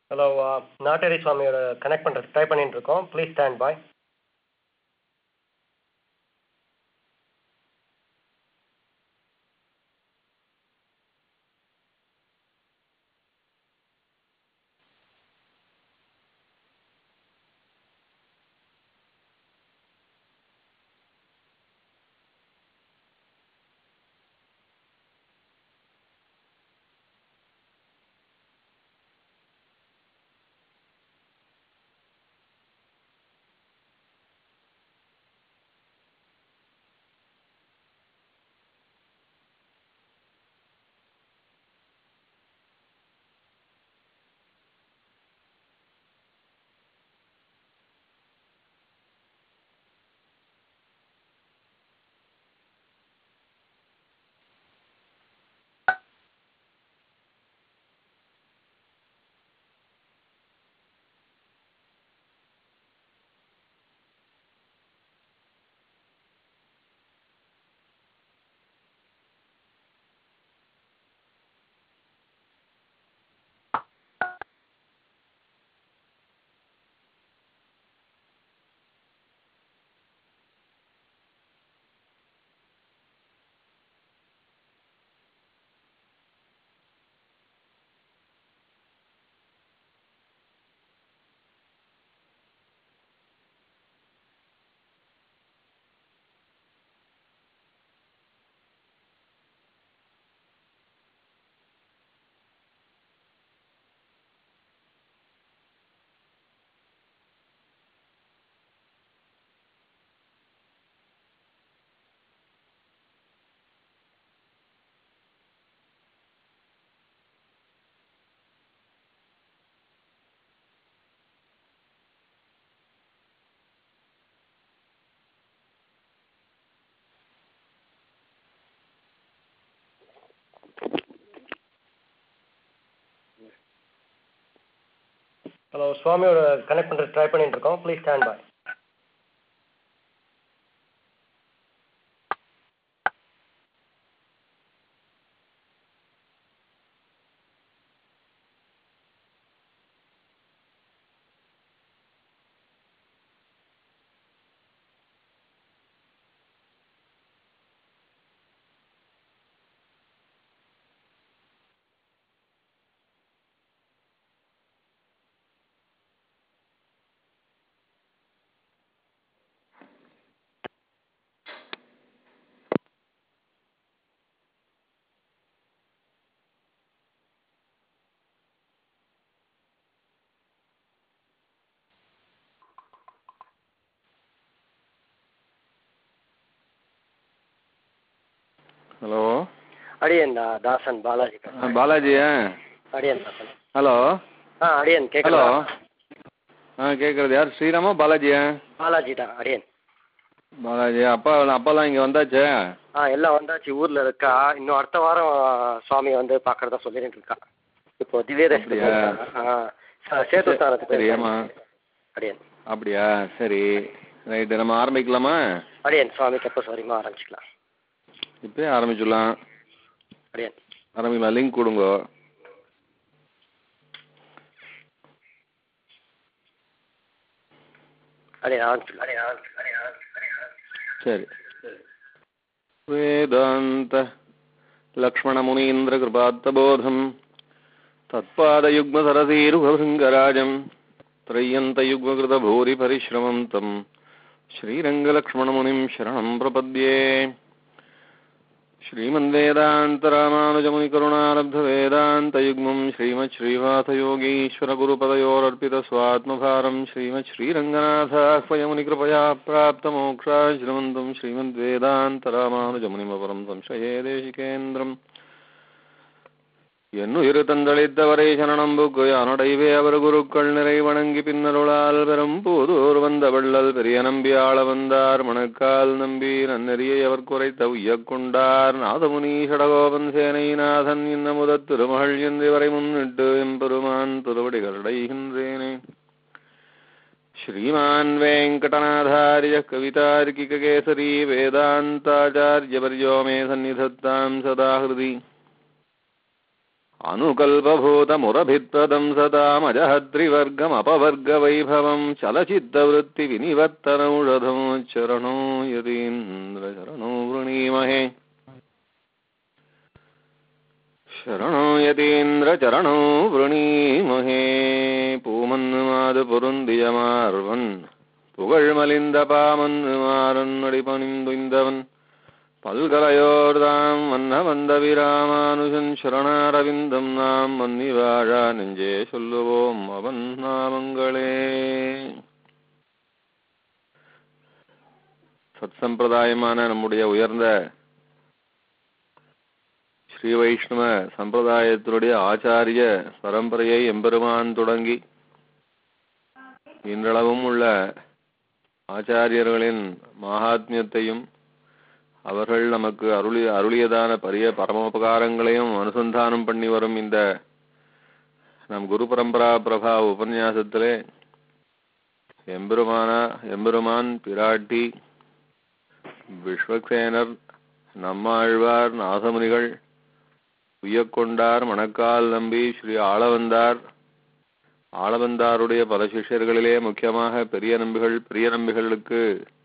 Hello Natteri சுவாமியோட connect பண்ணுறதுக்கு try பண்ணிட்டு இருக்கோம் ப்ளீஸ் ஸ்டாண்ட் பாய் ஹலோ சுவாமியோட கனெக்ட் பண்ணுறதுக்கு ட்ரை பண்ணிட்டு இருக்கோம் ப்ளீஸ் ஸ்டாண்ட் பாய் ஹலோ அடியன் தாசன் பாலாஜி ஆ, பாலாஜியா அடியன் தாசன் ஹலோ ஆ அடியன் ஹலோ கேட்கலா ஆ கேட்குறது யார் ஸ்ரீராமா பாலாஜியா பாலாஜி தான் அடியன் பாலாஜி அப்பா அப்பாலாம் இங்கே வந்தாச்சே ஆ எல்லாம் வந்தாச்சு ஊரில் இருக்கா இன்னும் அடுத்த வாரம் சுவாமி வந்து பார்க்கறதா சொல்லிட்டு இருக்கா இப்போ திவ்யதேசத்துக்கு அப்படியா? போயிருக்காங்க. ஆ ச- சேத்து ஸ்தானத்துக்கு சரி போயிருக்காங்க. ஏமா அடியன் அப்படியா சரி ரைட்டு நம்ம ஆரம்பிக்கலாமா அடியன் சுவாமிக்கு எப்போ சாரிமா ஆரம்பிச்சுக்கலாம் இப்போயே ஆரம்பிச்சிடலாம் அடியன் ஆரம்பிக்கலாம் லிங்க் கொடுங்க அடியன் ஆரம்பிச்சுக்கலாம் அடியன் ஆரம்பிச்சுக்கலாம் அடியன் ஆரம்பிச்சுக்கலாம் சரி வேதாந்த லக்ஷ்மணமுனீந்திரகிருபாத்தபோதம் तत्पादयुग्मसरसीरुभभृङ्गराजम् त्रय्यन्तयुग्मकृतभूरिपरिश्रमम् तम् श्रीरङ्गलक्ष्मणमुनिम् शरणम् प्रपद्ये श्रीमन्वेदान्तरामानुजमुनिकरुणालब्धवेदान्तयुग्मम् श्रीमच्छ्रीवासयोगीश्वरगुरुपदयोरर्पितस्वात्मभारम् श्रीमच्छ्रीरङ्गनाथाह्वयमुनिकृपया प्राप्तमोक्षाश्रमन्तम् श्रीमद्वेदान्तरामानुजमुनिमपरम् संशये देशिकेन्द्रम् என்னுயிரு தந்தளித்தவரை சரணம் புக்கு யானுடைவே அவர் குருக்கள் நிறை வணங்கி பின்னருளால் பெரும் பூதூர் வந்த வள்ளல் பெரிய நம்பி ஆள வந்தார் மணக்கால் நம்பி நன்னெறியை அவர் குறைத்த உய்யக் கொண்டார் நாதமுனி ஷடகோபன் சேனைநாதன் இன்ன முதத் திருமகள் என்றிவரை முன்னிட்டு எம்பெருமான் திருவடிகளடைகின்றேனே श्रीमान् वेङ्कटनाथार्यः कवितार्किककेसरी वेदान्ताचार्यवर्यो मे सन्निधत्ताम् सदा हृदि अनुकल्पभूतमुरभित्पदं सदामजहत्रिवर्गमपवर्गवैभवं चलचित्तवृत्तिविनिवर्तनौषधं चरणो यतीन्द्रचरणो वृणीमहे ശരണോ യതീന്ദ്രചരണോ വൃണീമഹേ പൂമന്നുമാത് പൊരുന്തിയമാർവൻ പുകഴ്മലിന്ദ പാമന്നുമാറന്നടിപണിന്തുന്തവൻ பல்கலையோர்தாம் வண்ண வந்த விராமானுஜன் சரணாரவிந்தம் நாம் மன்னி வாழா நெஞ்சே சொல்லுவோம் அவன் நாமங்களே சத்சம்பிரதாயமான நம்முடைய உயர்ந்த ஸ்ரீ வைஷ்ணவ சம்பிரதாயத்தினுடைய ஆச்சாரிய பரம்பரையை எம்பெருமான் தொடங்கி இன்றளவும் உள்ள ஆச்சாரியர்களின் மகாத்மியத்தையும் அவர்கள் நமக்கு அருளி அருளியதான பரிய பரமோபகாரங்களையும் அனுசந்தானம் பண்ணி வரும் இந்த நம் குரு பரம்பரா பிரபா உபன்யாசத்திலே எம்பெருமானா எம்பெருமான் பிராட்டி விஸ்வக்சேனர் நம்மாழ்வார் நாதமுனிகள் உய்யக்கொண்டார் மணக்கால் நம்பி ஸ்ரீ ஆளவந்தார் ஆளவந்தாருடைய பல சிஷ்யர்களிலே முக்கியமாக பெரிய நம்பிகள் பெரிய நம்பிகளுக்கு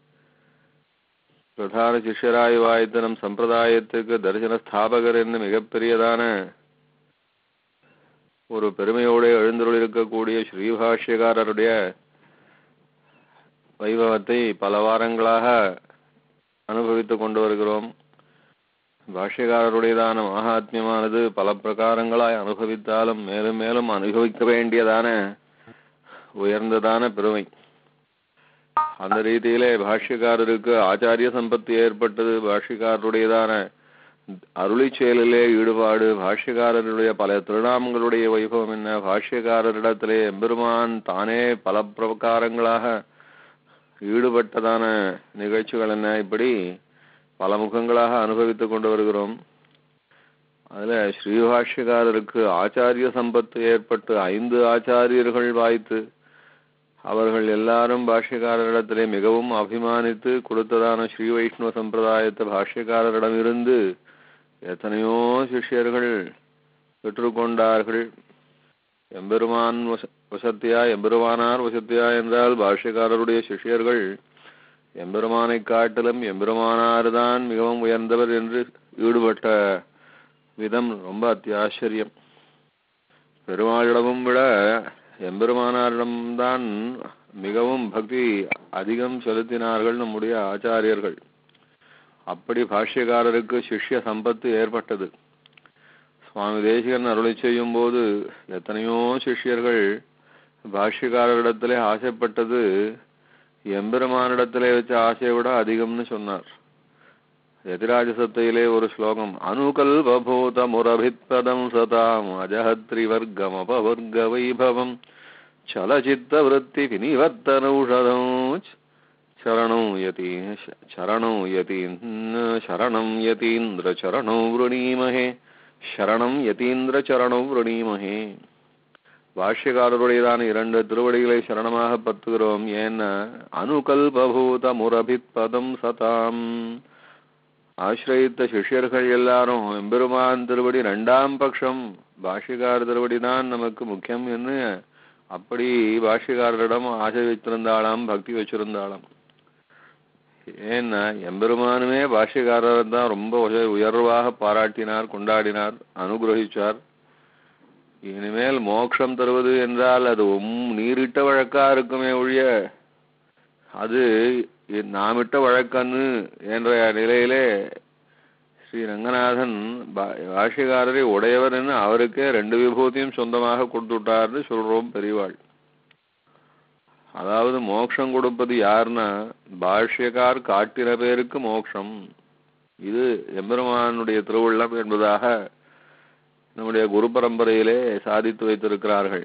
பிரதான சிஷ்யராய் வாய்த்த நம் சம்பிரதாயத்துக்கு தரிசன ஸ்தாபகர் என்று மிகப்பெரியதான ஒரு பெருமையோடு எழுந்தருளிருக்கக்கூடிய ஸ்ரீபாஷ்யகாரருடைய வைபவத்தை பல வாரங்களாக அனுபவித்துக் கொண்டு வருகிறோம் பாஷ்யக்காரருடையதான மகாத்மியமானது பல பிரகாரங்களாய் அனுபவித்தாலும் மேலும் மேலும் அனுபவிக்க வேண்டியதான உயர்ந்ததான பெருமை அந்த ரீதியிலே பாஷ்யக்காரருக்கு ஆச்சாரிய சம்பத்து ஏற்பட்டது பாஷ்யக்காரருடையதான அருளி செயலிலே ஈடுபாடு பாஷ்யக்காரருடைய பல திருநாமங்களுடைய வைபவம் என்ன பாஷ்யக்காரரிடத்திலே எம்பெருமான் தானே பல பிரகாரங்களாக ஈடுபட்டதான நிகழ்ச்சிகள் என்ன இப்படி பல முகங்களாக அனுபவித்துக் கொண்டு வருகிறோம் அதுல ஸ்ரீபாஷ்யக்காரருக்கு ஆச்சாரிய சம்பத்து ஏற்பட்டு ஐந்து ஆச்சாரியர்கள் வாய்த்து அவர்கள் எல்லாரும் பாஷ்யக்காரரிடத்திலே மிகவும் அபிமானித்து கொடுத்ததான ஸ்ரீ வைஷ்ணவ சம்பிரதாயத்தை பாஷ்யக்காரரிடமிருந்து எத்தனையோ சிஷ்யர்கள் பெற்றுக்கொண்டார்கள் எம்பெருமான் வச வசத்தியா எம்பெருமானார் வசத்தியா என்றால் பாஷ்யக்காரருடைய சிஷ்யர்கள் எம்பெருமானை காட்டிலும் எம்பெருமானார் தான் மிகவும் உயர்ந்தவர் என்று ஈடுபட்ட விதம் ரொம்ப அத்தியாச்சரியம் பெருமாளிடமும் விட எம்பெருமானாரிடம்தான் மிகவும் பக்தி அதிகம் செலுத்தினார்கள் நம்முடைய ஆச்சாரியர்கள் அப்படி பாஷ்யக்காரருக்கு சிஷ்ய சம்பத்து ஏற்பட்டது சுவாமி தேசிகன் அருளை செய்யும் போது எத்தனையோ சிஷ்யர்கள் பாஷ்யக்காரரிடத்திலே ஆசைப்பட்டது எம்பெருமானிடத்திலே வச்ச ஆசையை விட அதிகம்னு சொன்னார் எதிராஜசத்தையிலே ஒரு ஸ்லோகம் அனுகல்பூத முரபித்பதம் சதாம் அஜஹத்ரிவர்க்கம் அபவர்க்க வைபவம் சலச்சித்த விருத்தி வினிவர்த்தனௌஷதம் சரணம் யதி சரணம் யதி சரணம் யதீந்திர சரணோ விரணீமஹே சரணம் யதீந்திர சரணோ விரணீமஹே பாஷ்யக்காரருடையதான இரண்டு திருவடிகளை சரணமாக பத்துகிறோம் ஏன்னா அனுகல்பூத முரபித்பதம் சதாம் ஆசிரயித்த சிஷ்யர்கள் எல்லாரும் எம்பெருமான் திருவடி ரெண்டாம் பட்சம் பாஷ்யக்கார திருவடி தான் நமக்கு முக்கியம் என்று அப்படி பாஷ்யக்காரரிடம் ஆசை வைத்திருந்தாளாம் பக்தி வச்சிருந்தாளாம் ஏன்னா எம்பெருமானுமே பாஷ்யக்காரர் தான் ரொம்ப உய- உயர்வாக பாராட்டினார் கொண்டாடினார் அனுகிரகிச்சார் இனிமேல் மோட்சம் தருவது என்றால் அது உம் நீரிட்ட வழக்கா இருக்குமே ஒழிய அது இ- நாமிட்ட வழக்கன்னு என்ற நிலையிலே ஸ்ரீ ரங்கநாதன் பா- பாஷ்யக்காரரை உடையவர் என்று அவருக்கே ரெண்டு விபூதியும் சொந்தமாக கொடுத்துட்டார்னு சொல்றோம் பெரியவாள் அதாவது மோட்சம் கொடுப்பது யாருன்னா பாஷ்யக்கார் காட்டின பேருக்கு மோட்சம் இது எம்பெருமானுடைய திருவுள்ளம் என்பதாக நம்முடைய குரு பரம்பரையிலே சாதித்து வைத்திருக்கிறார்கள்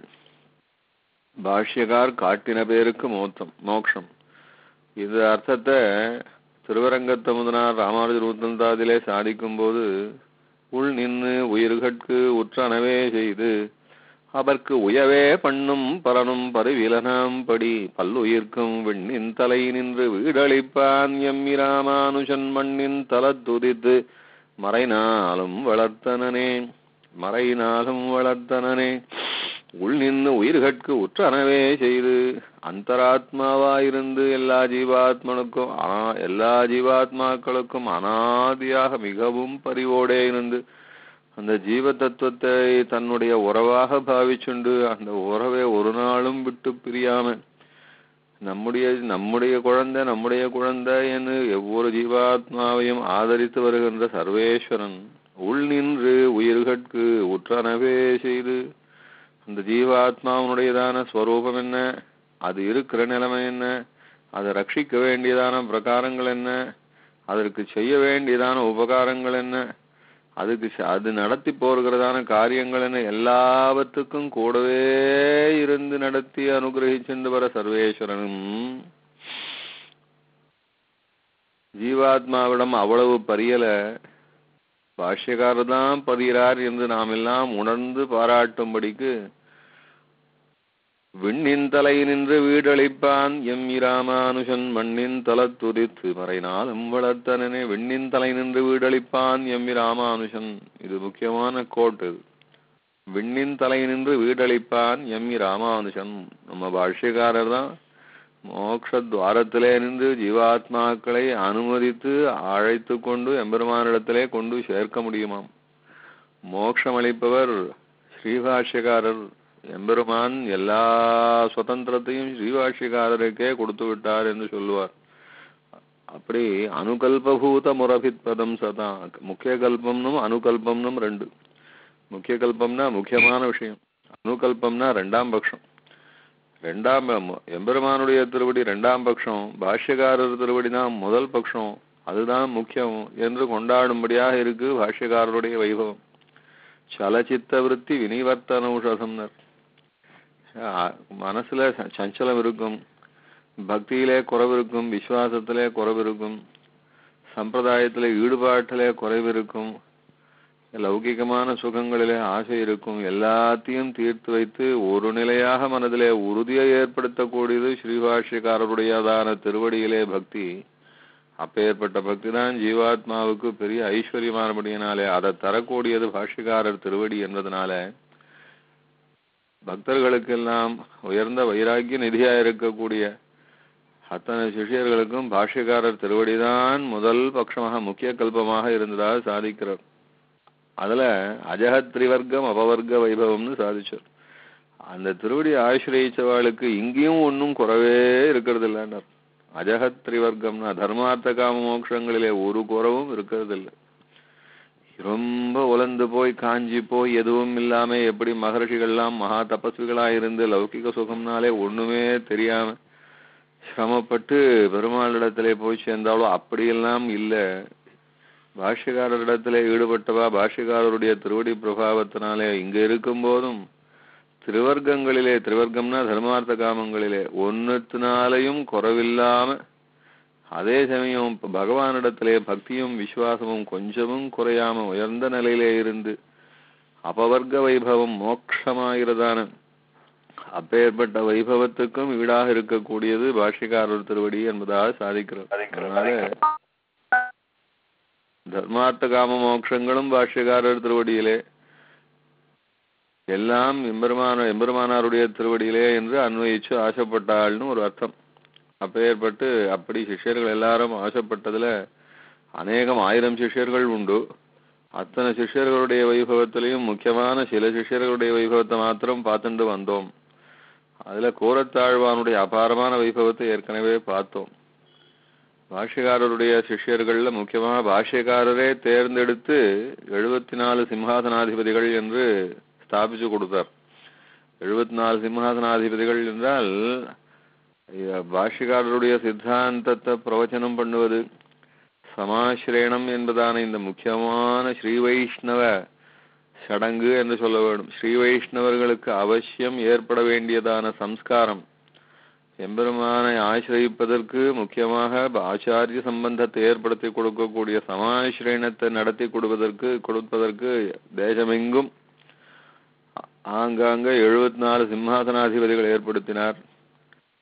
பாஷ்யக்கார் காட்டின பேருக்கு மோத்தம் மோட்சம் இந்த அர்த்தத்தை திருவரங்கத்தமுதனார் ராமானுஜர் உத்தந்தாதிலே சாதிக்கும் போது உள் நின்று உயிர்கட்கு உற்றனவே செய்து அவர்க்கு உயவே பண்ணும் பரனும் பரிவிலனாம் படி பல்லுயிர்க்கும் விண்ணின் தலை நின்று வீடளிப்பான் எம்மி ராமானுஜன் மண்ணின் தலத்துதித்து மறைநாளும் வளர்த்தனனே மறைநாளும் வளர்த்தனனே உள் நின்று உயிர்கட்கு உற்றனவே செய்து அந்தராத்மாவாயிருந்து எல்லா ஜீவாத்மனுக்கும் அனா எல்லா ஜீவாத்மாக்களுக்கும் அனாதியாக மிகவும் பரிவோடே இருந்து அந்த ஜீவ தத்துவத்தை தன்னுடைய உறவாக பாவிச்சுண்டு அந்த உறவை ஒரு நாளும் விட்டு பிரியாம நம்முடைய நம்முடைய குழந்தை நம்முடைய குழந்தை என்று ஒவ்வொரு ஜீவாத்மாவையும் ஆதரித்து வருகின்ற சர்வேஸ்வரன் உள் நின்று உயிர்கட்கு உற்றனவே செய்து அந்த ஜீவாத்மாவனுடையதான ஸ்வரூபம் என்ன அது இருக்கிற நிலைமை என்ன அதை ரட்சிக்க வேண்டியதான பிரகாரங்கள் என்ன அதற்கு செய்ய வேண்டியதான உபகாரங்கள் என்ன அதுக்கு ச- அது நடத்தி போகிறதான காரியங்கள் என்ன எல்லாவற்றுக்கும் கூடவே இருந்து நடத்தி அனுகிரகிச்சென்று வர சர்வேஸ்வரனும் ஜீவாத்மாவிடம் அவ்வளவு பரியல பாஷ்யக்காரர் தான் பதிகிறார் என்று நாம் எல்லாம் உணர்ந்து பாராட்டும்படிக்கு விண்ணின் தலை நின்று வீடளிப்பான் எம் இராமானுஷன் மண்ணின் தலத்துதித்து மறைநாளும் வளர்த்தனனே விண்ணின் தலை நின்று வீடளிப்பான் எம் இராமானுஷன் இது முக்கியமான கோட்டு இது. விண்ணின் தலை நின்று வீடளிப்பான் எம் ராமானுஷன் நம்ம பாஷ்யக்காரர் தான் மோட்ச துவாரத்திலே நின்று ஜீவாத்மாக்களை அனுமதித்து அழைத்து கொண்டு எம்பெருமானிடத்திலே கொண்டு சேர்க்க முடியுமாம் மோட்சம் அளிப்பவர் ஸ்ரீபாஷ்யக்காரர் எம்பெருமான் எல்லா சுதந்திரத்தையும் ஸ்ரீபாஷ்யக்காரருக்கே கொடுத்து விட்டார் என்று சொல்லுவார் அப்படி அனுகல்பபூத முரபித்பதம் சதா முக்கிய கல்பம்னும் அனுகல்பம்னும் ரெண்டு முக்கிய கல்பம்னா முக்கியமான விஷயம் அனுகல்பம்னா ரெண்டாம் பட்சம் ரெண்டாம் ப- எம்பெருமானுடைய திருவடி ரெண்டாம் பட்சம் பாஷ்யக்காரர் திருவடி தான் முதல் பட்சம் அதுதான் முக்கியம் என்று கொண்டாடும்படியாக இருக்கு பாஷ்யக்காரருடைய வைபவம் சலச்சித்த விருத்தி வினிவர்த்தனௌஷதம்னர் ஆ- மனசுல ச- சஞ்சலம் இருக்கும் பக்தியிலே குறைவு இருக்கும் விசுவாசத்திலே குறைவு இருக்கும் சம்பிரதாயத்திலே ஈடுபாட்டிலே குறைவு இருக்கும் லௌகிகமான சுகங்களிலே ஆசை இருக்கும் எல்லாத்தையும் தீர்த்து வைத்து ஒரு நிலையாக மனதிலே உறுதியை ஏற்படுத்தக்கூடியது ஸ்ரீபாஷ்யக்காரருடையதான திருவடியிலே பக்தி அப்பேற்பட்ட பக்தி தான் ஜீவாத்மாவுக்கு பெரிய ஐஸ்வர்யமானபடியினாலே அதை தரக்கூடியது பாஷ்யக்காரர் திருவடி என்பதனால பக்தர்களுக்கெல்லாம் உயர்ந்த வைராக்கிய நிதியா இருக்கக்கூடிய அத்தனை சிஷ்யர்களுக்கும் பாஷ்யக்காரர் திருவடிதான் முதல் பட்சமாக முக்கிய கல்பமாக இருந்ததாக சாதிக்கிறார் அதுல அஜகத் திரிவர்க்கம் அபவர்க்க வைபவம்னு சாதிச்சார் அந்த திருவடி ஆசிரியச்சவாளுக்கு இங்கேயும் ஒன்றும் குறவே இருக்கிறது இல்லைன்னார் அஜகத் திரிவர்க்கம்னா தர்மார்த்த காம மோட்சங்களிலே ஒரு குறவும் இருக்கிறது இல்லை ரொம்ப உலர்ந்து போய் காஞ்சி போய் எதுவும் இல்லாம எப்படி மகர்ஷிகள்லாம் மகா தபஸ்விகளா இருந்து லௌகிக சுகம்னாலே ஒண்ணுமே தெரியாம சிரமப்பட்டு பெருமாளிடத்திலே போய் சேர்ந்தாலோ அப்படியெல்லாம் இல்ல பாஷ்யக்காரரிடத்திலே ஈடுபட்டவா பாஷ்யக்காரருடைய திருவடி பிரபாவத்தினாலே இங்க இருக்கும் போதும் திருவர்க்கங்களிலே திருவர்க்கம்னா தர்மார்த்த காமங்களிலே ஒன்னுத்தினாலையும் குறவில்லாம அதே சமயம் ப- பகவானிடத்திலே பக்தியும் விசுவாசமும் கொஞ்சமும் குறையாம உயர்ந்த நிலையிலே இருந்து அபவர்க்க வைபவம் மோட்சமாகிறதான அப்பேற்பட்ட வைபவத்துக்கும் ஈடாக இருக்கக்கூடியது பாஷ்யக்காரர் திருவடி என்பதாக சாதிக்கிறார் அதனால தர்மார்த்த காம மோட்சங்களும் பாஷ்யக்காரர் திருவடியிலே எல்லாம் எம்பெருமான எம்பெருமானாருடைய திருவடியிலே என்று அன்வயிச்சு ஆசைப்பட்டாள்னு ஒரு அர்த்தம் அப்பேற்பட்டு அப்படி சிஷ்யர்கள் எல்லாரும் ஆசைப்பட்டதுல அநேகம் ஆயிரம் சிஷ்யர்கள் உண்டு அத்தனை சிஷ்யர்களுடைய வைபவத்திலையும் முக்கியமான சில சிஷ்யர்களுடைய வைபவத்தை மாத்திரம் பார்த்துட்டு வந்தோம் அதுல கோரத்தாழ்வானுடைய அபாரமான வைபவத்தை ஏற்கனவே பார்த்தோம் பாஷ்யக்காரருடைய சிஷ்யர்கள்ல முக்கியமா பாஷ்யக்காரரே தேர்ந்தெடுத்து எழுபத்தி நாலு சிம்ஹாசனாதிபதிகள் என்று ஸ்தாபிச்சு கொடுத்தார் எழுபத்தி நாலு சிம்ஹாசனாதிபதிகள் என்றால் ஐயா, பாஷ்யக்காரருடைய சித்தாந்தத்தை பிரவச்சனம் பண்ணுவது சமாசிரேணம் என்பதான இந்த முக்கியமான ஸ்ரீ வைஷ்ணவ சடங்கு என்று சொல்ல வேண்டும் ஸ்ரீ வைஷ்ணவர்களுக்கு அவசியம் ஏற்பட வேண்டியதான சம்ஸ்காரம் எம்பெருமானை ஆசிரயிப்பதற்கு முக்கியமாக ஆச்சாரிய சம்பந்தத்தை ஏற்படுத்தி கொடுக்கக்கூடிய சமாசிரேணத்தை நடத்தி கொடுப்பதற்கு கொடுப்பதற்கு தேசமெங்கும் ஆங்காங்க எழுபத்தி நாலு சிம்ஹாசனாதிபதிகள் ஏற்படுத்தினார்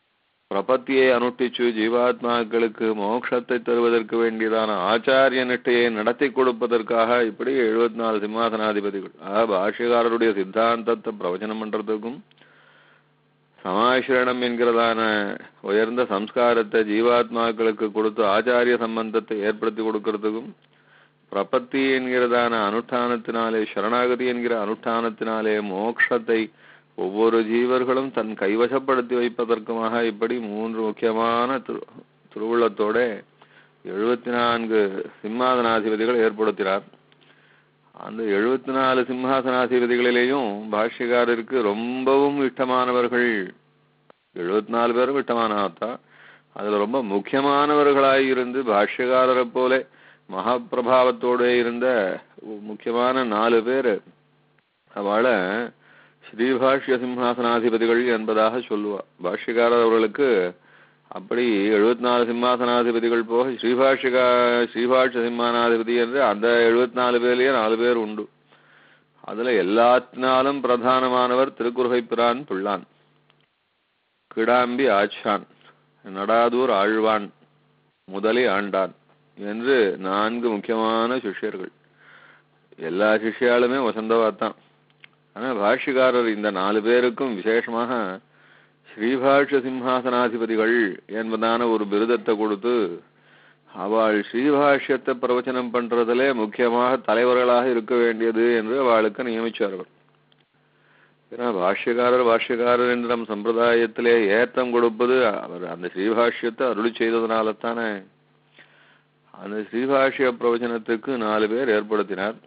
பிரபத்தியை அனுஷ்டிச்சு ஜீவாத்மாக்களுக்கு மோட்சத்தை தருவதற்கு வேண்டியதான ஆச்சாரிய நிட்டையை நடத்தி கொடுப்பதற்காக இப்படி எழுபத்தி நாலு சிம்மாசனாதிபதிகள் ஆக பாஷ்யக்காரருடைய சித்தாந்தத்தை பிரவச்சனம் பண்றதுக்கும் சமாசிரணம் என்கிறதான உயர்ந்த சம்ஸ்காரத்தை ஜீவாத்மாக்களுக்கு கொடுத்து ஆச்சாரிய சம்பந்தத்தை ஏற்படுத்தி கொடுக்கறதுக்கும் பிரபத்தி என்கிறதான அனுஷ்டானத்தினாலே சரணாகதி என்கிற அனுஷ்டானத்தினாலே மோட்சத்தை ஒவ்வொரு ஜீவர்களும் தன் கைவசப்படுத்தி வைப்பதற்குமாக இப்படி மூன்று முக்கியமான திரு திருவுள்ளத்தோட எழுபத்தி நான்கு சிம்மாசனாதிபதிகள் ஏற்படுத்தினார் அந்த எழுபத்தி நாலு சிம்மாசனாதிபதிகளிலேயும் பாஷ்யக்காரருக்கு ரொம்பவும் இஷ்டமானவர்கள் எழுபத்தி நாலு பேரும் இஷ்டமானதான் அதுல ரொம்ப முக்கியமானவர்களாய் இருந்து பாஷ்யக்காரரை போல மகாபிரபாவத்தோட இருந்த முக்கியமான நாலு பேர் அவளை ஸ்ரீபாஷ்ய சிம்மாசனாதிபதிகள் என்பதாக சொல்லுவா பாஷ்யக்காரர் அவர்களுக்கு அப்படி எழுபத்தி நாலு சிம்மாசனாதிபதிகள் போக ஸ்ரீபாஷிகா ஸ்ரீபாஷ்ய சிம்மானாதிபதி என்று அந்த எழுபத்தி நாலு பேர்லயே நாலு பேர் உண்டு அதுல எல்லாத்தினாலும் பிரதானமானவர் திருக்குறுகை பிரான் பிள்ளான் கிடாம்பி ஆச்சான் நடாதூர் ஆழ்வான் முதலி ஆண்டான் என்று நான்கு முக்கியமான சிஷ்யர்கள் எல்லா சிஷ்யாலுமே வசந்தவாத்தான் ஆனா பாஷ்யக்காரர் இந்த நாலு பேருக்கும் விசேஷமாக ஸ்ரீபாஷ்ய சிம்ஹாசனாதிபதிகள் என்பதான ஒரு விருதத்தை கொடுத்து அவள் ஸ்ரீபாஷ்யத்தை பிரவச்சனம் பண்றதிலே முக்கியமாக தலைவர்களாக இருக்க வேண்டியது என்று அவளுக்கு நியமிச்சார்கள் ஏன்னா பாஷ்யக்காரர் பாஷ்யக்காரர் என்று நம் சம்பிரதாயத்திலே ஏத்தம் கொடுப்பது அவர் அந்த ஸ்ரீபாஷ்யத்தை அருளி செய்ததுனால தானே அந்த ஸ்ரீபாஷ்ய பிரவச்சனத்துக்கு நாலு பேர் ஏற்படுத்தினார்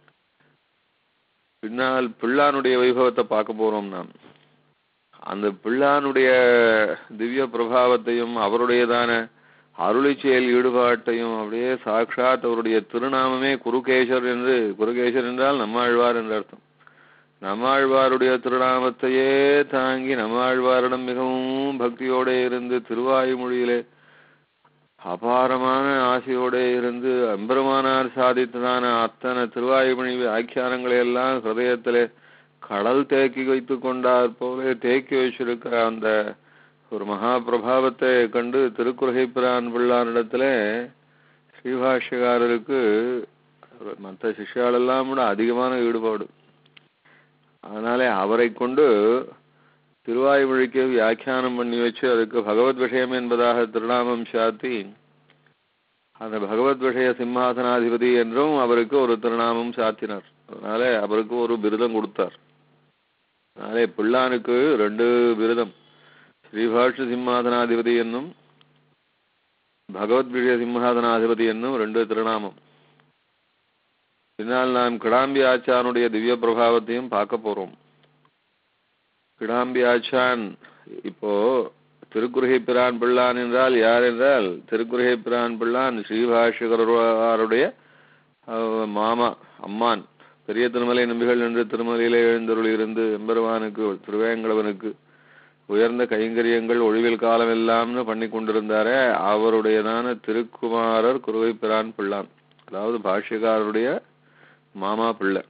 பின்னால் பிள்ளானுடைய வைபவத்தை பார்க்க போறோம் நாம் அந்த பிள்ளானுடைய திவ்ய பிரபாவத்தையும் அவருடையதான அருளி செயல் ஈடுபாட்டையும் அப்படியே சாட்சாத் அவருடைய திருநாமமே குருகேசர் என்று குருகேசர் என்றால் நம்மாழ்வார் என்று அர்த்தம் நம்மாழ்வாருடைய திருநாமத்தையே தாங்கி நம்மாழ்வாரிடம் மிகவும் பக்தியோட இருந்து திருவாயுமொழியிலே அபாரமான ஆசையோட இருந்து அம்பெருமானார் சாதித்ததான அத்தனை திருவாயுமொழி வியாக்கியானங்களை எல்லாம் ஹிருதயத்திலே கடல் தேக்கி வைத்து கொண்டார் போல தேக்கி வச்சிருக்கிற அந்த ஒரு மகா பிரபாவத்தை கண்டு திருக்குறகை பிரான் பிள்ளானிடத்துல ஸ்ரீபாஷ்யக்காரருக்கு மற்ற சிஷ்யாலெல்லாம் விட அதிகமான ஈடுபாடு அதனாலே அவரை கொண்டு திருவாய்மொழிக்கு வியாக்கியானம் பண்ணி வச்சு அதுக்கு பகவத் விஷயம் என்பதாக திருநாமம் சாத்தி அந்த பகவத் விஷய சிம்மாசனாதிபதி என்றும் அவருக்கு ஒரு திருநாமம் சாத்தினார் அதனால அவருக்கு ஒரு பிருதம் கொடுத்தார் அதனாலே பிள்ளானுக்கு ரெண்டு விருதம் ஸ்ரீபாஷ்ய சிம்மாசனாதிபதி என்னும் பகவத் விஷய சிம்மாசனாதிபதி என்னும் ரெண்டு திருநாமம் பின்னால் நாம் கிடாம்பி ஆச்சானுடைய திவ்ய பிரபாவத்தையும் பார்க்க போறோம் கிடாம்பி ஆச்சான் இப்போ திருக்குறுகை பிரான் பிள்ளான் என்றால் யார் என்றால் திருக்குறுகை பிரான் பிள்ளான் ஸ்ரீபாஷ்யகருடைய மாமா அம்மான் பெரிய திருமலை நம்பிகள் என்று திருமலையிலே எழுந்தருள் இருந்து எம்பெருமானுக்கு திருவேங்கடவனுக்கு உயர்ந்த கைங்கரியங்கள் ஒழிவில் காலம் எல்லாம்னு பண்ணி கொண்டிருந்தாரே அவருடையதான திருக்குமாரர் குருவை பிரான் பிள்ளான் அதாவது பாஷ்யக்காரருடைய மாமா பிள்ளை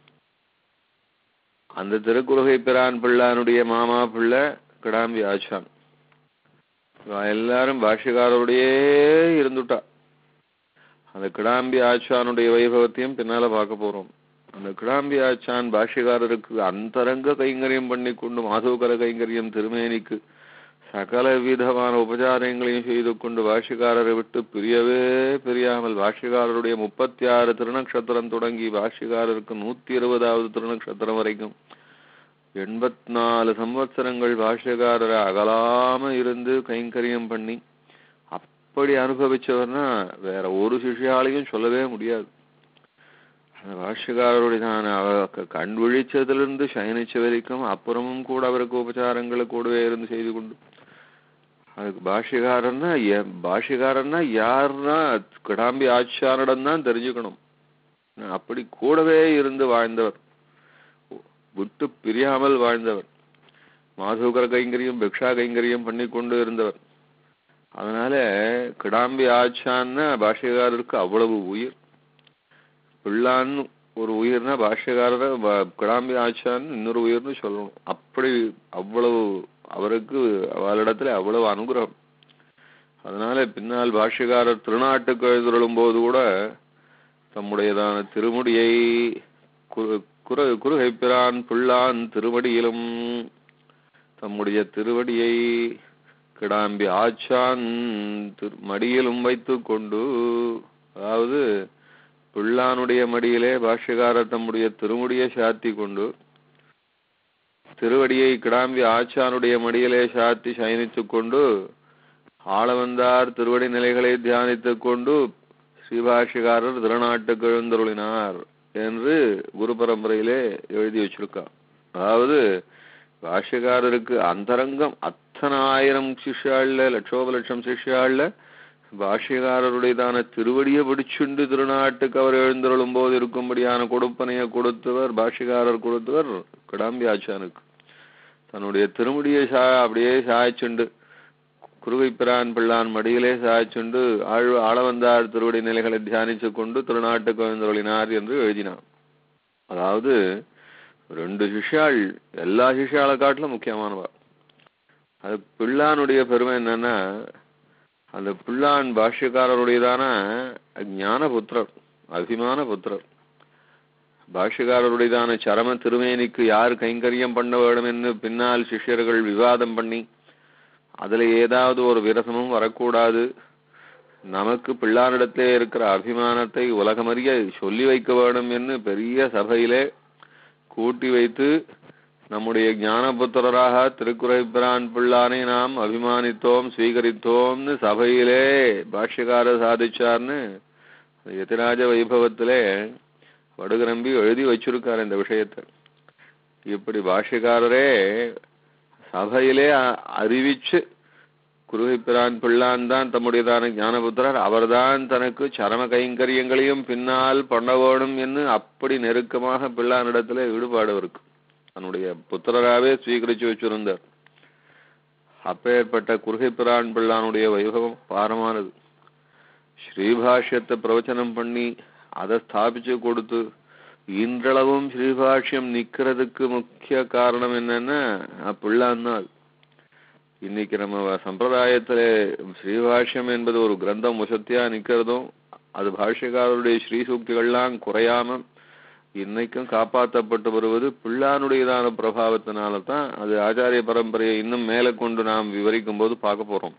அந்த திருக்குறுகை பிரான் பிள்ளானுடைய மாமா பிள்ளை கிடாம்பி ஆச்சான் எல்லாரும் பாஷ்யக்காரருடையே இருந்துட்டா அந்த கிடாம்பி ஆச்சானுடைய வைபவத்தையும் பின்னால பார்க்க போறோம் அந்த கிடாம்பி ஆச்சான் பாஷ்யக்காரருக்கு அந்தரங்க கைங்கரியம் பண்ணி கொண்டு மாதவகர கைங்கரியம் திருமேனிக்கு சகல விதமான உபச்சாரங்களையும் செய்து கொண்டு பாஷ்யக்காரரை விட்டு பிரியவே பிரியாமல் பாஷ்யக்காரருடைய முப்பத்தி ஆறு திருநக்ஷத்திரம் தொடங்கி பாஷ்யக்காரருக்கு நூத்தி இருபதாவது திருநக்ஷத்திரம் வரைக்கும் எண்பத்தி நாலு சம்வத்சரங்கள் பாஷ்யக்காரரை அகலாம இருந்து கைங்கரியம் பண்ணி அப்படி அனுபவிச்சவர்னா வேற ஒரு சிஷியாலையும் சொல்லவே முடியாது அந்த பாஷ்யக்காரருடைய கண் விழிச்சதிலிருந்து சயனிச்ச வரைக்கும் அப்புறமும் கூட அவருக்கு உபச்சாரங்களை கூடவே இருந்து செய்து கொண்டு அதுக்கு பாஷ்யக்காரன்னா பாஷ்யக்காரன்னா யாருன்னா கிடாம்பி ஆச்சாரிடம் தான் தெரிஞ்சுக்கணும் அப்படி கூடவே இருந்து வாழ்ந்தவர் விட்டு பிரியாமல் வாழ்ந்தவர் மாதவகர கைங்கரியம் பிக்ஷா கைங்கரியம் பண்ணி கொண்டு இருந்தவர் அதனால கிடாம்பி ஆச்சான்னா பாஷ்யக்காரருக்கு அவ்வளவு உயிர் பிள்ளான்னு ஒரு உயிர்னா பாஷ்யக்காரரை வ- கிடாம்பி ஆச்சான்னு இன்னொரு உயிர்னு சொல்லணும் அப்படி அவ்வளவு அவருக்கு அவளிடத்துல அவ்வளவு அனுகிரகம் அதனால பின்னால் பாஷ்யக்காரர் திருநாட்டுக்கு எழுதுள்ளும் போது கூட தம்முடையதான திருமுடியை குரு குரு குருகைப்பிரான் புல்லான் திருவடியிலும் தம்முடைய திருவடியை கிடாம்பி ஆச்சான் திரு- மடியிலும் வைத்துக் கொண்டு அதாவது பிள்ளானுடைய மடியிலே பாஷ்யக்காரர் தம்முடைய திருமுடியை சாத்தி கொண்டு திருவடியை கிடாம்பி ஆச்சானுடைய மடியிலே சாத்தி சயனித்துக் கொண்டு ஆளவந்தார் திருவடி நிலைகளை தியானித்துக் கொண்டு ஸ்ரீபாஷ்யக்காரர் திருநாட்டுக்கு எழுந்தருளினார் என்று குரு பரம்பரையிலே எழுதி வச்சிருக்கார் அதாவது பாஷ்யக்காரருக்கு அந்தரங்கம் அத்தனை ஆயிரம் சிஷ்யாள்ல லட்சோப லட்சம் சிஷ்யாள்ல பாஷ்யக்காரருடையதான திருவடியை பிடிச்சுண்டு திருநாட்டுக்கு அவர் எழுந்தருளும் போது இருக்கும்படியான கொடுப்பனையை கொடுத்தவர் பாஷ்யக்காரர் கொடுத்தவர் கிடாம்பி ஆச்சானுக்கு தன்னுடைய திருமுடியை சா அப்படியே சாய்ச்சுண்டு குருவைப்பிரான் பிள்ளான் மடியிலே சாய்ச்சுண்டு ஆழ் ஆளவந்தார் திருவடி நிலைகளை தியானிச்சு கொண்டு திருநாட்டுக்கு எழுந்தருளினார் என்று எழுதினார் அதாவது ரெண்டு சிஷ்யாள் எல்லா சிஷ்யாளை காட்டிலும் முக்கியமானவா அது பிள்ளானுடைய பெருமை என்னன்னா அந்த பிள்ளான் பாஷ்யக்காரருடையதான ஞான புத்திரர் அபிமான புத்திரர் பாஷ்யக்காரருடையதான சரம திருமேனிக்கு யார் கைங்கரியம் பண்ண வேண்டும் என்று பின்னால் சிஷ்யர்கள் விவாதம் பண்ணி அதுல ஏதாவது ஒரு விரசமும் வரக்கூடாது நமக்கு பிள்ளாரிடத்திலே இருக்கிற அபிமானத்தை உலகமறிய சொல்லி வைக்க வேண்டும் என்று பெரிய சபையிலே கூட்டி வைத்து நம்முடைய ஞானபுத்திரராக திருக்குறைப்பிரான் பிள்ளானை நாம் அபிமானித்தோம் ஸ்வீகரித்தோம்னு சபையிலே பாஷ்யக்காரர் சாதிச்சார்னு யதிராஜ வைபவத்திலே வடுகரம்பி எழுதி வச்சிருக்கார் இந்த விஷயத்தை இப்படி பாஷ்யக்காரரே சபையிலே அ- அறிவிச்சு குருகைப்பிரான் பிள்ளான் தான் தம்முடையதான ஞானபுத்திரர் அவர்தான் தனக்கு சரம கைங்கரியங்களையும் பின்னால் பண்ண வேணும் என்று அப்படி நெருக்கமாக பிள்ளானிடத்துல ஈடுபாடு இருக்கு தன்னுடைய புத்திரராகவே ஸ்வீகரிச்சு வச்சிருந்தார் அப்பேற்பட்ட குருகைப்பிரான் பிள்ளானுடைய வைபவம் பாரமானது ஸ்ரீபாஷ்யத்தை பிரவச்சனம் பண்ணி அதை ஸ்தாபிச்சு கொடுத்து இன்றளவும் ஸ்ரீபாஷ்யம் நிக்கிறதுக்கு முக்கிய காரணம் என்னன்னா பிள்ளான் தான் இன்னைக்கு நம்ம சம்பிரதாயத்துல ஸ்ரீபாஷ்யம் என்பது ஒரு கிரந்தம் முசத்தியா நிக்கிறதும் அது பாஷ்யக்காரருடைய ஸ்ரீ சூக்திகள்லாம் குறையாம இன்னைக்கும் காப்பாற்றப்பட்டு வருவது பிள்ளானுடையதான பிரபாவத்தினால தான் அது ஆச்சாரிய பரம்பரையை இன்னும் மேலே கொண்டு நாம் விவரிக்கும் போது பார்க்க போறோம்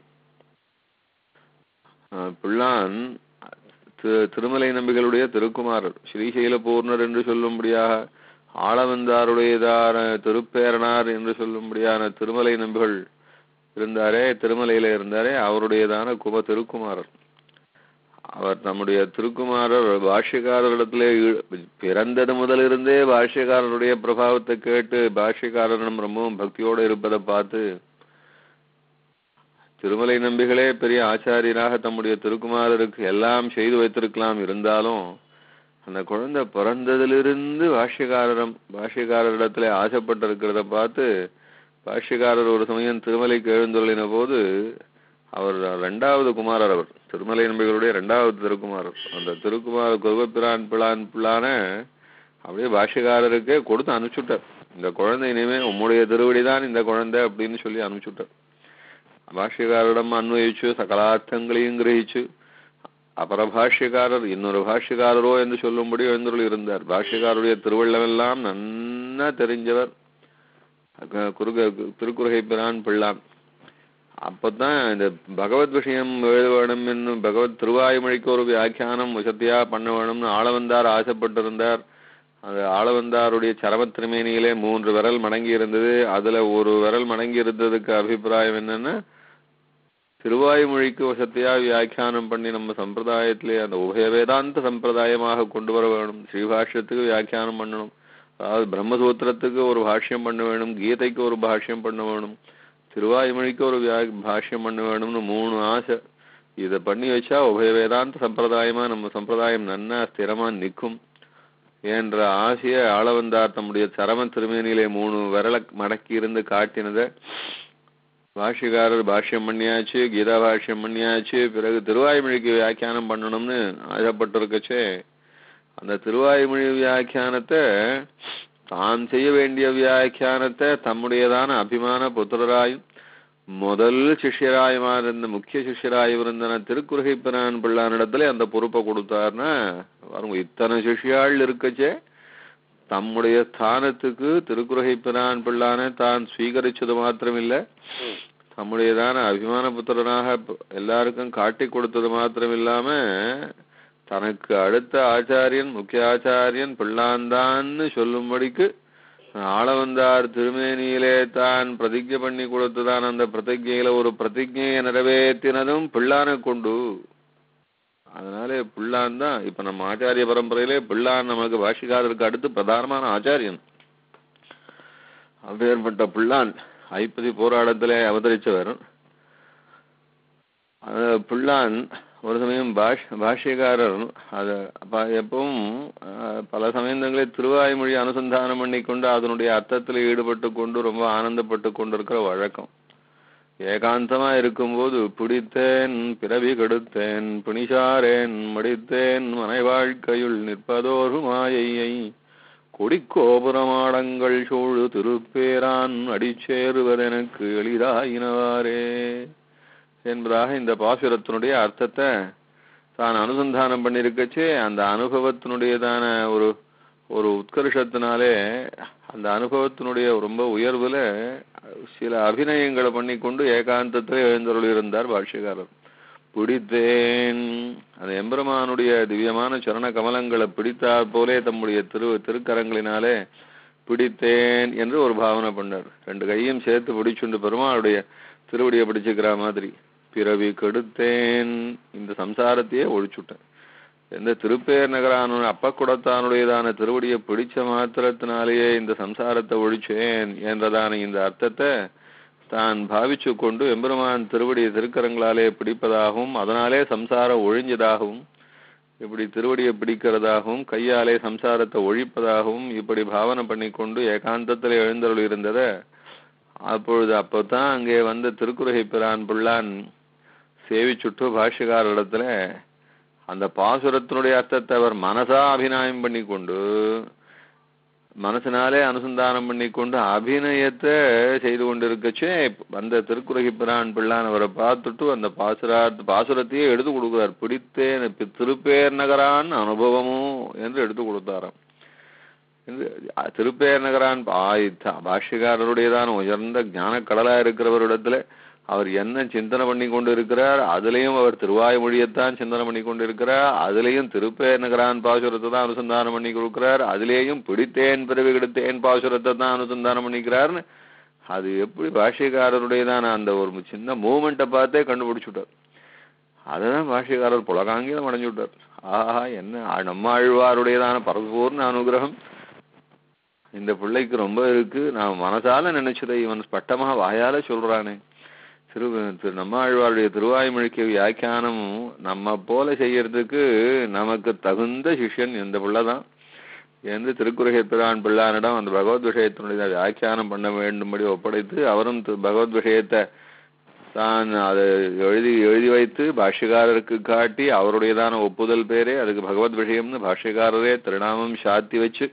ஆஹ் பிள்ளான் தி- திருமலை நம்பிகளுடைய திருக்குமாரர் ஸ்ரீசைல பூர்ணர் என்று சொல்லும்படியாக ஆளவந்தாருடையதான திருப்பேரனார் என்று சொல்லும்படியான திருமலை நம்பிகள் இருந்தாரே திருமலையில இருந்தாரே அவருடையதான கும திருக்குமாரர் அவர் நம்முடைய திருக்குமாரர் பாஷ்யக்காரரிடத்திலே ஈ- பிறந்தது முதலிருந்தே பாஷ்யக்காரருடைய பிரபாவத்தை கேட்டு பாஷ்யக்காரரிடம் ரொம்பவும் பக்தியோடு இருப்பதை பார்த்து திருமலை நம்பிகளே பெரிய ஆச்சாரியராக தம்முடைய திருக்குமாரருக்கு எல்லாம் செய்து வைத்திருக்கலாம் இருந்தாலும் அந்த குழந்தை பிறந்ததிலிருந்து பாஷ்யக்காரரம் பாஷ்யக்காரரிடத்துல ஆசைப்பட்டிருக்கிறத பார்த்து பாஷ்யக்காரர் ஒரு சமயம் திருமலைக்கு எழுந்துள்ளின போது அவர் ரெண்டாவது குமாரர் அவர் திருமலை நம்பிகளுடைய ரெண்டாவது திருக்குமாரர் அந்த திருக்குமார குருவப்பிரான் பிளான் பிள்ளான அப்படியே பாஷ்யக்காரருக்கே கொடுத்து அனுப்பிச்சுட்டார் இந்த குழந்தை இனிமே உம்முடைய திருவடிதான் இந்த குழந்தை அப்படின்னு சொல்லி அனுப்பிச்சுட்டார் பாஷ்யக்காரரிடம் அன்வயிச்சு சகலார்த்தங்களையும் கிரகிச்சு அபரபாஷ்யக்காரர் இன்னொரு பாஷ்யக்காரரோ என்று சொல்லும்படி எழுந்துள்ள இருந்தார் பாஷ்யக்காரருடைய திருவள்ளமெல்லாம் நன்னா தெரிஞ்சவர் அக- குருக திருக்குறுகை பிரான் பிள்ளான் அப்பதான் இந்த பகவத் விஷயம் எழுத வேணும் என்னும் பகவத் திருவாய்மொழிக்கு ஒரு வியாக்கியானம் வசதியா பண்ண வேணும்னு ஆளவந்தார் ஆசைப்பட்டிருந்தார் அந்த ஆளவந்தாருடைய சரம திருமேனியிலே மூன்று விரல் மடங்கி இருந்தது அதுல ஒரு விரல் மடங்கி இருந்ததுக்கு அபிப்பிராயம் என்னன்னா திருவாய்மொழிக்கு வசத்தியா வியாக்கியானம் பண்ணி நம்ம சம்பிரதாயத்திலே அந்த உபய வேதாந்த சம்பிரதாயமாக கொண்டு வர வேணும் ஸ்ரீபாஷ்யத்துக்கு வியாக்கியானம் பண்ணணும் அதாவது பிரம்மசூத்திரத்துக்கு ஒரு பாஷ்யம் பண்ண வேணும் கீதைக்கு ஒரு பாஷ்யம் பண்ண வேணும் திருவாய்மொழிக்கு ஒரு வியா பாஷ்யம் பண்ண வேணும்னு மூணு ஆசை இதை பண்ணி வச்சா உபய வேதாந்த சம்பிரதாயமா நம்ம சம்பிரதாயம் நன்னா ஸ்திரமா நிற்கும் என்ற ஆசையை ஆளவந்தார் தம்முடைய சரம திருமேனியிலே மூணு விரல மடக்கி இருந்து காட்டினதை பாஷ்யக்காரர் பாஷ்யம் பண்ணியாச்சு கீதா பாஷ்யம் பண்ணியாச்சு பிறகு திருவாய்மொழிக்கு வியாக்கியானம் பண்ணணும்னு ஆசைப்பட்டிருக்கச்சே அந்த திருவாய்மொழி வியாக்கியானத்தை தான் செய்ய வேண்டிய வியாக்கியானத்தை தம்முடையதான அபிமான புத்திரராயும் முதல் சிஷ்யராயமா இருந்த முக்கிய சிஷ்யராய் இருந்தன திருக்குறுகை பிரான் பிள்ளானிடத்துல அந்த பொறுப்பை கொடுத்தாருன்னா பாருங்க இத்தனை சிஷ்யாள் இருக்கச்சே தம்முடைய ஸ்தானத்துக்கு திருக்குறுகை பிரான் பிள்ளானை தான் ஸ்வீகரிச்சது மாத்திரமில்லை தம்முடையதான அபிமான புத்திரனாக எல்லாருக்கும் காட்டி கொடுத்தது மாத்திரம் இல்லாம தனக்கு அடுத்த ஆச்சாரியன் முக்கிய ஆச்சாரியன் பிள்ளாந்தான்னு சொல்லும்படிக்கு ஆளவந்தார் திருமேனியிலே தான் பிரதிஜை பண்ணி கொடுத்ததான் அந்த பிரதிஜையில ஒரு பிரதிஜையை நிறைவேற்றினதும் பிள்ளானை கொண்டு அதனாலே பிள்ளான் தான் இப்ப நம்ம ஆச்சாரிய பரம்பரையிலே பிள்ளான் நமக்கு பாஷிகாரருக்கு அடுத்து பிரதானமான ஆச்சாரியன் அப்பேற்பட்ட பிள்ளான் ஐப்பதி போராட்டத்திலே அவதரிச்சவர் அது பிள்ளான் ஒரு சமயம் பாஷ் பாஷ்யக்காரர் அது ப- எப்பவும் அஹ், பல சமயங்களில் திருவாய்மொழி அனுசந்தானம் பண்ணிக்கொண்டு அதனுடைய அர்த்தத்தில் ஈடுபட்டு கொண்டு ரொம்ப ஆனந்தப்பட்டு கொண்டிருக்கிற வழக்கம் ஏகாந்தமா இருக்கும்போது பிடித்தேன் பிறவி கெடுத்தேன் பிணிசாரேன் மடித்தேன் மனை வாழ்க்கையுள் நிற்பதோரு மாயையை கொடிக்கோபுரமாடங்கள் சூழு திருப்பேரான் அடிச்சேருவதெனக்கு எளிதாயினவாரே என்பதாக இந்த பாசுரத்தினுடைய அர்த்தத்தை தான் அனுசந்தானம் பண்ணிருக்கச்சே அந்த அனுபவத்தினுடையதான ஒரு ஒரு உத்கர்ஷத்தினாலே அந்த அனுபவத்தினுடைய ரொம்ப உயர்வுல சில அபிநயங்களை பண்ணிக்கொண்டு ஏகாந்தத்தில் எழுந்தருள் இருந்தார் பாஷ்யக்காரர் பிடித்தேன் அந்த எம்பெருமானுடைய திவ்யமான சரண கமலங்களை பிடித்தாற் போலே தம்முடைய திரு திருக்கரங்களினாலே பிடித்தேன் என்று ஒரு பாவனை பண்ணார் ரெண்டு கையும் சேர்த்து பிடிச்சுண்டு பெருமாளுடைய திருவடியை பிடிச்சுக்கிற மாதிரி பிறவி கெடுத்தேன் இந்த சம்சாரத்தையே ஒழிச்சுட்டேன் எந்த திருப்பேர் நகரான அப்ப குடத்தானுடையதான திருவடியை பிடிச்ச மாத்திரத்தினாலேயே இந்த சம்சாரத்தை ஒழிச்சேன் என்றதான இந்த அர்த்தத்தை தான் பாவிச்சு கொண்டு எம்பெருமான் திருவடியை திருக்கரங்களாலே பிடிப்பதாகவும் அதனாலே சம்சாரம் ஒழிஞ்சதாகவும் இப்படி திருவடியை பிடிக்கிறதாகவும் கையாலே சம்சாரத்தை ஒழிப்பதாகவும் இப்படி பாவனை பண்ணிக்கொண்டு ஏகாந்தத்தில் எழுந்தருள் இருந்ததை அப்பொழுது அப்போதான் அங்கே வந்த திருக்குறகை பிரான் பிள்ளான் சேவிச்சுட்டு பாஷ்யக்காரரிடத்துல அந்த பாசுரத்தினுடைய அர்த்தத்தை அவர் மனசா அபிநயம் பண்ணி கொண்டு மனசினாலே அனுசந்தானம் பண்ணி கொண்டு அபிநயத்தை செய்து கொண்டிருக்கச்சே அந்த திருக்குறகை பிரான் பிள்ளான் அவரை பார்த்துட்டு அந்த பாசுரா பாசுரத்தையே எடுத்து கொடுக்கிறார் பிடித்தேன் பி- திருப்பேர் நகரான் அனுபவமும் என்று எடுத்து கொடுத்தாராம் என்று அ- திருப்பேர் நகரான் ஆயுத்த பாஷ்யக்காரருடையதான உயர்ந்த ஞான கடலா இருக்கிறவரிடத்துல அவர் என்ன சிந்தனை பண்ணி கொண்டு இருக்கிறார் அதுலயும் அவர் திருவாய்மொழியத்தான் சிந்தனை பண்ணி கொண்டு இருக்கிறார் அதுலயும் திருப்பேர் நகரான் பாசுரத்தை தான் அனுசந்தானம் பண்ணி கொடுக்கிறார் அதுலேயும் பிடித்தேன் பிறவி கெடுத்தேன் பாசுரத்தை தான் அனுசந்தானம் பண்ணிக்கிறார்னு அது எப்படி பாஷ்யக்காரருடையதான அந்த ஒரு சின்ன மூமெண்ட்டை பார்த்தே கண்டுபிடிச்சுட்டார் அதுதான் பாஷ்யக்காரர் புலகாங்கிலம் அடைஞ்சு விட்டார் ஆஹா என்ன ஆ- நம்ம ஆழ்வாருடையதான பரபூர்ண அனுகிரகம் இந்த பிள்ளைக்கு ரொம்ப இருக்கு நான் மனசால நினைச்சதை இவன் பட்டமா வாயால சொல்றானே திரு திரு நம்மாழ்வாருடைய திருவாய்மொழிக்கு வியாக்கியானம் நம்ம போல செய்யறதுக்கு நமக்கு தகுந்த சிஷ்யன் இந்த பிள்ளைதான் என்று திருக்குறகை பிரான் பிள்ளானிடம் அந்த பகவத் விஷயத்தினுடைய வியாக்கியானம் பண்ண வேண்டும்படி ஒப்படைத்து அவரும் தி- பகவத் விஷயத்தை தான் அதை எழுதி எழுதி வைத்து பாஷ்யக்காரருக்கு காட்டி அவருடையதான ஒப்புதல் பேரே அதுக்கு பகவத் விஷயம்னு பாஷ்யக்காரரே திருநாமம் சாத்தி வச்சு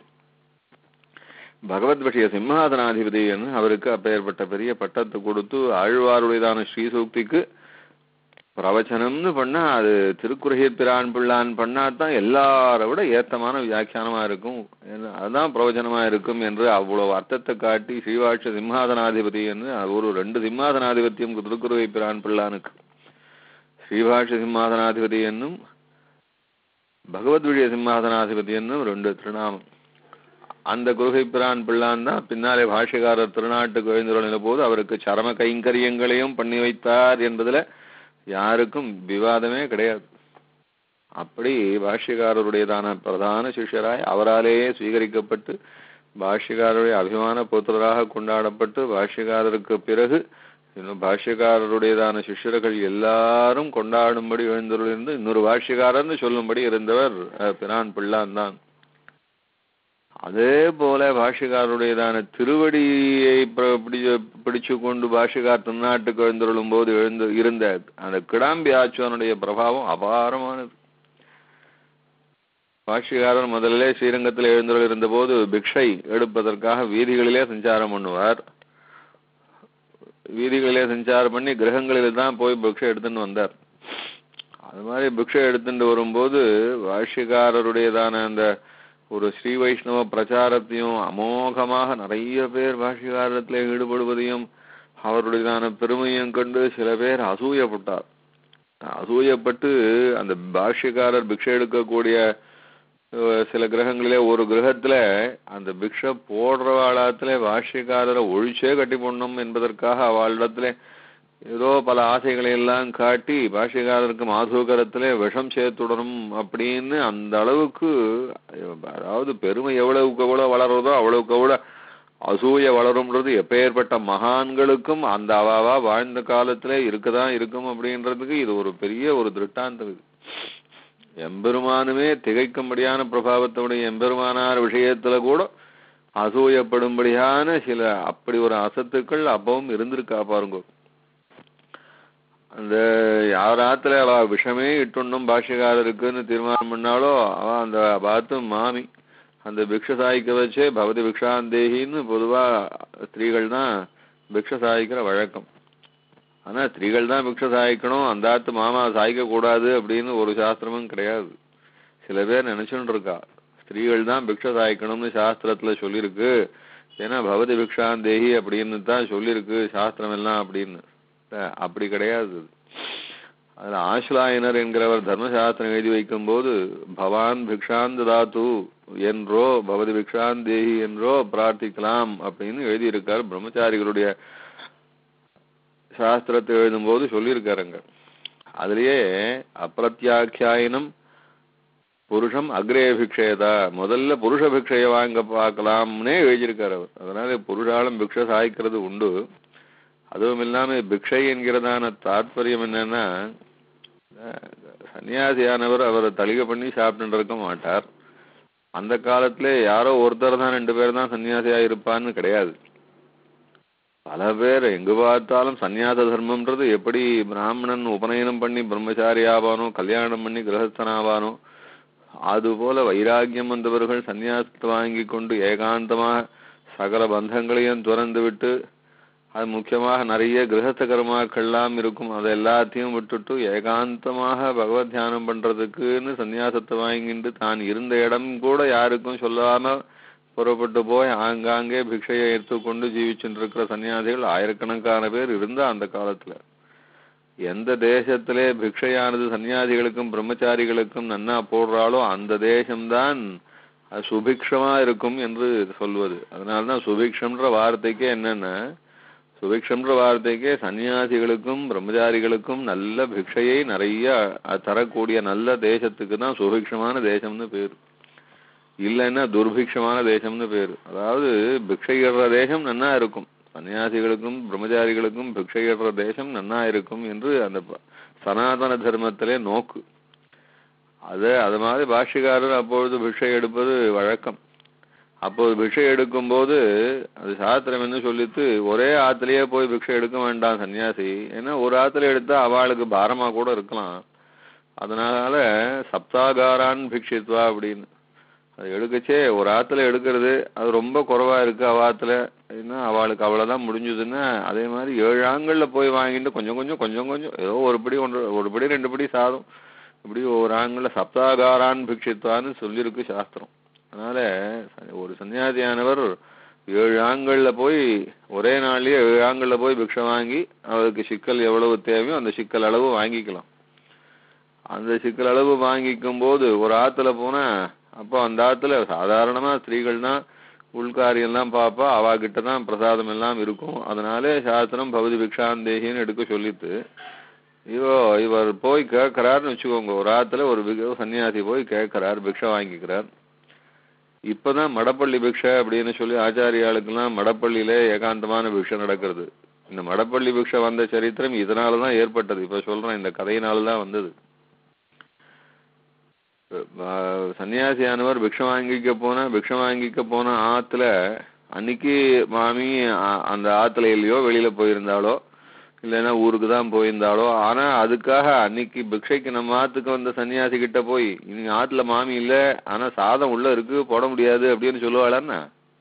பகவத் விஷய சிம்மாசனாதிபதின்னு அவருக்கு அப்பேற்பட்ட பெரிய பட்டத்தை கொடுத்து ஆழ்வாருடையதான ஸ்ரீசூக்திக்கு பிரவச்சனம்னு பண்ணா அது திருக்குறகீர் பிரான் பிள்ளான் பண்ணாதான் எல்லாரை விட ஏத்தமான வியாக்கியானமா இருக்கும் ஏன்னா அதுதான் பிரவச்சனமா இருக்கும் என்று அவ்வளவு அர்த்தத்தை காட்டி ஸ்ரீவாட்ச சிம்மாசனாதிபதி என்று ஒரு ரெண்டு சிம்மாசனாதிபத்தியம் திருக்குறகை பிரான் பிள்ளானுக்கு ஸ்ரீபாஷ சிம்மாசனாதிபதி என்னும் பகவத் விஜய சிம்மாசனாதிபதி என்னும் ரெண்டு திருநாமம் அந்த குருகை பிரான் பிள்ளான் தான் பின்னாலே பாஷ்யக்காரர் திருநாட்டுக்கு எழுந்துள்ள போது அவருக்கு சரம கைங்கரியங்களையும் பண்ணி வைத்தார் என்பதுல யாருக்கும் விவாதமே கிடையாது அப்படி பாஷ்யக்காரருடையதான பிரதான சிஷ்யராய் அவராலேயே சுவீகரிக்கப்பட்டு பாஷ்யக்காரருடைய அபிமான புத்திரராக கொண்டாடப்பட்டு பாஷ்யக்காரருக்கு பிறகு இன்னும் பாஷ்யக்காரருடையதான சிஷ்யர்கள் எல்லாரும் கொண்டாடும்படி எழுந்துள்ளிருந்து இன்னொரு பாஷ்யக்காரர்னு சொல்லும்படி இருந்தவர் அஹ், பிரான் பிள்ளான் தான் அதே போல பாஷ்யக்காரருடையதான திருவடியை பிர- பிடி- பிடிச்சு கொண்டு பாஷ்யக்கார் திருநாட்டுக்கு எழுந்தருளும் போது எழுந்து இருந்த அந்த கிடாம்பி ஆச்சுவனுடைய பிரபாவம் அபாரமானது பாஷ்யக்காரர் முதல்ல ஸ்ரீரங்கத்தில் எழுந்தருள் இருந்தபோது பிக்ஷை எடுப்பதற்காக வீதிகளிலே சஞ்சாரம் பண்ணுவார் வீதிகளிலே சஞ்சாரம் பண்ணி கிரகங்களில் தான் போய் பிக்ஷை எடுத்துன்னு வந்தார் அது மாதிரி பிக்ஷை எடுத்துட்டு வரும்போது பாஷ்யக்காரருடையதான அந்த ஒரு ஸ்ரீ வைஷ்ணவ பிரச்சாரத்தையும் அமோகமாக நிறைய பேர் பாஷ்யகாரத்தில் ஈடுபடுவதையும் அவருடையதான பெருமையும் கண்டு சில பேர் அசூயப்பட்டார் அசூயப்பட்டு அந்த பாஷ்யக்காரர் பிக்ஷை எடுக்கக்கூடிய அஹ், சில கிரகங்களிலே ஒரு கிரகத்துல அந்த பிக்ஷை போடுறவாளத்துல பாஷ்யக்காரரை ஒழிச்சே கட்டி போடணும் என்பதற்காக அவளிடத்துல ஏதோ பல ஆசைகளை எல்லாம் காட்டி பாஷ்யக்காரருக்கு மாதுகரத்திலே விஷம் சேர்த்துடணும் அப்படின்னு அந்த அளவுக்கு அதாவது பெருமை எவ்வளவுக்கு எவ்வளவு வளருதோ அவ்வளவுக்கு எவ்வளவு அசூய வளரும்ன்றது எப்பேற்பட்ட மகான்களுக்கும் அந்த அவாவா வாழ்ந்த காலத்துல இருக்கதான் இருக்கும் அப்படின்றதுக்கு இது ஒரு பெரிய ஒரு திருட்டாந்தம் இது எம்பெருமானுமே திகைக்கும்படியான பிரபாவத்தோடைய எம்பெருமானார் விஷயத்துல கூட அசூயப்படும்படியான சில அப்படி ஒரு அசத்துக்கள் அப்பவும் இருந்திருக்கா பாருங்க அந்த யாராத்துல அவ விஷமே இட்டுண்ணும் பாஷ்யக்காரருக்குன்னு தீர்மானம் பண்ணாலோ அவ அந்த பார்த்து மாமி அந்த பிக்ஷ சாய்க்க வச்சே பகவதி பிக்ஷாந்தேகின்னு பொதுவா ஸ்திரீகள் தான் பிக்ஷ சாய்க்கிற வழக்கம் ஆனா ஸ்திரீகள் தான் பிக்ஷ சாய்க்கணும் அந்த ஆத்து மாமா சாய்க்க கூடாது அப்படின்னு ஒரு சாஸ்திரமும் கிடையாது சில பேர் நினைச்சுட்டு இருக்கா ஸ்திரீகள் தான் பிக்ஷ சாய்க்கணும்னு சாஸ்திரத்துல சொல்லியிருக்கு ஏன்னா பகவதி பிக்ஷாந்தேகி அப்படின்னு தான் சொல்லியிருக்கு சாஸ்திரம் எல்லாம் அப்படின்னு அஹ் அப்படி கிடையாது அது. அதுல ஆஷ்லாயனர் என்கிறவர் தர்மசாஸ்திரம் எழுதி வைக்கும்போது பவான் பிக்ஷாந்த தாத்து என்றோ பவதி பிக்ஷாந்தேகி என்றோ பிரார்த்திக்கலாம் அப்படின்னு எழுதியிருக்கார் பிரம்மச்சாரிகளுடைய சாஸ்திரத்தை எழுதும்போது சொல்லியிருக்காருங்க அதுலயே அப்பிரத்யாக்கியாயனம் புருஷம் அக்ரே பிக்ஷேதா முதல்ல புருஷ பிக்ஷைய வாங்க பார்க்கலாம்னே எழுதியிருக்காரு அவர் அதனால புருஷாலும் பிக்ஷை சாய்க்கிறது உண்டு அதுவும் இல்லாம பிக்ஷை என்கிறதான தாற்பயம் என்னன்னா அஹ், சன்னியாசியானவர் அவரை தலிகை பண்ணி சாப்பிட்டு இருக்க மாட்டார் அந்த காலத்துல யாரோ ஒருத்தர் தான் ரெண்டு பேர் தான் சன்னியாசியா இருப்பான்னு கிடையாது பல பேர் எங்கு பார்த்தாலும் சந்நியாச தர்மம்ன்றது எப்படி பிராமணன் உபநயனம் பண்ணி பிரம்மச்சாரி ஆவானோ கல்யாணம் பண்ணி கிரகஸ்தனாவானோ அதுபோல வைராக்கியம் வந்தவர்கள் சந்நியாசத்தை வாங்கி கொண்டு ஏகாந்தமாக சகல பந்தங்களையும் துறந்து விட்டு அது முக்கியமாக நிறைய கிரகஸ்த கர்மாக்கள்லாம் இருக்கும் அதை எல்லாத்தையும் விட்டுட்டு ஏகாந்தமாக பகவத் தியானம் பண்றதுக்குன்னு சந்நியாசத்தை வாங்கிட்டு தான் இருந்த இடம் கூட யாருக்கும் சொல்லாம புறப்பட்டு போய் ஆங்காங்கே பிக்ஷையை எடுத்துக்கொண்டு ஜீவிச்சுட்டு இருக்கிற சன்னியாசிகள் ஆயிரக்கணக்கான பேர் இருந்தா அந்த காலத்துல எந்த தேசத்திலே பிக்ஷையானது சன்னியாசிகளுக்கும் பிரம்மச்சாரிகளுக்கும் நன்னா போடுறாளோ அந்த தேசம்தான் அது சுபிக்ஷமா இருக்கும் என்று சொல்வது அதனாலதான் சுபிக்ஷம்ன்ற வார்த்தைக்கே என்னன்னா சுபிக்ஷம்ன்ற வார்த்தைக்கே சன்னியாசிகளுக்கும் பிரம்மச்சாரிகளுக்கும் நல்ல பிக்ஷையை நிறைய அஹ், தரக்கூடிய நல்ல தேசத்துக்கு தான் சுபிக்ஷமான தேசம்னு பேரு இல்லைன்னா துர்பிக்ஷமான தேசம்னு பேரு அதாவது பிக்ஷையிடுற தேசம் நன்னா இருக்கும் சன்னியாசிகளுக்கும் பிரம்மச்சாரிகளுக்கும் பிக்ஷையிடுற தேசம் நன்னா இருக்கும் என்று அந்த ப- சனாதன தர்மத்திலே நோக்கு அது அது மாதிரி பாஷ்யக்காரர் அப்பொழுது பிக்ஷை எடுப்பது வழக்கம் அப்போது பிக்ஷை எடுக்கும்போது அது சாஸ்திரம் என்ன சொல்லித்து ஒரே ஆத்துலயே போய் பிக்ஷை எடுக்க வேண்டாம் சன்னியாசி ஏன்னா ஒரு ஆத்துல எடுத்தா அவளுக்கு பாரமா கூட இருக்கலாம் அதனால சப்தாகாரான் பிக்ஷித்வா அப்படின்னு அது எடுக்கச்சே ஒரு ஆத்துல எடுக்கிறது அது ரொம்ப குறைவா இருக்கு அவ ஆத்துல ஏன்னா அவளுக்கு அவ்வளவுதான் முடிஞ்சதுன்னா அதே மாதிரி ஏழு ஆண்கள்ல போய் வாங்கிட்டு கொஞ்சம் கொஞ்சம் கொஞ்சம் கொஞ்சம் ஏதோ ஒரு படி ஒன்று ஒரு படி ரெண்டு படி சாதம் இப்படி ஒரு ஆண்கள்ல சப்தாகாரான் பிக்ஷித்வான்னு சொல்லியிருக்கு சாஸ்திரம் அதனால ஒரு சன்னியாசியானவர் ஏழு ஆண்கள்ல போய் ஒரே நாள்லயே ஏழு ஆண்கள்ல போய் பிக்ஷை வாங்கி அவருக்கு சிக்கல் எவ்வளவு தேவையோ அந்த சிக்கல் அளவு வாங்கிக்கலாம் அந்த சிக்கல் அளவு வாங்கிக்கும் போது ஒரு ஆத்துல போனா அப்போ அந்த ஆத்துல சாதாரணமா ஸ்திரீகள் தான் உள்காரியெல்லாம் பாப்பா அவா கிட்ட தான் பிரசாதம் எல்லாம் இருக்கும் அதனாலே சாஸ்திரம் பகுதி பிக்ஷாந்தேகின்னு எடுக்க சொல்லிட்டு இவோ இவர் போய் கேட்கிறாருன்னு வச்சுக்கோங்க ஒரு ஆத்துல ஒரு பிக- சன்னியாசி போய் கேட்கிறார் பிக்ஷை வாங்கிக்கிறார் இப்பதான் மடப்பள்ளி பிக்ஷை அப்படின்னு சொல்லி ஆச்சாரியாளுக்கெல்லாம் மடப்பள்ளியிலே ஏகாந்தமான பிக்ஷை நடக்கிறது இந்த மடப்பள்ளி பிக்ஷை வந்த சரித்திரம் இதனாலதான் ஏற்பட்டது இப்ப சொல்றேன் இந்த கதையினாலதான் வந்தது அஹ் சன்னியாசியானவர் பிக்ஷை வாங்கிக்க போன பிக்ஷை வாங்கிக்க போன ஆத்துல அன்னைக்கு மாமி அ- அந்த ஆத்துல இல்லையோ வெளியில போயிருந்தாலோ இல்லைன்னா ஊருக்கு தான் போயிருந்தாலோ ஆனா அதுக்காக அன்னைக்கு பிக்ஷைக்கு நம்ம ஆத்துக்கு வந்த சன்னியாசி கிட்ட போய் நீங்க ஆத்துல மாமி இல்ல ஆனா சாதம் உள்ள இருக்கு போட முடியாது அப்படின்னு சொல்லுவாளான்னா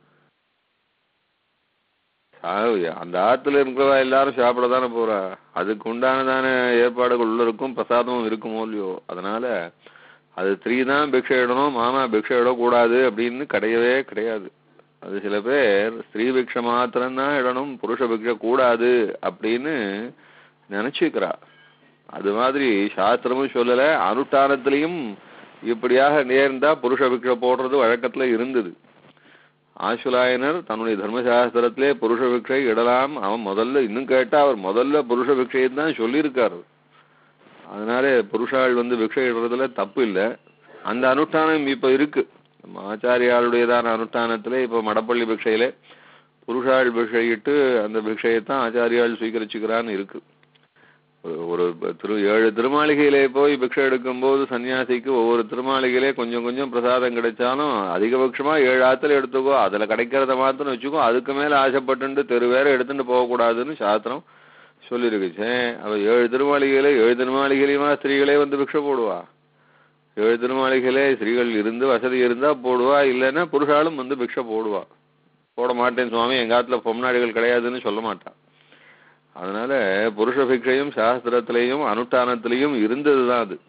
சா- அந்த ஆத்துல இருக்கிறவா எல்லாரும் சாப்பிட தானே போறா அதுக்கு உண்டானதான ஏற்பாடுகள் உள்ள இருக்கும் பிரசாதமும் இருக்குமோ இல்லையோ அதனால அது ஸ்திரீ தான் பிக்ஷை இடணும் மாமா பிக்ஷை இடக்கூடாது அப்படின்னு கிடையவே கிடையாது அது சில பேர் ஸ்திரீ பிக்ஷை மாத்திரம்தான் இடணும் புருஷ பிக்ஷை கூடாது அப்படின்னு நினைச்சுக்கிறா அது மாதிரி சாஸ்திரமும் சொல்லல அனுஷ்டானத்திலையும் இப்படியாக நேர்ந்தா புருஷ பிக்ஷை போடுறது வழக்கத்துல இருந்தது ஆசுலாயனர் தன்னுடைய தர்மசாஸ்திரத்திலே புருஷ பிக்ஷை இடலாம் அவன் முதல்ல இன்னும் கேட்டா அவர் முதல்ல புருஷ பிக்ஷையை தான் சொல்லியிருக்காரு அதனால புருஷாள் வந்து பிக்ஷை இடுறதுல தப்பு இல்லை அந்த அனுஷ்டானம் இப்ப இருக்கு நம்ம ஆச்சாரியாளுடையதான அனுஷ்டானத்திலே இப்ப மடப்பள்ளி பிக்ஷையில புருஷாள் பிக்ஷையிட்டு அந்த பிக்ஷையைத்தான் ஆச்சாரியாள் சுவீகரிச்சுக்கிறான்னு இருக்கு ஒரு- ஒரு திரு ஏழு திருமாளிகையிலே போய் பிக்ஷை எடுக்கும்போது சன்னியாசிக்கு ஒவ்வொரு திருமாளிகையிலே கொஞ்சம் கொஞ்சம் பிரசாதம் கிடைச்சாலும் அதிகபட்சமா ஏழு ஆத்துல எடுத்துக்கோ அதுல கிடைக்கிறத மாத்திரம் வச்சுக்கோ அதுக்கு மேல ஆசைப்பட்டுண்டு தெரு வேற எடுத்துட்டு போகக்கூடாதுன்னு சாஸ்திரம் சொல்லியிருக்குச்சே அவ ஏழு திருமாளிகையில ஏழு திருமாளிகையிலுமா ஸ்திரீகளே வந்து பிக்ஷை போடுவா ஏழு திருமாளிகையிலே ஸ்திரீகள் இருந்து வசதி இருந்தா போடுவா இல்லைன்னா புருஷாலும் வந்து பிக்ஷை போடுவா போட மாட்டேன் சுவாமி எங்க ஆத்துல பொம்னாடிகள் கிடையாதுன்னு சொல்ல மாட்டா அதனால புருஷ பிக்ஷையும் சாஸ்திரத்திலையும் அனுஷ்டானத்திலையும் இருந்ததுதான் அது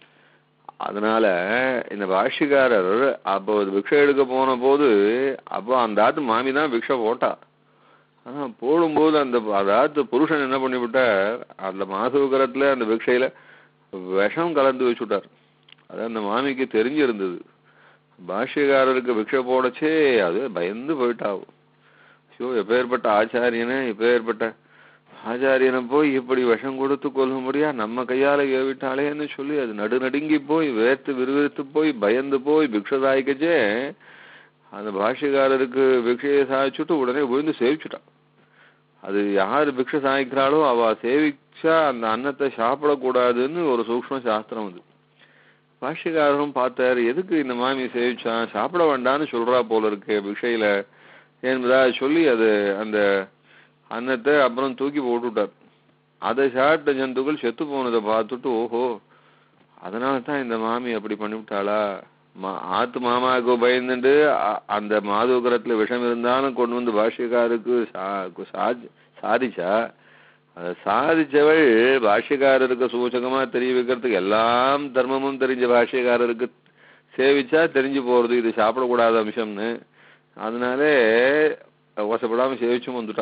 அதனால இந்த பாஷ்யக்காரர் அப்போ ஒரு பிக்ஷை எடுக்க போன போது அப்போ அந்த ஆத்து மாமி தான் பிக்ஷை போட்டா ஆனா போடும்போது அந்த அதாவது புருஷன் என்ன பண்ணிவிட்டார் அந்த மாசூகரத்துல அந்த பிக்ஷையில விஷம் கலந்து வச்சுட்டார் அது அந்த மாமிக்கு தெரிஞ்சிருந்தது பாஷ்யக்காரருக்கு பிக்ஷை போடச்சே அது பயந்து போயிட்டாவும் ஐயோ எப்பேற்பட்ட ஆச்சாரியனே எப்பேற்பட்ட ஆச்சாரியனை போய் இப்படி விஷம் கொடுத்து கொல்ல முடியா நம்ம கையால ஏவிட்டாளேன்னு சொல்லி அது நடுநடுங்கி போய் வேர்த்து விறுவிறுத்து போய் பயந்து போய் பிக்ஷை சாய்க்கச்சே அந்த பாஷ்யக்காரருக்கு பிக்ஷையை சாய்ச்சுட்டு உடனே விழுந்து சேவிச்சுட்டான் அது யாரு பிக்ஷை சாய்க்கிறாளோ அவ சேவிச்சா அந்த அன்னத்தை சாப்பிடக்கூடாதுன்னு ஒரு சூக்ஷ்ம சாஸ்திரம் அது பாஷ்யக்காரரும் பார்த்தாரு எதுக்கு இந்த மாமி சேவிச்சான் சாப்பிட வேண்டாம்னு சொல்றா போல இருக்கு பிக்ஷையில என்பதா சொல்லி அது அந்த அன்னத்தை அப்புறம் தூக்கி போட்டுவிட்டார் அதை சாப்பிட்ட ஜந்துக்கள் செத்து போனதை பார்த்துட்டு ஓஹோ அதனால தான் இந்த மாமி அப்படி பண்ணிவிட்டாளா மா ஆத்து மாமாவுக்கு பயந்துட்டு அ- அந்த மாதுகரத்துல விஷம் இருந்தாலும் கொண்டு வந்து பாஷ்யக்காருக்கு சா- சா- சாதிச்சா அதை சாதிச்சவள் பாஷ்யக்காரருக்கு சூச்சகமா தெரிய வைக்கிறதுக்கு எல்லாம் தர்மமும் தெரிஞ்ச பாஷ்யக்காரருக்கு சேவிச்சா தெரிஞ்சு போறது இது சாப்பிடக்கூடாத அம்சம்னு அதனாலே வசப்படாம சேவிச்சும் வந்துட்டா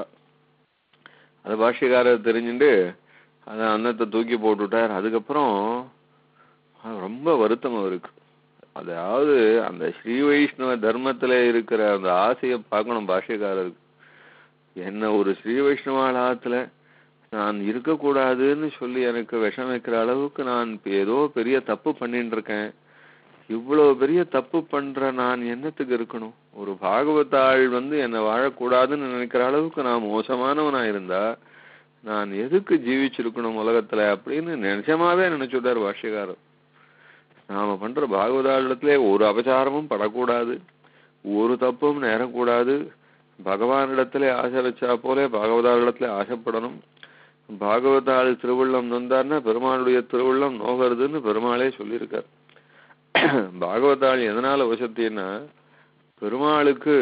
அது பாஷ்யக்காரர் தெரிஞ்சுட்டு அந்த அன்னத்தை தூக்கி போட்டுவிட்டார் அதுக்கப்புறம் அது ரொம்ப வருத்தம் அவருக்கு அதாவது அந்த ஸ்ரீ வைஷ்ணவ தர்மத்துல இருக்கிற அந்த ஆசையை பார்க்கணும் பாஷ்யக்காரருக்கு என்ன ஒரு ஸ்ரீ வைஷ்ணவாலயத்துல நான் இருக்கக்கூடாதுன்னு சொல்லி எனக்கு விஷம் வைக்கிற அளவுக்கு நான் இப்ப ஏதோ பெரிய தப்பு பண்ணிட்டு இருக்கேன் இவ்வளவு பெரிய தப்பு பண்ற நான் என்னத்துக்கு இருக்கணும் ஒரு பாகவதாள் வந்து என்னை வாழக்கூடாதுன்னு நினைக்கிற அளவுக்கு நான் மோசமானவனா இருந்தா நான் எதுக்கு ஜீவிச்சிருக்கணும் உலகத்துல அப்படின்னு நிஜமாவே நினைச்சுட்டார் பாஷ்யக்காரர் நாம பண்ற பாகவதாளிடத்திலே ஒரு அபச்சாரமும் படக்கூடாது ஒரு தப்பும் நேரக்கூடாது பகவானிடத்திலே ஆசை வச்சா போலே பாகவதாளிடத்திலே ஆசைப்படணும் பாகவதாள் திருவுள்ளம் நொந்தார்னா பெருமாளுடைய திருவுள்ளம் நோகிறதுன்னு பெருமாளே சொல்லியிருக்கார் பாகவதாள் எதனால வசத்தின்னா பெருமாளுக்கு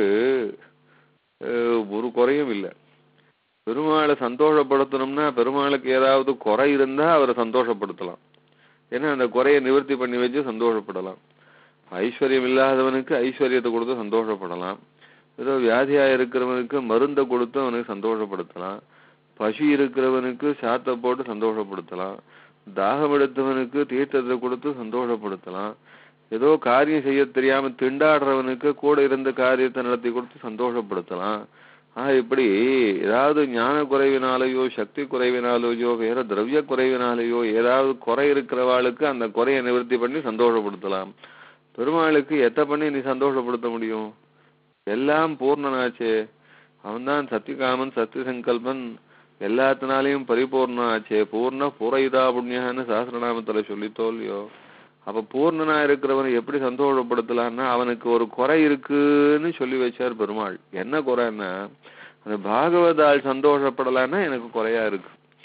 அஹ், ஒரு குறையும் இல்லை பெருமாளை சந்தோஷப்படுத்தணும்னா பெருமாளுக்கு ஏதாவது குறை இருந்தா அவரை சந்தோஷப்படுத்தலாம் ஏன்னா அந்த குறையை நிவர்த்தி பண்ணி வச்சு சந்தோஷப்படலாம் ஐஸ்வர்யம் இல்லாதவனுக்கு ஐஸ்வர்யத்தை கொடுத்து சந்தோஷப்படலாம் ஏதோ வியாதியா இருக்கிறவனுக்கு மருந்தை கொடுத்து அவனுக்கு சந்தோஷப்படுத்தலாம் பசி இருக்கிறவனுக்கு சாத்தை போட்டு சந்தோஷப்படுத்தலாம் தாகம் எடுத்தவனுக்கு தீர்த்தத்தை கொடுத்து சந்தோஷப்படுத்தலாம் ஏதோ காரியம் செய்ய தெரியாம திண்டாடுறவனுக்கு கூட இருந்த காரியத்தை நடத்தி கொடுத்து சந்தோஷப்படுத்தலாம் ஆஹ் இப்படி ஏதாவது ஞான குறைவினாலேயோ சக்தி குறைவினாலேயோ வேற திரவிய குறைவினாலேயோ ஏதாவது குறை இருக்கிறவாளுக்கு அந்த குறையை நிவர்த்தி பண்ணி சந்தோஷப்படுத்தலாம் பெருமாளுக்கு எத்த பண்ணி நீ சந்தோஷப்படுத்த முடியும் எல்லாம் பூர்ணனாச்சே அவன்தான் சத்தியகாமன் சத்திய சங்கல்பன் எல்லாத்தினாலையும் பரிபூர்ணனாச்சே பூர்ண பூரைதா புண்ணியன்னு சாஸ்திரநாமத்துல சொல்லித்தோ இல்லையோ அப்ப பூர்ணனா இருக்கிறவனை எப்படி சந்தோஷப்படுத்தலாம்னா அவனுக்கு ஒரு குறை இருக்குன்னு சொல்லி வச்சார் பெருமாள் என்ன குறைன்னா அந்த பாகவதாள் சந்தோஷப்படலான்னா எனக்கு குறையா இருக்கு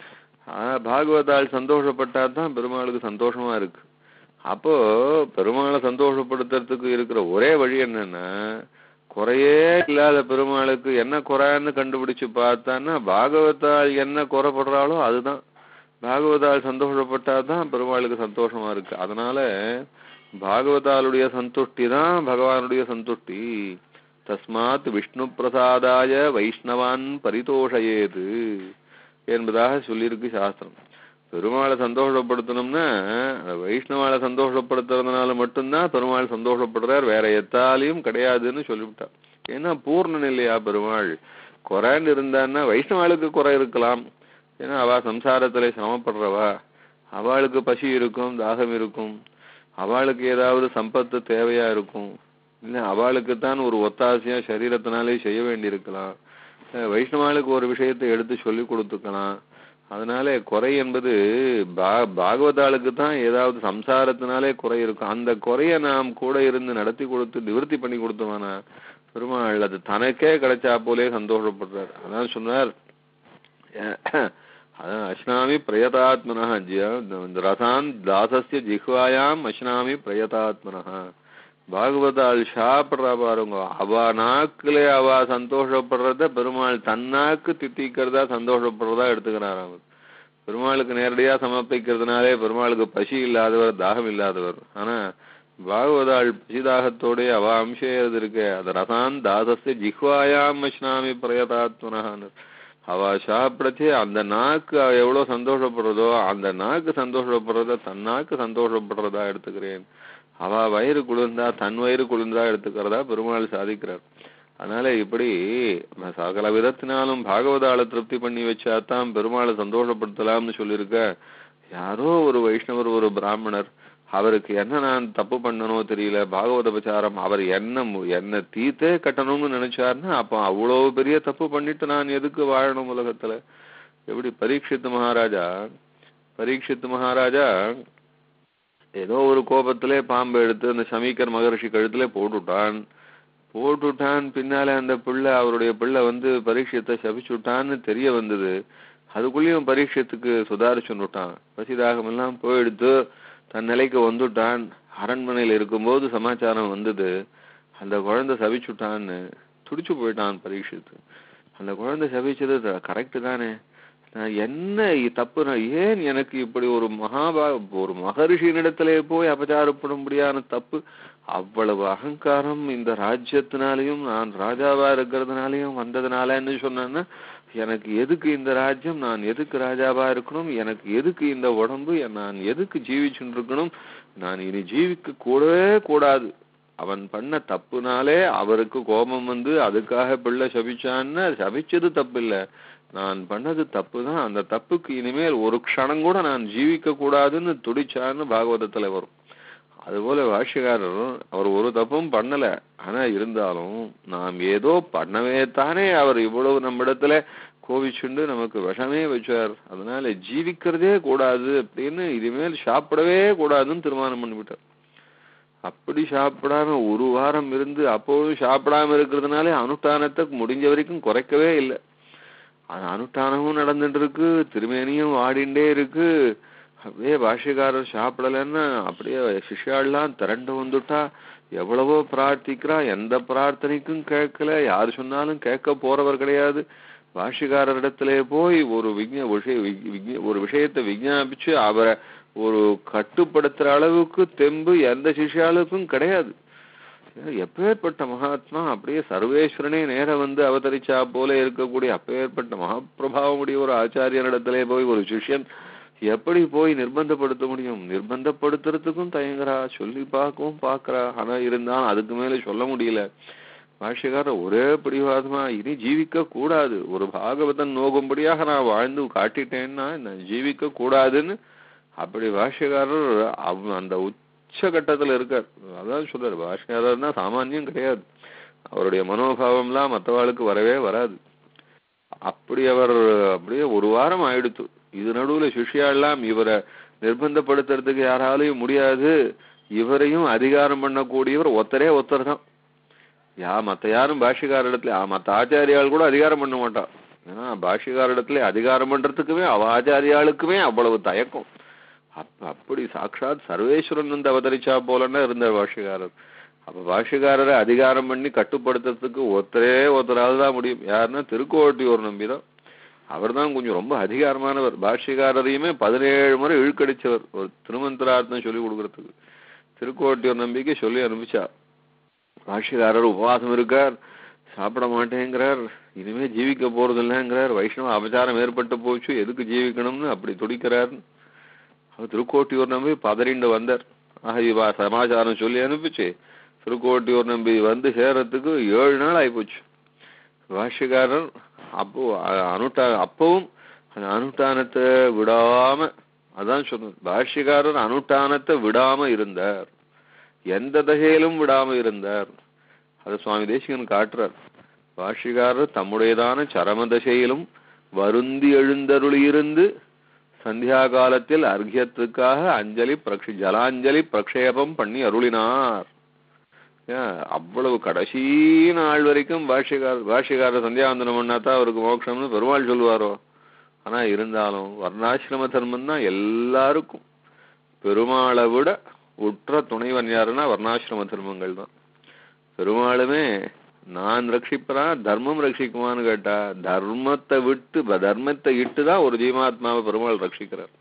ஆஹ் பாகவதால் சந்தோஷப்பட்டா தான் பெருமாளுக்கு சந்தோஷமா இருக்கு அப்போ பெருமாளை சந்தோஷப்படுத்துறதுக்கு இருக்கிற ஒரே வழி என்னன்னா குறையே இல்லாத பெருமாளுக்கு என்ன குறைன்னு கண்டுபிடிச்சு பார்த்தான்னா பாகவதால் என்ன குறைப்படுறாளோ அதுதான் பாகவதால் சந்தோஷப்பட்டா தான் பெருமாளுக்கு சந்தோஷமா இருக்கு அதனால பாகவதாலுடைய சந்துஷ்டி தான் பகவானுடைய சந்துஷ்டி தஸ்மாத் விஷ்ணு பிரசாதாய வைஷ்ணவான் பரிதோஷயேது என்பதாக சொல்லியிருக்கு சாஸ்திரம் பெருமாளை சந்தோஷப்படுத்தணும்னா அந்த வைஷ்ணவாளை சந்தோஷப்படுத்துறதுனால மட்டும்தான் பெருமாள் சந்தோஷப்படுறார் வேற எத்தாலையும் கிடையாதுன்னு சொல்லிவிட்டார் ஏன்னா பூர்ண நிலையா பெருமாள் குறைன்னு இருந்தான்னா வைஷ்ணவாளுக்கு குறை இருக்கலாம் ஏன்னா அவ சம்சாரத்துல சிரமப்படுறவா அவளுக்கு பசி இருக்கும் தாகம் இருக்கும் அவளுக்கு ஏதாவது சம்பத்து தேவையா இருக்கும் இல்ல அவளுக்கு தான் ஒரு ஒத்தாசையா சரீரத்தினாலே செய்ய வேண்டியிருக்கலாம் அஹ் வைஷ்ணவாளுக்கு ஒரு விஷயத்தை எடுத்து சொல்லி கொடுத்துக்கலாம் அதனால குறை என்பது பா பாகவதாளுக்கு தான் ஏதாவது சம்சாரத்தினாலே குறை இருக்கும் அந்த குறைய நாம் கூட இருந்து நடத்தி கொடுத்து நிவர்த்தி பண்ணி கொடுத்தோமானா பெருமாள் அது தனக்கே கிடைச்சா போலே சந்தோஷப்படுறார் அதான் சொன்னார் அதான் அஷ்னாமி பிரயதாத்மனா ஜ- ரசான் தாசஸ்ய ஜிஹ்வாயாம் அஷ்னாமி பிரயதாத்மனா பாகவதால் சாப்பிடுறா பாருங்க அவ நாக்குல அவ சந்தோஷப்படுறத பெருமாள் தன்னாக்கு தித்திக்கிறதா சந்தோஷப்படுறதா எடுத்துக்கிறார் அவர் பெருமாளுக்கு நேரடியா சமர்ப்பிக்கிறதுனாலே பெருமாளுக்கு பசி இல்லாதவர் தாகம் இல்லாதவர் ஆனா பாகவதாள் பசிதாகத்தோட அவ அம்சம் இருக்கு அது ரசான் தாசஸ்ய ஜிஹ்வாயாம் அஷ்னாமி பிரயதாத்மனான்னு அவ சாப்பிடச்சு அந்த நாக்கு அவ எவ்வளவு சந்தோஷப்படுறதோ அந்த நாக்கு சந்தோஷப்படுறத தன் நாக்கு சந்தோஷப்படுறதா எடுத்துக்கிறேன் அவ வயிறு குளிர்ந்தா தன் வயிறு குளிர்ந்தா எடுத்துக்கிறதா பெருமாள் சாதிக்கிறார் அதனால இப்படி சகல விதத்தினாலும் பாகவதாளை திருப்தி பண்ணி வச்சாதான் பெருமாளை சந்தோஷப்படுத்தலாம்னு சொல்லியிருக்க யாரோ ஒரு வைஷ்ணவர் ஒரு பிராமணர் அவருக்கு என்ன நான் தப்பு பண்ணனோ தெரியல பாகவத பிரச்சாரம் அவர் என்ன மு- என்ன தீத்தே கட்டணும்னு நினைச்சாருன்னா அப்போ அவ்வளவு பெரிய தப்பு பண்ணிட்டு நான் எதுக்கு வாழணும் உலகத்துல எப்படி பரீட்சித் மகாராஜா பரீட்சித் மகாராஜா ஏதோ ஒரு கோபத்திலே பாம்பு எடுத்து அந்த சமீக்கர் மகரிஷி கழுத்திலே போட்டுட்டான் போட்டுட்டான் பின்னால அந்த பிள்ளை அவருடைய பிள்ளை வந்து பரீட்சத்தை சபிச்சுட்டான்னு தெரிய வந்தது அதுக்குள்ளேயும் பரீட்சத்துக்கு சுதாரிச்சு விட்டான் பசிதாகம் எல்லாம் போயிடுத்து தன் நிலைக்கு வந்துட்டான் அரண்மனையில் இருக்கும்போது சமாச்சாரம் வந்தது அந்த குழந்தை சபிச்சுட்டான்னு துடிச்சு போயிட்டான் பரீட்சித்து அந்த குழந்தை சபிச்சது கரெக்டு தானே நான் என்ன இ- தப்பு நான் ஏன் எனக்கு இப்படி ஒரு மகாபா ஒரு மகரிஷியினிடத்திலே போய் அபச்சாரப்படும்படியான தப்பு அவ்வளவு அகங்காரம் இந்த ராஜ்யத்தினாலையும் நான் ராஜாவா இருக்கிறதுனாலையும் வந்ததுனாலன்னு சொன்னேன்னா எனக்கு எதுக்கு இந்த ராஜ்யம் நான் எதுக்கு ராஜாவா இருக்கணும் எனக்கு எதுக்கு இந்த உடம்பு நான் எதுக்கு ஜீவிச்சுட்டு இருக்கணும் நான் இனி ஜீவிக்க கூடவே கூடாது அவன் பண்ண தப்புனாலே அவருக்கு கோபம் வந்து அதுக்காக பிள்ளை சபிச்சான்னு சபிச்சது தப்பு இல்ல நான் பண்ணது தப்பு தான் அந்த தப்புக்கு இனிமேல் ஒரு க்ஷணம் கூட நான் ஜீவிக்க கூடாதுன்னு துடிச்சான்னு பாகவதத்துல வரும் அதுபோல பாஷ்யக்காரர் அவர் ஒரு தப்பும் பண்ணல ஆனா இருந்தாலும் நாம் ஏதோ பண்ணவே தானே அவர் இவ்வளவு நம்மிடத்துல கோவிச்சுண்டு நமக்கு விஷமே வச்சார் அதனால ஜீவிக்கிறதே கூடாது அப்படின்னு இனிமேல் சாப்பிடவே கூடாதுன்னு தீர்மானம் பண்ணிவிட்டார் அப்படி சாப்பிடாம ஒரு வாரம் இருந்து அப்போதும் சாப்பிடாம இருக்கிறதுனாலே அனுஷ்டானத்தை முடிஞ்ச வரைக்கும் குறைக்கவே இல்லை அது அனுஷ்டானமும் நடந்துட்டு இருக்கு திருமேனியும் ஆடிண்டே இருக்கு அப்படியே பாஷ்யக்காரர் சாப்பிடலன்னா அப்படியே சிஷ்யாள்லாம் திரண்டு வந்துட்டா எவ்வளவோ பிரார்த்திக்கிறா எந்த பிரார்த்தனைக்கும் கேட்கல யார் சொன்னாலும் கேட்க போறவர் கிடையாது பாஷ்யக்காரரிடத்திலே போய் ஒரு விஞ்ஞ விஷய விஞ்ஞ- விஞ்ஞ- ஒரு விஷயத்தை விஞ்ஞாபிச்சு அவரை ஒரு கட்டுப்படுத்துற அளவுக்கு தெம்பு எந்த சிஷ்யாளுக்கும் கிடையாது எப்பேற்பட்ட மகாத்மா அப்படியே சர்வேஸ்வரனே நேர வந்து அவதரிச்சா போல இருக்கக்கூடிய அப்பேற்பட்ட மகாபிரபாவமுடைய ஒரு ஆச்சாரியனிடத்திலே போய் ஒரு சிஷ்யன் எப்படி போய் நிர்பந்தப்படுத்த முடியும் நிர்பந்தப்படுத்துறதுக்கும் தயங்குறா சொல்லி பார்க்கவும் பார்க்கறா ஆனா இருந்தாலும் அதுக்கு மேல சொல்ல முடியல பாஷ்யக்காரர் ஒரே பிடிவாதமா இனி ஜீவிக்க கூடாது ஒரு பாகவதன் நோகும்படியாக நான் வாழ்ந்து காட்டிட்டேன்னா நான் ஜீவிக்க கூடாதுன்னு அப்படி பாஷ்யக்காரர் அவ்- அந்த உச்சகட்டத்துல இருக்கார் அதான் சொல்றாரு பாஷ்யக்காரர்னா சாமானியம் கிடையாது அவருடைய மனோபாவம்லாம் மற்றவாளுக்கு வரவே வராது அப்படி அவர் அப்படியே ஒரு வாரம் ஆயிடுத்து இது நடுவுல சிஷ்யாலாம் இவரை நிர்பந்தப்படுத்துறதுக்கு யாராலையும் முடியாது இவரையும் அதிகாரம் பண்ணக்கூடியவர் ஒத்தரே ஒத்தர் தான் யா மத்த யாரும் பாஷ்யக்கார இடத்துல ஆ, மத்த ஆச்சாரியால் கூட அதிகாரம் பண்ண மாட்டா ஏன்னா பாஷிகாரிடத்துல அதிகாரம் பண்றதுக்குமே அவ ஆச்சாரியாளுக்குமே அவ்வளவு தயக்கம் அப்ப அப்படி சாட்சாத் சர்வேஸ்வரன் வந்து அவதரிச்சா போலன்னா இருந்தார் பாஷிகாரர் அப்ப பாஷிகாரரை அதிகாரம் பண்ணி கட்டுப்படுத்துறதுக்கு ஒருத்தரே ஒருத்தரால் தான் முடியும் யாருன்னா திருக்கோட்டியூர் நம்பிதான் அவர் தான் கொஞ்சம் ரொம்ப அதிகாரமானவர் பாஷ்யக்காரரையுமே பதினேழு முறை இழுக்கடிச்சவர் ஒரு திருமந்திரார்த்தம் சொல்லி கொடுக்கறதுக்கு திருக்கோட்டியூர் நம்பிக்கை சொல்லி அனுப்பிச்சா பாஷ்யக்காரர் உபவாசம் இருக்கார் சாப்பிட மாட்டேங்கிறார் இனிமே ஜீவிக்க போறது இல்லைங்கிறார் வைஷ்ணவ அபச்சாரம் ஏற்பட்டு போச்சு எதுக்கு ஜீவிக்கணும்னு அப்படி துடிக்கிறார் அவர் திருக்கோட்டியூர் நம்பி பதறிண்டு வந்தார் ஆக இவா சமாச்சாரம் சொல்லி அனுப்பிச்சு திருக்கோட்டியூர் நம்பி வந்து சேர்றதுக்கு ஏழு நாள் ஆயிப்போச்சு பாஷ்யக்காரர் அப்போ அ- அனுட்டா அப்பவும் அந்த அனுஷ்டானத்தை விடாம அதான் சொன்னது பாஷ்யக்காரர் அனுஷ்டானத்தை விடாம இருந்தார் எந்த தகையிலும் விடாம இருந்தார் அது சுவாமி தேசிகன் காட்டுறார் பாஷ்யக்காரர் தம்முடையதான சரம தசையிலும் வருந்தி எழுந்தருளியிருந்து சந்தியா காலத்தில் அர்க்கியத்துக்காக அஞ்சலி பிரக்ஷி ஜலாஞ்சலி பிரக்ஷேபம் பண்ணி அருளினார் ஏன், அவ்வளவு கடைசி நாள் வரைக்கும் பாஷ்யக்கார பாஷ்யக்கார சந்தியாவந்தனம் பண்ணாதான் அவருக்கு மோட்சம்னு பெருமாள் சொல்லுவாரோ ஆனா இருந்தாலும் வர்ணாசிரம தர்மம் தான் எல்லாருக்கும் பெருமாளை விட உற்ற துணைவன் யாருன்னா வர்ணாசிரம தர்மங்கள் தான் பெருமாளுமே நான் ரட்சிப்பறேன் தர்மம் ரட்சிக்குமான்னு கேட்டா தர்மத்தை விட்டு ப- தர்மத்தை இட்டு தான் ஒரு ஜீவாத்மாவை பெருமாள் ரட்சிக்கிறார்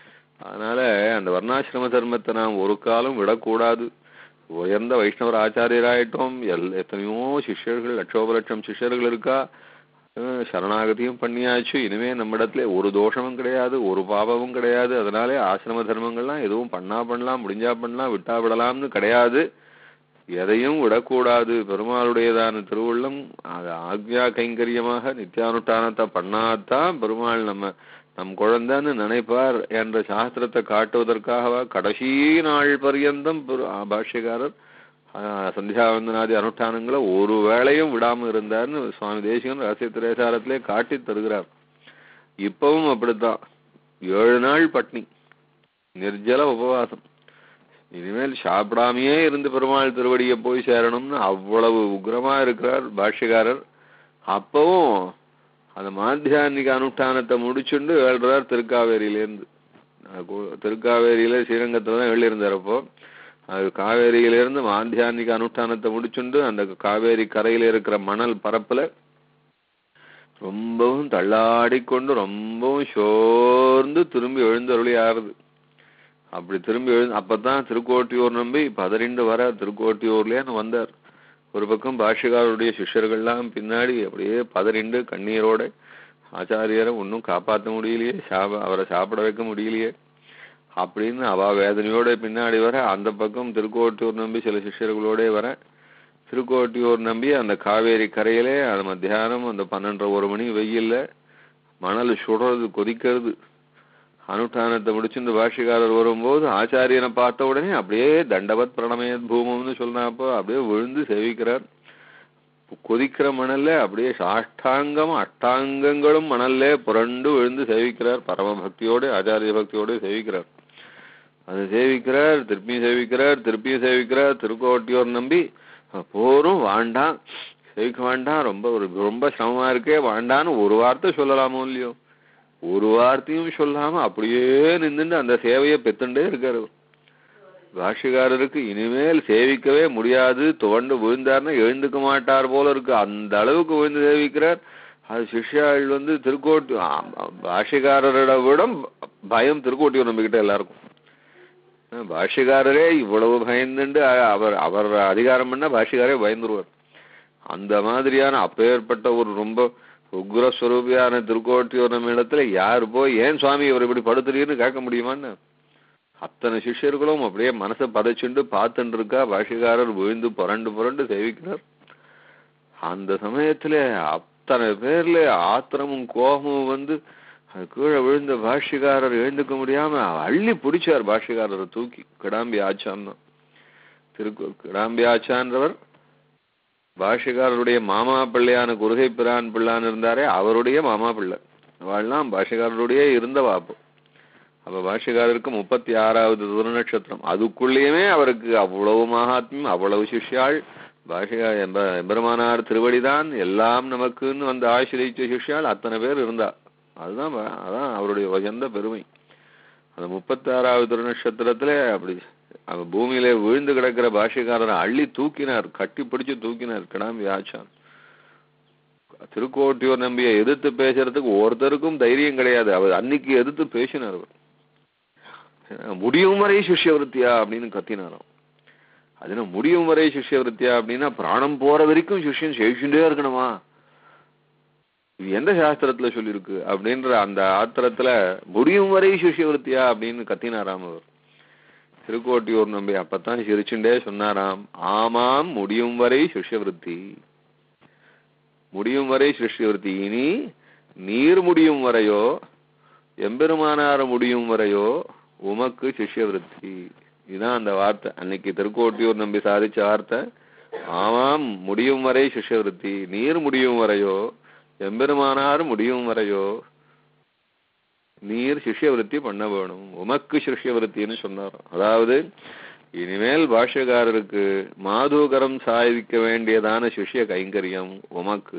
அதனால அந்த வர்ணாசிரம தர்மத்தை நாம் ஒரு காலம் விடக்கூடாது உயர்ந்த வைஷ்ணவர் ஆச்சாரியராயிட்டோம் எல் எத்தனையோ சிஷ்யர்கள் லட்சோப லட்சம் சிஷ்யர்கள் இருக்கா அஹ் சரணாகதியும் பண்ணியாச்சு இனிமே நம்மிடத்துல ஒரு தோஷமும் கிடையாது ஒரு பாவமும் கிடையாது அதனாலே ஆசிரம தர்மங்கள்லாம் எதுவும் பண்ணா பண்ணலாம் முடிஞ்சா பண்ணலாம் விட்டா விடலாம்னு கிடையாது எதையும் விடக்கூடாது பெருமாளுடையதான திருவுள்ளம் அது ஆக்ஞா கைங்கரியமாக நித்தியானுஷ்டானத்தை பண்ணாதான் பெருமாள் நம்ம நம் குழந்தைன்னு நினைப்பார் என்ற சாஸ்திரத்தை காட்டுவதற்காக கடைசி நாள் பர்யந்தம் பெரு- ஆ, பாஷ்யக்காரர் ஆ, சந்தியாவந்தனாதி அனுஷ்டானங்களை ஒரு வேளையும் விடாம இருந்தார்னு சுவாமி தேசிகன் ரகசிய திரேசாரத்திலே காட்டி தருகிறார் இப்பவும் அப்படித்தான் ஏழு நாள் பட்னி நிர்ஜல உபவாசம் இனிமேல் சாப்பிடாமையே இருந்து பெருமாள் திருவடியை போய் சேரணும்னு அவ்வளவு உக்ரமா இருக்கிறார் பாஷ்யக்காரர் அப்பவும் அந்த மாத்தியானிக அனுஷ்டானத்தை முடிச்சுண்டு ஏழ்றார் திருக்காவேரியிலேருந்து அஹ் கு- திருக்காவேரியில ஸ்ரீரங்கத்துல தான் எழுதியிருந்தார் அப்போ அது காவேரியிலிருந்து மாத்தியானிக அனுஷ்டானத்தை முடிச்சுண்டு அந்த காவேரி கரையில இருக்கிற மணல் பரப்புல ரொம்பவும் தள்ளாடிக்கொண்டு ரொம்பவும் சோர்ந்து திரும்பி எழுந்தருளி ஆறுது அப்படி திரும்பி எழுந்து அப்பதான் திருக்கோட்டியூர் நம்பி பதறிண்டு வர திருக்கோட்டியூர்லேன்னு வந்தார் ஒரு பக்கம் பாஷிகாருடைய சிஷ்யர்கள்லாம் பின்னாடி அப்படியே பதறிண்டு கண்ணீரோட ஆச்சாரியரை ஒன்றும் காப்பாற்ற முடியலையே சாப அவரை சாப்பிட வைக்க முடியலையே அப்படின்னு அவ வேதனையோட பின்னாடி வர அந்த பக்கம் திருக்கோட்டியூர் நம்பி சில சிஷ்யர்களோட வர திருக்கோட்டியூர் நம்பி அந்த காவேரி கரையிலே அது மத்தியானம் அந்த பன்னெண்டரை ஒரு மணி வெயில்ல மணல் சுடுறது கொதிக்கிறது அனுஷ்டானத்தை முடிச்சுட்டு பாஷிகாரர் வரும்போது ஆச்சாரியனை பார்த்த உடனே அப்படியே தண்டவத் பிரணமயத் பூமம்னு சொன்னாப்போ அப்படியே விழுந்து சேவிக்கிறார் கொதிக்கிற மணல்ல அப்படியே சாஷ்டாங்கமும் அஷ்டாங்கங்களும் மணல்ல புரண்டு விழுந்து சேவிக்கிறார் பரம பக்தியோடு ஆச்சாரிய பக்தியோடு சேவிக்கிறார் அது சேவிக்கிறார் திருப்பியும் சேவிக்கிறார் திருப்பியும் சேவிக்கிறார் திருக்கோட்டியோர் நம்பி போரும் வாண்டாம் சேவிக்க வேண்டாம் ரொம்ப ஒரு ரொம்ப சிரமமா இருக்கே வாண்டான்னு ஒரு வார்த்தை சொல்லலாமோ இல்லையோ ஒரு வார்த்தையும் சொல்லாம அப்படியே நின்னுட்டு அந்த சேவையை பெத்துண்டே இருக்காரு பாஷிகாரருக்கு இனிமேல் சேவிக்கவே முடியாது துவண்டு விழுந்தார்னா எழுந்துக்க மாட்டார் போல இருக்கு அந்த அளவுக்கு விழுந்து சேவிக்கிறார் அது சிஷ்யாள் வந்து திருக்கோட்டி பாஷிகாரரோட விட பயம் திருக்கோட்டியூர் நம்பிக்கிட்ட எல்லாருக்கும் அஹ் பாஷ்யக்காரரே இவ்வளவு பயந்துண்டு அ- அவர் அவர் அதிகாரம் பண்ணா பாஷ்யக்காரே பயந்துருவார் அந்த மாதிரியான அப்பேற்பட்ட ஒரு ரொம்ப உக்ரஸ்வரூபியான திருக்கோட்டியூர் நம்ம இடத்துல யார் போய் ஏன் சுவாமி இவர் இப்படி படுத்துறீன்னு கேட்க முடியுமான்னு அத்தனை சிஷ்யர்களும் அப்படியே மனசை பதைச்சுண்டு பார்த்துட்டு இருக்கா பாஷ்யக்காரர் விழுந்து புரண்டு புரண்டு சேவிக்கிறார் அந்த சமயத்துல அத்தனை பேர்ல ஆத்திரமும் கோபமும் வந்து அது கீழே விழுந்த பாஷ்யக்காரர் எழுந்துக்க முடியாம அள்ளி பிடிச்சார் பாஷ்யக்காரரை தூக்கி கிடாம்பி ஆச்சான் தான் திருக்கு கிடாம்பி ஆச்சான்றவர் பாஷ்யக்காரருடைய மாமா பிள்ளையான குருகை பிரான் பிள்ளான்னு இருந்தாரே அவருடைய மாமா பிள்ளை அவள்லாம் பாஷ்யக்காரருடைய இருந்த வாப்பு அப்ப பாஷ்யக்காரருக்கு முப்பத்தி ஆறாவது துருநட்சத்திரம் அதுக்குள்ளேயுமே அவருக்கு அவ்வளவு மகாத்மியம் அவ்வளவு சிஷ்யாள் பாஷையா எம்ப எம்பெருமானார் திருவடிதான் எல்லாம் நமக்குன்னு வந்து ஆசிரியச்ச சிஷ்யால் அத்தனை பேர் இருந்தா அதுதான் ப- அதான் அவருடைய உயர்ந்த பெருமை அந்த முப்பத்தாறாவது திருநட்சத்திரத்துல அப்படி அவன் பூமியில விழுந்து கிடக்கிற பாஷைக்காரரை அள்ளி தூக்கினார் கட்டி பிடிச்சு தூக்கினார் கிடாம்பி ஆச்சான் திருக்கோட்டியூர் நம்பியை எதிர்த்து பேசுறதுக்கு ஒருத்தருக்கும் தைரியம் கிடையாது அவர் அன்னைக்கு எதிர்த்து பேசினார் அவர் முடியும் வரை சிஷ்யவருத்தியா அப்படின்னு கத்தினாராம் அது என்ன முடியும் வரை சிஷ்யவருத்தியா அப்படின்னா பிராணம் போற வரைக்கும் சிஷ்யன் சேஷிண்டே இருக்கணுமா இது எந்த சாஸ்திரத்துல சொல்லியிருக்கு அப்படின்ற அந்த ஆத்திரத்துல முடியும் வரை சிஷ்யவருத்தியா அப்படின்னு கத்தினாராம் அவர் திருக்கோட்டியூர் நம்பி அப்பத்தான் சிரிச்சுண்டே சொன்னாராம் ஆமாம் முடியும் வரை சிஷ்யவருத்தி முடியும் வரை சிருஷ்டிவர்த்தி இனி நீர் முடியும் வரையோ எம்பெருமானார் முடியும் வரையோ உமக்கு சிஷ்யவருத்தி இதுதான் அந்த வார்த்தை அன்னைக்கு திருக்கோட்டியூர் நம்பி சாதிச்ச வார்த்தை ஆமாம் முடியும் வரை சிஷ்யவருத்தி நீர் முடியும் வரையோ எம்பெருமானார் முடியும் வரையோ நீர் சிஷ்யவருத்தி பண்ண வேணும் உமக்கு சிஷ்யவருத்தின்னு சொன்னார் அதாவது இனிமேல் பாஷ்யக்காரருக்கு மாதூகரம் சாதிக்க வேண்டியதான சிஷ்ய கைங்கரியம் உமக்கு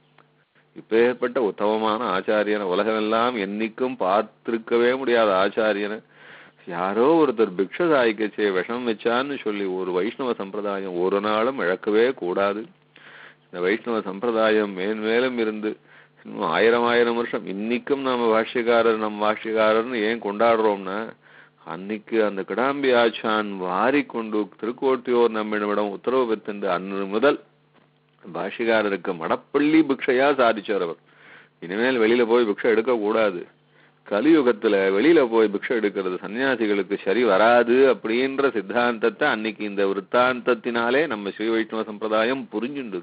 இப்பேற்பட்ட உத்தமமான ஆச்சாரியனை உலகமெல்லாம் என்னைக்கும் பார்த்திருக்கவே முடியாத ஆச்சாரியனை யாரோ ஒருத்தர் பிக்ஷ சாய்க்கச்சே விஷம் வச்சான்னு சொல்லி ஒரு வைஷ்ணவ சம்பிரதாயம் ஒரு நாளும் இழக்கவே கூடாது இந்த வைஷ்ணவ சம்பிரதாயம் மேன்மேலும் இருந்து இன்னும் ஆயிரம் ஆயிரம் வருஷம் இன்னைக்கும் நாம பாஷ்யக்காரர் நம் பாஷ்யக்காரர்னு ஏன் கொண்டாடுறோம்னா அன்னைக்கு அந்த கிடாம்பி ஆச்சான் வாரிக்கொண்டு திருக்கோட்டியோர் நம்மிடமிடம் உத்தரவு பெற்றிருந்த அன்று முதல் பாஷிகாரருக்கு மடப்பள்ளி பிக்ஷையா சாதிச்சார் அவர் இனிமேல் வெளியில போய் பிக்ஷை எடுக்க கூடாது கலியுகத்துல வெளியில போய் பிக்ஷை எடுக்கிறது சன்னியாசிகளுக்கு சரி வராது அப்படின்ற சித்தாந்தத்தை அன்னைக்கு இந்த விற்த்தாந்தத்தினாலே நம்ம ஸ்ரீ வைஷ்ணவ சம்பிரதாயம் புரிஞ்சுண்டது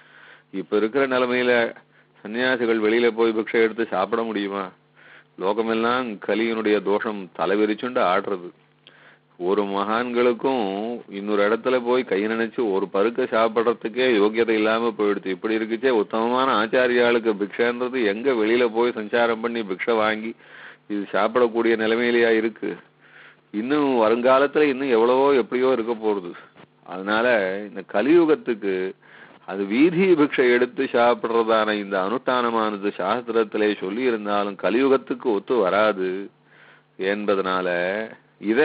இப்ப இருக்கிற நிலைமையில சன்னியாசிகள் வெளியில போய் பிக்ஷை எடுத்து சாப்பிட முடியுமா லோகமெல்லாம் கலியினுடைய தோஷம் தலைவிரிச்சுண்டு ஆடுறது ஒரு மகான்களுக்கும் இன்னொரு இடத்துல போய் கை நினைச்சு ஒரு பருக்க சாப்பிடுறதுக்கே யோக்கியதை இல்லாம போயிடுச்சு இப்படி இருக்குச்சே உத்தமமான ஆச்சாரியாளுக்கு பிக்ஷன்றது எங்க வெளியில போய் சஞ்சாரம் பண்ணி பிக்ஷை வாங்கி இது சாப்பிடக்கூடிய நிலைமையிலயா இருக்கு இன்னும் வருங்காலத்துல இன்னும் எவ்வளவோ எப்படியோ இருக்க போறது அதனால இந்த கலியுகத்துக்கு அது வீதி பிக்ஷை எடுத்து சாப்பிடுறதான இந்த அனுஷ்டானமானது சாஸ்திரத்திலே சொல்லி இருந்தாலும் கலியுகத்துக்கு ஒத்து வராது என்பதனால இத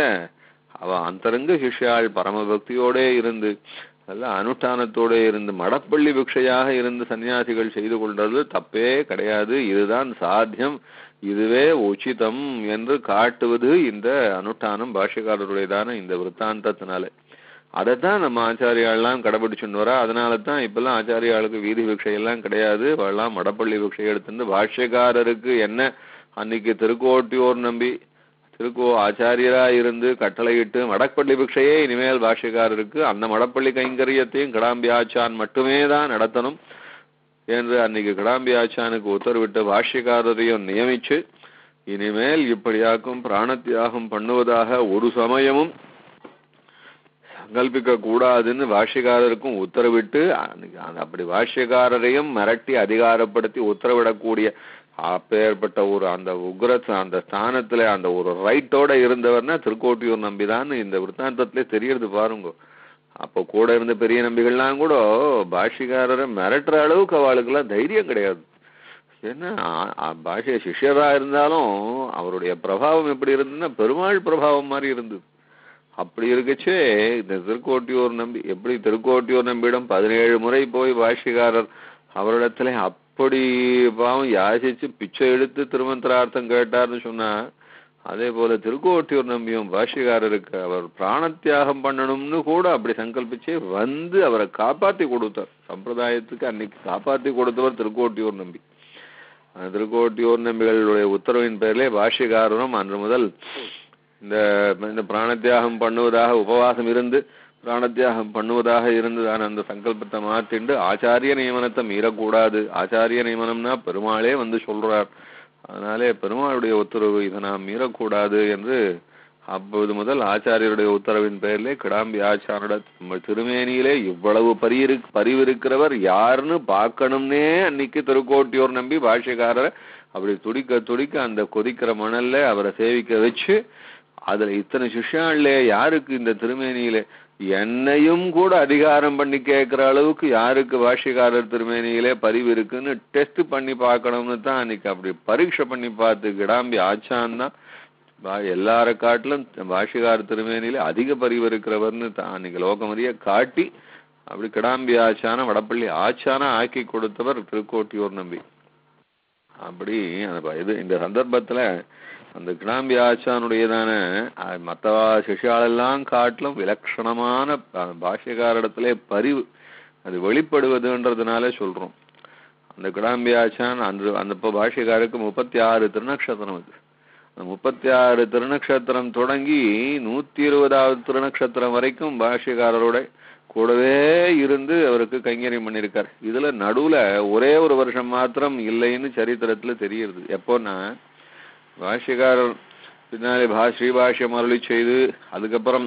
அவ அந்தரங்க சிஷ்யாள் பரமபக்தியோட இருந்து நல்ல அனுஷ்டானத்தோட இருந்து மடப்பள்ளி பிக்ஷையாக இருந்து சன்னியாசிகள் செய்து கொள்றது தப்பே கிடையாது இதுதான் சாத்தியம் இதுவே உச்சிதம் என்று காட்டுவது இந்த அனுஷ்டானம் பாஷ்யக்காரருடையதான இந்த விற்த்தாந்தத்தினால அதைத்தான் நம்ம ஆச்சாரியாலாம் கடைபிடிச்சுன்னு வரா அதனால தான் இப்பெல்லாம் ஆச்சாரியாளுக்கு வீதி பிக்ஷை எல்லாம் கிடையாது அவெல்லாம் மடப்பள்ளி பிக்ஷை எடுத்துட்டு பாஷ்யக்காரருக்கு என்ன அன்னைக்கு திருக்கோட்டியோர் நம்பி திருக்கோ ஆச்சாரியரா இருந்து கட்டளையிட்டு மடப்பள்ளி பிக்ஷையே இனிமேல் பாஷ்யக்காரருக்கு அந்த மடப்பள்ளி கைங்கரியத்தையும் கிடாம்பி ஆச்சான் மட்டுமே தான் நடத்தணும் என்று அன்னைக்கு கிடாம்பி ஆச்சானுக்கு உத்தரவிட்டு பாஷ்யக்காரரையும் நியமிச்சு இனிமேல் இப்படியாக்கும் பிராணத்தியாகம் பண்ணுவதாக ஒரு சமயமும் சங்கல்பிக்க கூடாதுன்னு பாஷ்யக்காரருக்கும் உத்தரவிட்டு அன்னைக்கு அந்த அப்படி பாஷ்யக்காரரையும் மிரட்டி அதிகாரப்படுத்தி உத்தரவிடக்கூடிய அப்பேற்பட்ட ஒரு அந்த உக்ர அந்த ஸ்தானத்துல அந்த ஒரு ரைட்டோட இருந்தவர்னா திருக்கோட்டியூர் நம்பிதான் இந்த விற்த்தாந்தத்திலே தெரியறது பாருங்க அப்போ கூட இருந்த பெரிய நம்பிகள்லாம் கூட பாஷிகாரரை மிரட்டுற அளவுக்கு அவளுக்கெல்லாம் தைரியம் கிடையாது ஏன்னா பாஷைய சிஷ்யரா இருந்தாலும் அவருடைய பிரபாவம் எப்படி இருந்ததுன்னா பெருமாள் பிரபாவம் மாதிரி இருந்தது அப்படி இருக்கச்சே இந்த திருக்கோட்டியூர் நம்பி எப்படி திருக்கோட்டியூர் நம்பியிடம் பதினேழு முறை போய் பாஷிகாரர் அவரிடத்துல அப்படி பாவம் யாசிச்சு பிச்சை எடுத்து திருமந்திரார்த்தம் கேட்டார்னு சொன்னா அதே போல திருக்கோட்டியூர் நம்பியும் பாஷிகாரருக்கு அவர் பிராணத்தியாகம் பண்ணணும்னு கூட அப்படி சங்கல்பிச்சு வந்து அவரை காப்பாத்தி கொடுத்தார் சம்பிரதாயத்துக்கு அன்னைக்கு காப்பாத்தி கொடுத்தவர் திருக்கோட்டியூர் நம்பி அந்த திருக்கோட்டியூர் நம்பிகளுடைய உத்தரவின் பேரிலே பாஷ்யக்காரரும் அன்று முதல் இந்த இந்த பிராணத்தியாகம் பண்ணுவதாக உபவாசம் இருந்து பிராணத்தியாகம் பண்ணுவதாக இருந்ததான அந்த சங்கல்பத்தை மாற்றிண்டு ஆச்சாரிய நியமனத்தை மீறக்கூடாது ஆச்சாரிய நியமனம்னா பெருமாளே வந்து சொல்றார் அதனாலே பெருமாளுடைய உத்தரவு இதை நாம் மீறக்கூடாது என்று அப்போது முதல் ஆச்சாரியருடைய உத்தரவின் பெயரிலே கிடாம்பி ஆச்சாரோட திருமேனியிலே இவ்வளவு பரியிரு பரிவிருக்கிறவர் யாருன்னு பார்க்கணும்னே அன்னைக்கு திருக்கோட்டியோர் நம்பி பாஷ்யக்காரரை அப்படி துடிக்க துடிக்க அந்த கொதிக்கிற மணல்ல அவரை சேவிக்க வச்சு அதுல இத்தனை சிஷ்யாள்ல யாருக்கு இந்த திருமேனியில என்னையும் கூட அதிகாரம் பண்ணி கேட்கிற அளவுக்கு யாருக்கு பாஷ்யக்காரர் திருமேனியிலே பதிவு இருக்குன்னு டெஸ்ட் பண்ணி பார்க்கணும்னு தான் அன்னைக்கு அப்படி பரீட்சை பண்ணி பார்த்து கிடாம்பி ஆச்சான் தான் பா- எல்லார காட்டிலும் பாஷ்யக்கார திருமேனியில அதிக பதிவு இருக்கிறவர்னு தான் அன்னைக்கு லோகமறிய காட்டி அப்படி கிடாம்பி ஆச்சான வடப்பள்ளி ஆச்சான ஆக்கி கொடுத்தவர் திருக்கோட்டியூர் நம்பி அப்படி அந்த ப- இது இந்த சந்தர்ப்பத்துல அந்த கிடாம்பி ஆச்சானுடையதான அஹ், மத்தவா சிஷ்யாலெல்லாம் காட்டிலும் விலட்சணமான ப- பாஷ்யக்காரிடத்திலே பரிவு அது வெளிப்படுவதுன்றதுனால சொல்றோம் அந்த கிடாம்பி ஆச்சான் அந்த அந்த இப்போ பாஷ்யக்காருக்கு முப்பத்தி ஆறு திருநக்ஷத்திரம் அது அந்த முப்பத்தி ஆறு திருநக்ஷத்திரம் தொடங்கி நூத்தி இருபதாவது திருநக்ஷத்திரம் வரைக்கும் பாஷ்யக்காரரோட கூடவே இருந்து அவருக்கு கைங்கரியம் பண்ணியிருக்கார் இதுல நடுவுல ஒரே ஒரு வருஷம் மாத்திரம் இல்லைன்னு சரித்திரத்துல தெரியுது எப்போன்னா பாஷ்யக்காரர் பின்னாலே பா ஸ்ரீபாஷ்யம் அருளி செய்து அதுக்கப்புறம்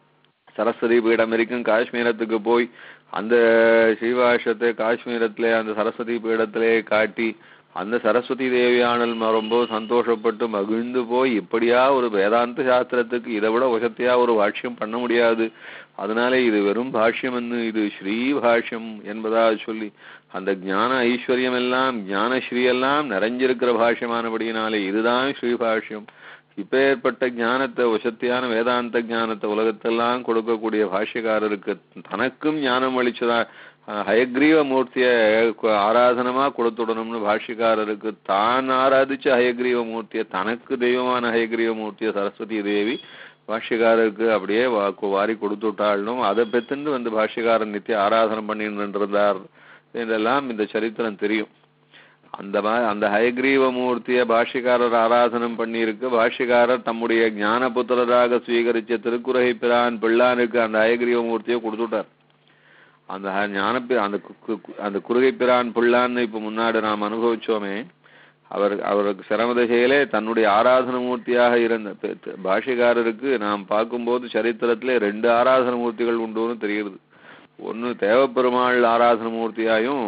சரஸ்வதி பீடம் வரைக்கும் காஷ்மீரத்துக்கு போய் அந்த ஸ்ரீபாஷ்யத்தை காஷ்மீரத்திலே அந்த சரஸ்வதி பீடத்திலே காட்டி அந்த சரஸ்வதி தேவியானல் ம- ரொம்ப சந்தோஷப்பட்டு மகிழ்ந்து போய் இப்படியா ஒரு வேதாந்த சாஸ்திரத்துக்கு இதை விட வசத்தியா ஒரு பாஷ்யம் பண்ண முடியாது அதனாலே இது வெறும் பாஷ்யம் என்று இது ஸ்ரீ பாஷ்யம் என்பதா சொல்லி அந்த ஞான ஐஸ்வர்யம் எல்லாம் ஞானஸ்ரீ எல்லாம் நிறைஞ்சிருக்கிற பாஷ்யமானபடியினாலே இதுதான் ஸ்ரீ பாஷ்யம் இப்பேற்பட்ட ஞானத்தை வசத்தியான வேதாந்த ஞானத்தை உலகத்தெல்லாம் கொடுக்கக்கூடிய பாஷ்யக்காரருக்கு தனக்கும் ஞானம் அளிச்சதா அஹ், ஹயக்ரீவ மூர்த்திய கு- ஆராதனமா கொடுத்துடணும்னு பாஷ்யக்காரருக்கு தான் ஆராதிச்ச ஹயக்ரீவ மூர்த்திய தனக்கு தெய்வமான ஹயக்ரீவ மூர்த்திய சரஸ்வதி தேவி பாஷ்யக்காரருக்கு அப்படியே வா- கு- வாரி கொடுத்துட்டாலும் அதை பெத்துண்டு வந்து பாஷ்யக்காரர் நித்திய ஆராதனம் பண்ணிட்டு இருந்தார் இதெல்லாம் இந்த சரித்திரம் தெரியும் அந்த மா- அந்த ஹயக்ரீவ மூர்த்திய பாஷ்யக்காரர் ஆராதனம் பண்ணியிருக்கு பாஷ்யக்காரர் தம்முடைய ஞான புத்திரராக சுவீகரிச்ச திருக்குறகை பிரான் பிள்ளானுக்கு அந்த ஹயக்ரீவ மூர்த்தியை கொடுத்துட்டார் அந்த ஹ- ஞான பி- அந்த கு- கு- கு- அந்த குறுகை பிரான் பிள்ளான்னு இப்ப முன்னாடி நாம் அனுபவிச்சோமே அவர் அவருக்கு சிரமதசையிலே தன்னுடைய ஆராதன மூர்த்தியாக இருந்த பெ- பெ- பாஷ்யக்காரருக்கு நாம் பார்க்கும்போது சரித்திரத்திலே ரெண்டு ஆராதன மூர்த்திகள் உண்டுன்னு தெரியுது ஒன்னு தேவப்பெருமாள் ஆராதன மூர்த்தியாயும்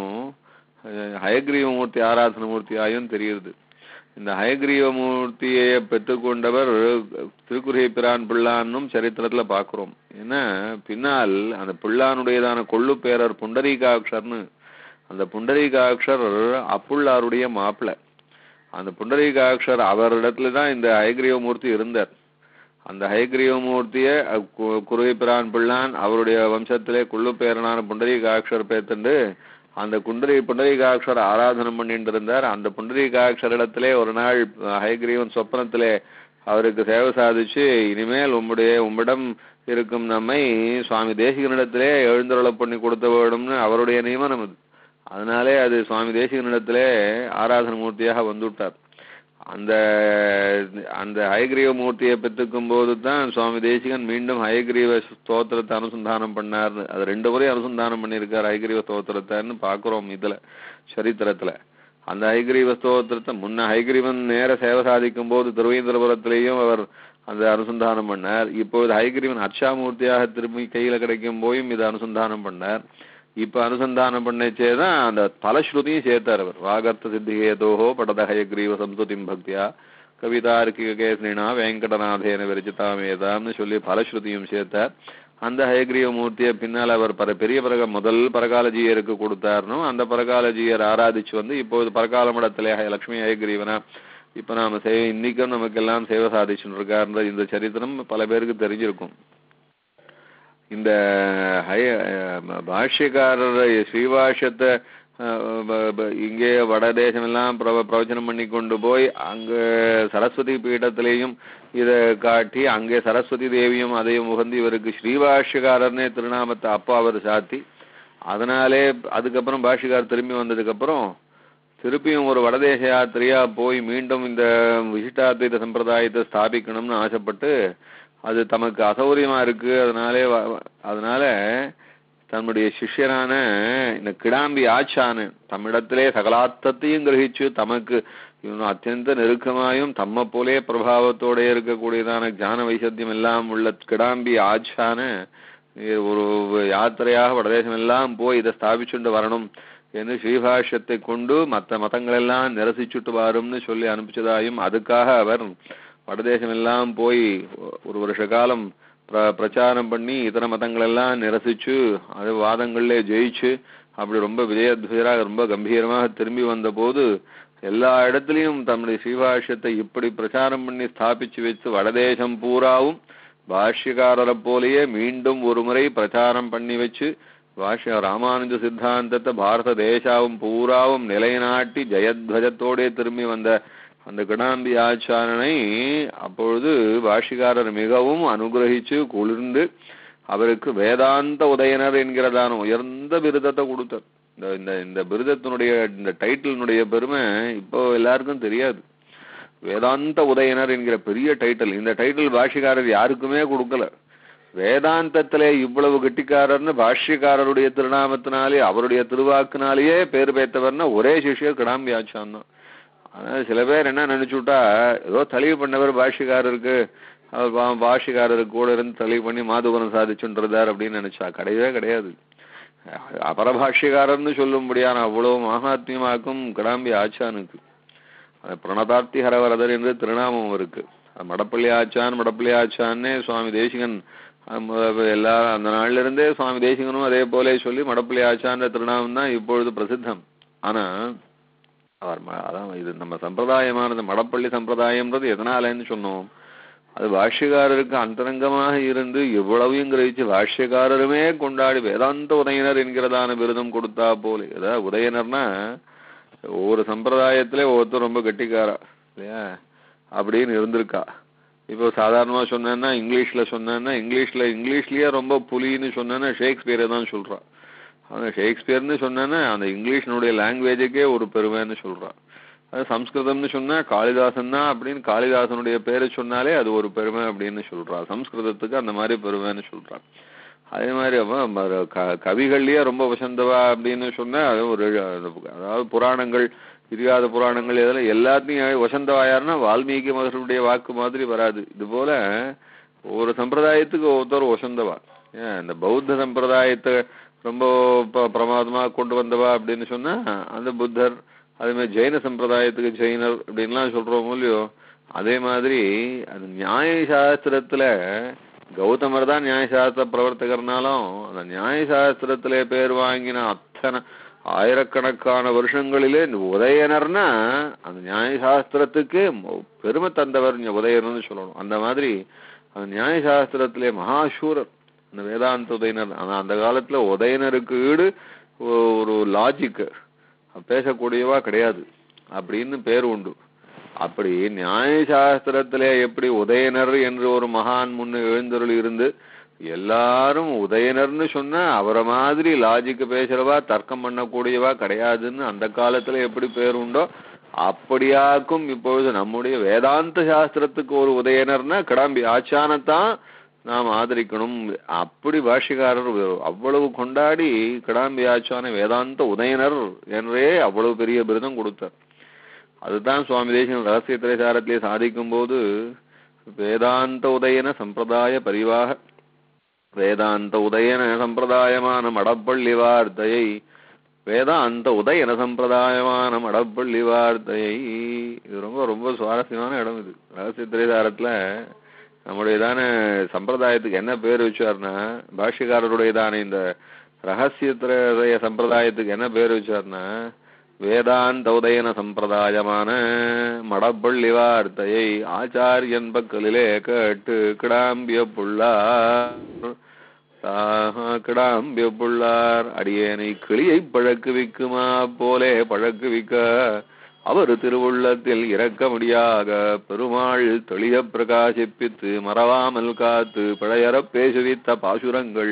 அஹ், ஹயக்ரீவ மூர்த்தி ஆராதன மூர்த்தியாயும் தெரியுது இந்த ஹயக்ரீவ மூர்த்தியை பெற்றுக்கொண்டவர் திருக்குறை பிரான் பிள்ளான்னும் சரித்திரத்துல பார்க்கிறோம் ஏன்னா பின்னால் அந்த பிள்ளானுடையதான கொள்ளு பேரர் புண்டரீகாட்சர்னு அந்த புண்டரீகாட்சர் அப்புள்ளாருடைய மாப்பிள்ளை அந்த புண்டரீகாட்சர் அவரிடத்துல தான் இந்த ஹயக்ரீவ மூர்த்தி இருந்தார் அந்த ஹயக்ரீவ மூர்த்தியை குருவை பிரான் பிள்ளான் அவருடைய வம்சத்திலே குள்ளு பேரனான புண்டரீகாட்சர் பேத்துண்டு அந்த குண்டரி புண்டரீகாட்சர் ஆராதனம் பண்ணிட்டு இருந்தார் அந்த புண்டரீகாட்சரிடத்திலே ஒரு நாள் ஹயக்ரீவன் சொப்பனத்திலே அவருக்கு சேவை சாதிச்சு இனிமேல் உம்முடைய உம்மிடம் இருக்கும் நம்மை சுவாமி தேசிகனிடத்திலே எழுந்தருள பண்ணி கொடுத்த வேணும்னு அவருடைய நியமனம் அது அதனாலே அது சுவாமி தேசிகனிடத்திலே ஆராதன மூர்த்தியாக வந்துவிட்டார் அந்த அந்த ஹயக்ரீவ மூர்த்தியை பெற்றுக்கும் போது தான் சுவாமி தேசிகன் மீண்டும் ஹயக்ரீவ ஸ்தோத்திரத்தை அனுசந்தானம் பண்ணார் அது ரெண்டு முறை அனுசந்தானம் பண்ணியிருக்கார் ஹயக்ரீவ ஸ்தோத்திரத்தைன்னு பார்க்கிறோம் இதுல சரித்திரத்துல அந்த ஹைகிரீவ ஸ்தோத்திரத்தை முன்ன ஹைகிரீவன் நேர சேவை சாதிக்கும் போது திருவேந்திரபுரத்திலேயும் அவர் அந்த அனுசந்தானம் பண்ணார் இப்போது ஹைகிரீவன் அர்ச்சாமூர்த்தியாக திரும்பி கையில கிடைக்கும் போயும் இதை அனுசந்தானம் பண்ணார் இப்ப அனுசந்தானம் பண்ணச்சே தான் அந்த பலஸ்ருதியும் சேர்த்தார் அவர் வாகர்த்த சித்திகேதோஹோ படத ஹயக்ரீவ சம்ஸ்துதிம் பக்தியா கவிதார்க்கிக கேசனினா வெங்கடநாதேன விரச்சிதாமேதான்னு சொல்லி பலஸ்ருதியும் சேர்த்தார் அந்த ஹயக்ரீவ மூர்த்தியை பின்னால் அவர் பர பெரிய பரக முதல் பரகாலஜீயருக்கு கொடுத்தாருனும் அந்த பரகாலஜீயர் ஆராதிச்சு வந்து இப்போது பரகால மடத்திலே ஹய- லக்ஷ்மி ஹயக்ரீவனா இப்ப நாம சேவை இன்னைக்கும் நமக்கு எல்லாம் சேவை சாதிச்சுட்டு இருக்காருன்ற இந்த சரித்திரம் பல பேருக்கு தெரிஞ்சிருக்கும் இந்த ஹய அஹ் பாஷ்யக்காரர் ஸ்ரீபாஷ்யத்தை அஹ், ப- ப- இங்கே வடதேசம் எல்லாம் பிரவ பிரவச்சனம் பண்ணி கொண்டு போய் அங்க சரஸ்வதி பீடத்திலேயும் இத காட்டி அங்கே சரஸ்வதி தேவியும் அதையும் உகந்து இவருக்கு ஸ்ரீபாஷ்யக்காரர்னே திருநாமத்தை அப்பா அவர் சாத்தி அதனாலே அதுக்கப்புறம் பாஷ்யக்காரர் திரும்பி வந்ததுக்கு அப்புறம் திருப்பியும் ஒரு வடதேச யாத்திரையா போய் மீண்டும் இந்த விசிஷ்டாத்வைத சம்பிரதாயத்தை ஸ்தாபிக்கணும்னு ஆசைப்பட்டு அது தமக்கு அசௌரியமா இருக்கு அதனாலே வ- அதனால தன்னுடைய சிஷ்யரான இந்த கிடாம்பி ஆச்சானு தம்மிடத்திலே சகலார்த்தத்தையும் கிரகிச்சு தமக்கு இவன் அத்தியந்த நெருக்கமாயும் தம்ம போலே பிரபாவத்தோட இருக்கக்கூடியதான ஞான வைசத்தியம் எல்லாம் உள்ள கிடாம்பி ஆச்சான ஒரு யாத்திரையாக வடதேசம் எல்லாம் போய் இதை ஸ்தாபிச்சுண்டு வரணும் என்று ஸ்ரீபாஷ்யத்தை கொண்டு மற்ற மதங்களெல்லாம் நிரசிச்சுட்டு வரும்னு சொல்லி அனுப்பிச்சதாயும் அதுக்காக அவர் வடதேசம் எல்லாம் போய் ஒரு வருஷ காலம் பிர பிரச்சாரம் பண்ணி இதர மதங்களெல்லாம் நிரசிச்சு அது வாதங்கள்ல ஜெயிச்சு அப்படி ரொம்ப விஜயத்வஜராக ரொம்ப கம்பீரமாக திரும்பி வந்த போது எல்லா இடத்துலயும் தன்னுடைய ஸ்ரீபாஷ்யத்தை இப்படி பிரச்சாரம் பண்ணி ஸ்தாபிச்சு வச்சு வடதேசம் பூராவும் பாஷ்யக்காரரை போலயே மீண்டும் ஒரு முறை பிரச்சாரம் பண்ணி வச்சு பாஷ்ய ராமானுஜ சித்தாந்தத்தை பாரத தேசாவும் பூராவும் நிலைநாட்டி ஜெயத்வஜத்தோடே திரும்பி வந்த அந்த கிடாம்பி ஆச்சாரனை அப்பொழுது பாஷிகாரர் மிகவும் அனுகிரகிச்சு குளிர்ந்து அவருக்கு வேதாந்த உதயனர் என்கிறதான உயர்ந்த விருதத்தை கொடுத்தார் இந்த இந்த இந்த விருதத்தினுடைய இந்த டைட்டிலினுடைய பெருமை இப்போ எல்லாருக்கும் தெரியாது வேதாந்த உதயனர் என்கிற பெரிய டைட்டில் இந்த டைட்டில் பாஷிகாரர் யாருக்குமே கொடுக்கல வேதாந்தத்திலே இவ்வளவு கெட்டிக்காரர்னு பாஷ்யக்காரருடைய திருநாமத்தினாலே அவருடைய திருவாக்குனாலேயே பேர் பெற்றவர்னா ஒரே சிஷ்யர் கிடாம்பி ஆச்சான் தான் அதனால சில பேர் என்ன நினைச்சுட்டா ஏதோ தெளிவு பண்ணவர் பாஷ்யக்காரருக்கு அவர் பா- பாஷ்யக்காரருக்கு கூட இருந்து தெளிவு பண்ணி மாதுபுரம் சாதிச்சுன்றதார் அப்படின்னு நினைச்சா கிடையவே கிடையாது அபரபாஷ்யக்காரர்னு சொல்லும்படியான அவ்வளவு மகாத்மியமாக்கும் கிடாம்பி ஆச்சானுக்கு அது பிரணதார்த்தி ஹரவரதர் என்று திருநாமம் இருக்கு அது மடப்பள்ளி ஆச்சான் மடப்பள்ளி ஆச்சான்னே சுவாமி தேசிகன் அம், எல்லா அந்த நாள்ல இருந்தே சுவாமி தேசிகனும் அதே போலே சொல்லி மடப்பள்ளி ஆச்சான்ற திருநாமம் தான் இப்பொழுது பிரசித்தம் ஆனா அவர் ம- அதான் இது நம்ம சம்பிரதாயமானது மடப்பள்ளி சம்பிரதாயம்ன்றது எதனாலன்னு சொன்னோம் அது பாஷ்யக்காரருக்கு அந்தரங்கமாக இருந்து எவ்வளவையும் கிரகிச்சு பாஷ்யக்காரருமே கொண்டாடி வேதாந்த உதயனர் என்கிறதான விருதம் கொடுத்தா போல ஏதாவது உதயனர்னா ஒவ்வொரு சம்பிரதாயத்திலே ஒவ்வொருத்தர் ரொம்ப கெட்டிக்காரா இல்லையா அப்படின்னு இருந்திருக்கா இப்போ சாதாரணமா சொன்னேன்னா இங்கிலீஷ்ல சொன்னேன்னா இங்கிலீஷ்ல இங்கிலீஷ்லயே ரொம்ப புலின்னு சொன்னேன்னா ஷேக்ஸ்பியரை தான் சொல்றான் அந்த ஷேக்ஸ்பியர்னு சொன்னேன்னா அந்த இங்கிலீஷினுடைய லாங்குவேஜுக்கே ஒரு பெருமைன்னு சொல்றான் அது சம்ஸ்கிருதம்னு சொன்னா காளிதாசன் தான் அப்படின்னு காளிதாசனுடைய பேரை சொன்னாலே அது ஒரு பெருமை அப்படின்னு சொல்றா சம்ஸ்கிருதத்துக்கு அந்த மாதிரி பெருமைன்னு சொல்றான் அதே மாதிரி அவன் ம- க- கவிகள்லயே ரொம்ப வசந்தவா அப்படின்னு சொன்னா அது ஒரு அதாவது புராணங்கள் இதிகாத புராணங்கள் இதெல்லாம் எல்லாத்தையும் வசந்தவா யாருன்னா வால்மீகி மகர்களுடைய வாக்கு மாதிரி வராது இது போல ஒவ்வொரு சம்பிரதாயத்துக்கு ஒவ்வொருத்தர் வசந்தவா ஏன் இந்த பௌத்த சம்பிரதாயத்தை ரொம்ப ப- பிரமாதமா கொண்டு வந்தவா அப்படின்னு சொன்னா அந்த புத்தர் அதே மாதிரி ஜெயின சம்பிரதாயத்துக்கு ஜெயினர் அப்படின்லாம் சொல்றோம் இல்லையோ அதே மாதிரி அந்த நியாய சாஸ்திரத்துல கௌதமர் தான் நியாயசாஸ்திர பிரவர்த்தகர்னாலும் அந்த நியாயசாஸ்திரத்துல பேர் வாங்கின அத்தனை ஆயிரக்கணக்கான வருஷங்களிலே இந்த உதயனர்னா அந்த நியாயசாஸ்திரத்துக்கு மொ- பெருமை தந்தவர் இங்க உதயனர்னு சொல்லணும் அந்த மாதிரி அந்த நியாயசாஸ்திரத்திலே மகாசூரர் அந்த வேதாந்த உதயனர் ஆனா அந்த காலத்துல உதயனருக்கு ஈடு ஒ- ஒரு லாஜிக் பேசக்கூடியவா கிடையாது அப்படின்னு பேர் உண்டு அப்படி நியாயசாஸ்திரத்திலே எப்படி உதயனர் என்று ஒரு மகான் முன்னு எழுந்தருள் இருந்து எல்லாரும் உதயனர்னு சொன்னா அவரை மாதிரி லாஜிக் பேசுறவா தர்க்கம் பண்ணக்கூடியவா கிடையாதுன்னு அந்த காலத்துல எப்படி பேர் உண்டோ அப்படியாக்கும் இப்பொழுது நம்முடைய வேதாந்த சாஸ்திரத்துக்கு ஒரு உதயனர்னா கிடாம்பி ஆச்சானத்தான் நாம் ஆதரிக்கணும் அப்படி பாஷ்யக்காரர் அவ்வளவு கொண்டாடி கிடாம்பி ஆச்சான வேதாந்த உதயனர் என்றே அவ்வளவு பெரிய விருதம் கொடுத்தார் அதுதான் சுவாமி தேசிகன் ரகசிய திரைசாரத்திலே சாதிக்கும் போது வேதாந்த உதயன சம்பிரதாய பரிவாக வேதாந்த உதயன சம்பிரதாயமான மடப்பள்ளி வார்த்தையை வேதாந்த உதயன சம்பிரதாயமான மடப்பள்ளி வார்த்தையை இது ரொம்ப ரொம்ப சுவாரஸ்யமான இடம் இது ரகசிய திரைசாரத்துல நம்முடையதான சம்பிரதாயத்துக்கு என்ன பேர் வச்சார்னா பாஷ்யக்காரருடையதான இந்த ரகசியத்திரய சம்பிரதாயத்துக்கு என்ன பேர் வச்சார்னா வேதாந்த உதயன சம்பிரதாயமான மடப்பள்ளி வார்த்தையை ஆச்சாரியன் பக்கலிலே கேட்டு கிடாம்பிய புள்ளார் ஆஹா, கிடாம்பிய புள்ளார் அடியேனை கிளியை பழக்குவிக்குமா போலே பழக்குவிக்க அவர் திருவுள்ளத்தில் இறக்கமுடியாக பெருமாள் தெளிய பிரகாசிப்பித்து மறவாமல் காத்து பழையறப் பேசுவித்த பாசுரங்கள்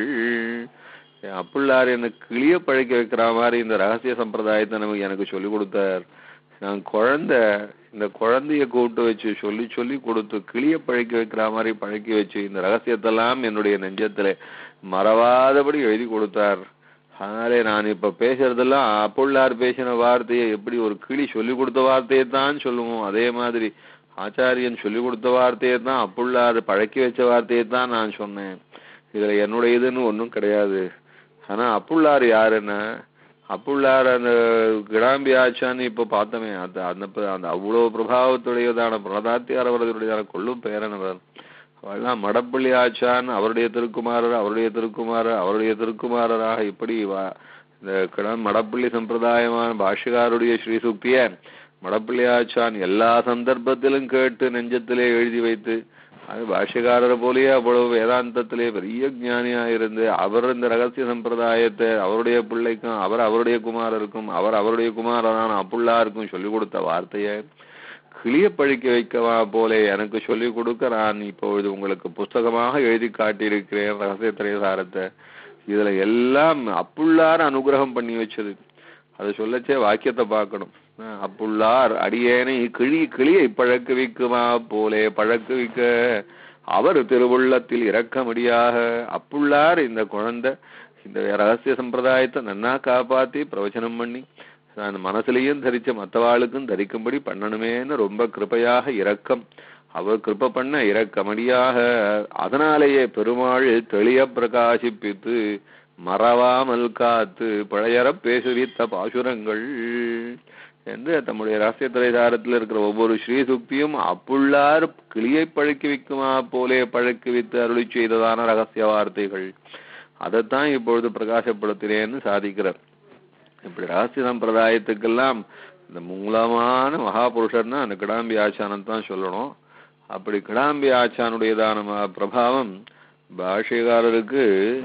என் அப்புள்ளார் என்ன கிளிய பழக்க வைக்கிற மாதிரி இந்த ரகசிய சம்பிரதாயத்தை நமக்கு எனக்கு சொல்லி கொடுத்தார் நான் குழந்தை இந்த குழந்தைய கூப்பிட்டு வச்சு சொல்லி சொல்லி கொடுத்து கிளிய பழக்க வைக்கிற மாதிரி பழக்கி வச்சு இந்த ரகசியத்தெல்லாம் என்னுடைய நெஞ்சத்துல மறவாதபடி எழுதி கொடுத்தார் அதனாலே நான் இப்ப பேசுறதெல்லாம் அப்புள்ளார் பேசின வார்த்தையை எப்படி ஒரு கிளி சொல்லி கொடுத்த வார்த்தையை தான் சொல்லுவோம் அதே மாதிரி ஆச்சாரியன் சொல்லி கொடுத்த வார்த்தையை தான் அப்புள்ளார் பழக்கி வச்ச வார்த்தையை தான் நான் சொன்னேன் இதுல என்னுடைய இதுன்னு ஒன்றும் கிடையாது ஆனா அப்புள்ளார் யாருன்னா அப்புள்ளார் அந்த கிடாம்பி ஆச்சான்னு இப்ப பார்த்தோமே அந்த அந்த ப- அந்த அவ்வளவு பிரபாவத்துடையதான பிரதாத்தியார் அவர்களுடையதான கொள்ளும் பேரனவர் அவெல்லாம் மடப்பள்ளி ஆச்சான் அவருடைய திருக்குமாரர் அவருடைய திருக்குமாரர் அவருடைய திருக்குமாரராக இப்படி வா- இந்த கிடம் மடப்பள்ளி சம்பிரதாயமான பாஷ்யகாருடைய ஸ்ரீசுக்திய மடப்பள்ளி ஆச்சான் எல்லா சந்தர்ப்பத்திலும் கேட்டு நெஞ்சத்திலே எழுதி வைத்து அது பாஷ்யக்காரரை போலயே அவ்வளவு வேதாந்தத்திலே பெரிய ஞானியா இருந்து அவர் இந்த ரகசிய சம்பிரதாயத்தை அவருடைய பிள்ளைக்கும் அவர் அவருடைய குமாரருக்கும் அவர் அவருடைய குமாரரான அப்புள்ளாருக்கும் சொல்லிக் கொடுத்த வார்த்தையை கிளிய பழிக்க வைக்கவா போலே எனக்கு சொல்லிக் கொடுக்க நான் இப்பொழுது உங்களுக்கு புஸ்தகமாக எழுதி காட்டியிருக்கிறேன் ரகசிய திரைசாரத்தை இதுல எல்லாம் அப்புள்ளார் அனுகிரகம் பண்ணி வச்சது அதை சொல்லச்சே வாக்கியத்தை பார்க்கணும் அஹ் அப்புள்ளார் அடியேனை கிளி கிளியை பழக்குவிக்குமா போலே பழக்குவிக்க அவர் திருவுள்ளத்தில் இறக்கமடியாக அப்புள்ளார் இந்த குழந்தை இந்த ரகசிய சம்பிரதாயத்தை நன்னா காப்பாத்தி பிரவச்சனம் பண்ணி நான் மனசுலயும் தரிச்ச மத்தவாளுக்கும் தரிக்கும்படி பண்ணணுமேன்னு ரொம்ப கிருபையாக இரக்கம் அவர் கிருப பண்ண இரக்கமடியாக அதனாலேயே பெருமாள் தெளிய பிரகாசிப்பித்து மறவாமல் காத்து பழையற பேசுவித்த பாசுரங்கள் என்று தம்முடைய ரகசிய திரைசாரத்தில் இருக்கிற ஒவ்வொரு ஸ்ரீசுக்தியும் அப்புள்ளார் கிளியை பழக்கி வைக்குமா போலே பழக்கி வைத்து அருளி செய்ததான ரகசிய வார்த்தைகள் அதைத்தான் இப்பொழுது பிரகாசப்படுத்தினேன்னு சாதிக்கிறார் இப்படி ரகசிய சம்பிரதாயத்துக்கெல்லாம் இந்த மூலமான மகாபுருஷர்னா அந்த கிடாம்பி ஆச்சானம் தான் சொல்லணும் அப்படி கிடாம்பி ஆச்சானுடையதான ம- பிரபாவம் பாஷ்யக்காரருக்கு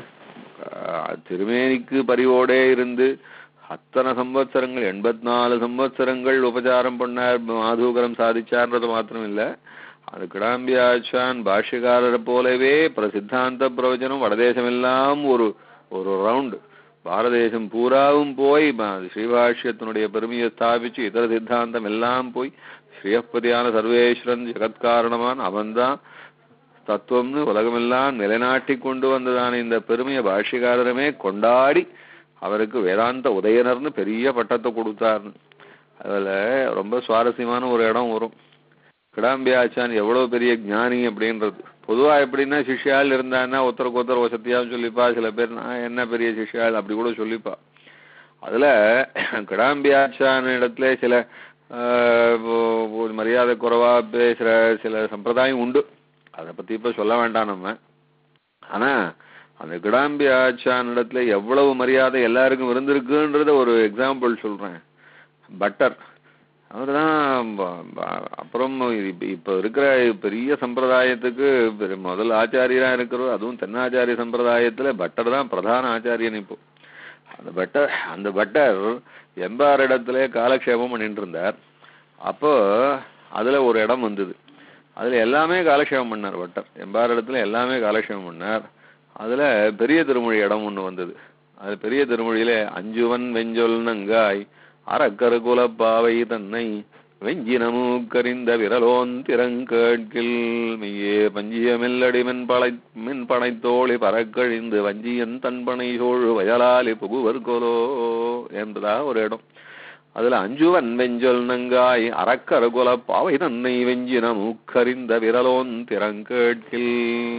ஆஹ், திருமேனிக்கு பரிவோடே இருந்து அத்தனை சம்பத்சரங்கள் எண்பத்தி நாலு சம்பத்சரங்கள் உபச்சாரம் பண்ணார் மாதூகரம் சாதிச்சார்ன்றது மாத்திரம் இல்ல அது கிடாம்பி ஆச்சான் பாஷ்யக்காரரை போலவே பிரசித்தாந்த பிரவச்சனம் வடதேசமெல்லாம் ஒரு ஒரு ரவுண்டு பாரதேசம் பூராவும் போய் ப- ஸ்ரீபாஷ்யத்தினுடைய பெருமையை ஸ்தாபிச்சு இதர சித்தாந்தம் எல்லாம் போய் ஸ்ரீயப்பதியான சர்வேஸ்வரன் ஜெகத்காரணமான் அவன்தான் தத்துவம்னு உலகமெல்லாம் நிலைநாட்டி கொண்டு வந்ததான இந்த பெருமையை பாஷ்யக்காரருமே கொண்டாடி அவருக்கு வேதாந்த உதயனர்னு பெரிய பட்டத்தை கொடுத்தார்னு அதுல ரொம்ப சுவாரஸ்யமான ஒரு இடம் வரும் கிடாம்பி ஆச்சான் எவ்வளவு பெரிய ஞானி அப்படின்றது பொதுவா எப்படின்னா சிஷ்யால் இருந்தான்னா ஒருத்தருக்கு ஒருத்தர் வசதியாவும் சொல்லிப்பா சில பேர் நான் என்ன பெரிய சிஷ்யால் அப்படி கூட சொல்லிப்பா அதுல கிடாம்பி ஆச்சான் இடத்துல சில ஆஹ், ஒ- ஒரு மரியாதை குறைவா பேசுற சில சம்பிரதாயம் உண்டு அதை பத்தி இப்ப சொல்ல வேண்டாம் நம்ம ஆனா அந்த கிடாம்பி ஆச்சான் இடத்துல எவ்வளவு மரியாதை எல்லாருக்கும் இருந்திருக்குன்றத ஒரு எக்ஸாம்பிள் சொல்றேன் பட்டர் அவர்தான் ப- ப- அப்புறம் இப்ப இப்ப இருக்கிற பெரிய சம்பிரதாயத்துக்கு பெரு- முதல் ஆச்சாரியரா இருக்கிறவர் அதுவும் தென்னாச்சாரிய சம்பிரதாயத்துல பட்டர் தான் பிரதான ஆச்சாரியன் இப்போ அந்த பட்டர் அந்த பட்டர் எம்பார் இடத்துல காலக்ஷேபம் பண்ணிட்டு இருந்தார் அப்போ அதுல ஒரு இடம் வந்தது அதுல எல்லாமே காலக்ஷேபம் பண்ணார் பட்டர் எம்பார் இடத்துல எல்லாமே காலக்ஷேபம் பண்ணார் அதுல பெரிய திருமொழி இடம் ஒண்ணு வந்தது அது பெரிய திருமொழியில அஞ்சுவன் வெஞ்சொல் நங்காய் அறக்கரு குலப்பாவை தன்னை வெஞ்சினமூக்கறிந்த விரலோன் திறங்கேட்கில் மெய்யே பஞ்சிய மெல்லடி மென்பளை மென்பனைத்தோழி பறக்கழிந்து வஞ்சியன் தன்பனை சோழு வயலாலி புகுவர்கோலோ என்பதாக ஒரு இடம் அதுல அஞ்சுவன் வெஞ்சொல் நங்காய் அறக்கரு குலப்பாவை தன்னை வெஞ்சின மூக்கறிந்த விரலோன் திறங்கேட்கில்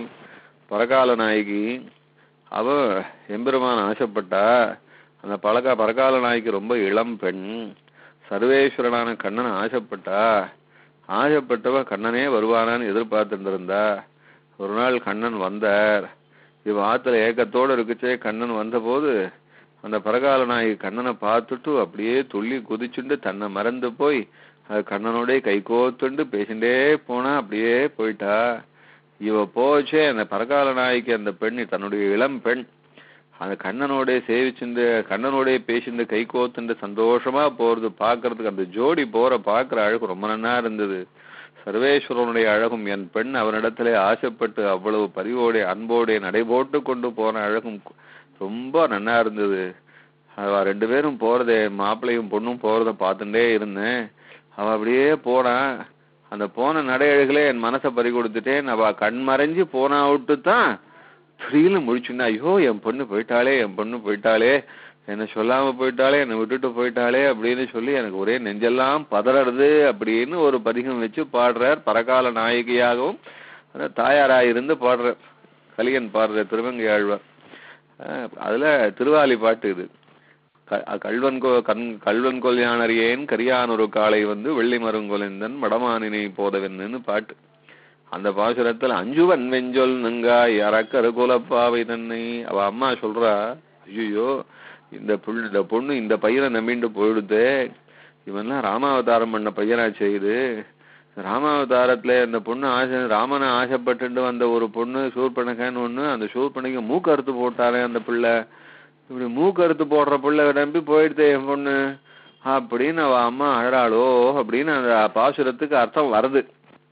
பரகால நாயகி அவ எம்பெருமான் ஆசைப்பட்டா அந்த பழக பரகால நாய்க்கு ரொம்ப இளம் பெண் சர்வேஸ்வரனான கண்ணன் ஆசைப்பட்டா ஆசைப்பட்டவ கண்ணனே வருவானான்னு எதிர்பார்த்துருந்தா ஒரு நாள் கண்ணன் வந்தார் இவ ஆத்துல ஏக்கத்தோட இருக்குச்சே கண்ணன் வந்தபோது அந்த பரகால நாய் கண்ணனை பார்த்துட்டு அப்படியே துள்ளி குதிச்சுண்டு தன்னை மறந்து போய் அது கண்ணனோடே கை கோத்துண்டு பேசிண்டே போனா அப்படியே போயிட்டா இவ போச்சே அந்த பரகால நாய்க்கு அந்த பெண் தன்னுடைய இளம் பெண் அந்த கண்ணனோட சேவிச்சுண்டு கண்ணனோட பேசிண்டு கை கோத்துண்டு சந்தோஷமா போறது பாக்குறதுக்கு அந்த ஜோடி போற பாக்குற அழகு ரொம்ப நன்னா இருந்தது சர்வேஸ்வரனுடைய அழகும் என் பெண் அவனிடத்திலே ஆசைப்பட்டு அவ்வளவு பரிவோட அன்போட நடைபோட்டு கொண்டு போன அழகும் ரொம்ப நன்னா இருந்தது அவ ரெண்டு பேரும் போறதே மாப்பிள்ளையும் பொண்ணும் போறத பார்த்துட்டே இருந்தேன் அவ அப்படியே போனா அந்த போன நடையழகுல என் மனசை பறி கொடுத்துட்டேன் அவ கண் மறைஞ்சு போனா விட்டு தான் திடீர்னு முழிச்சுன்னா ஐயோ என் பொண்ணு போயிட்டாளே என் பொண்ணு போயிட்டாளே என்ன சொல்லாம போயிட்டாளே என்னை விட்டுட்டு போயிட்டாளே அப்படின்னு சொல்லி எனக்கு ஒரே நெஞ்செல்லாம் பதறது அப்படின்னு ஒரு பதிகம் வச்சு பாடுறார் பரகால நாயகியாகவும் அந்த தாயாராய் இருந்து பாடுறார் கலியன் பாடுற திருவங்கை ஆழ்வார் அஹ் அதுல திருவாலி பாட்டு இது க- கல்வன் கோ கண் கல்வன் கொல்யானறியேன் கரியானொரு காளை வந்து வெள்ளி மருங்கொலைந்தன் மடமானினை போதவென்னு பாட்டு அந்த பாசுரத்துல அஞ்சுவன் வெஞ்சொல் நங்காய் அரக்கரு குலப்பாவை தன்னை அவ அம்மா சொல்றா ஐயோ இந்த புள் இந்த பொண்ணு இந்த பையனை நம்பிட்டு போயிடுதே இவன்லாம் ராமாவதாரம் பண்ண பையனா செய்யுது ராமாவதாரத்துல இந்த பொண்ணு ஆசை ராமனை ஆசைப்பட்டுட்டு வந்த ஒரு பொண்ணு சூர்பனகன்னு ஒண்ணு அந்த சூர்பனக்கு மூக்கறுத்து போட்டாரே அந்த பிள்ளை இப்படி மூக்கறுத்து போடுற பிள்ளை நம்பி போயிடுதே என் பொண்ணு அப்படின்னு அவ அம்மா அழறாளோ அப்படின்னு அந்த பாசுரத்துக்கு அர்த்தம் வருது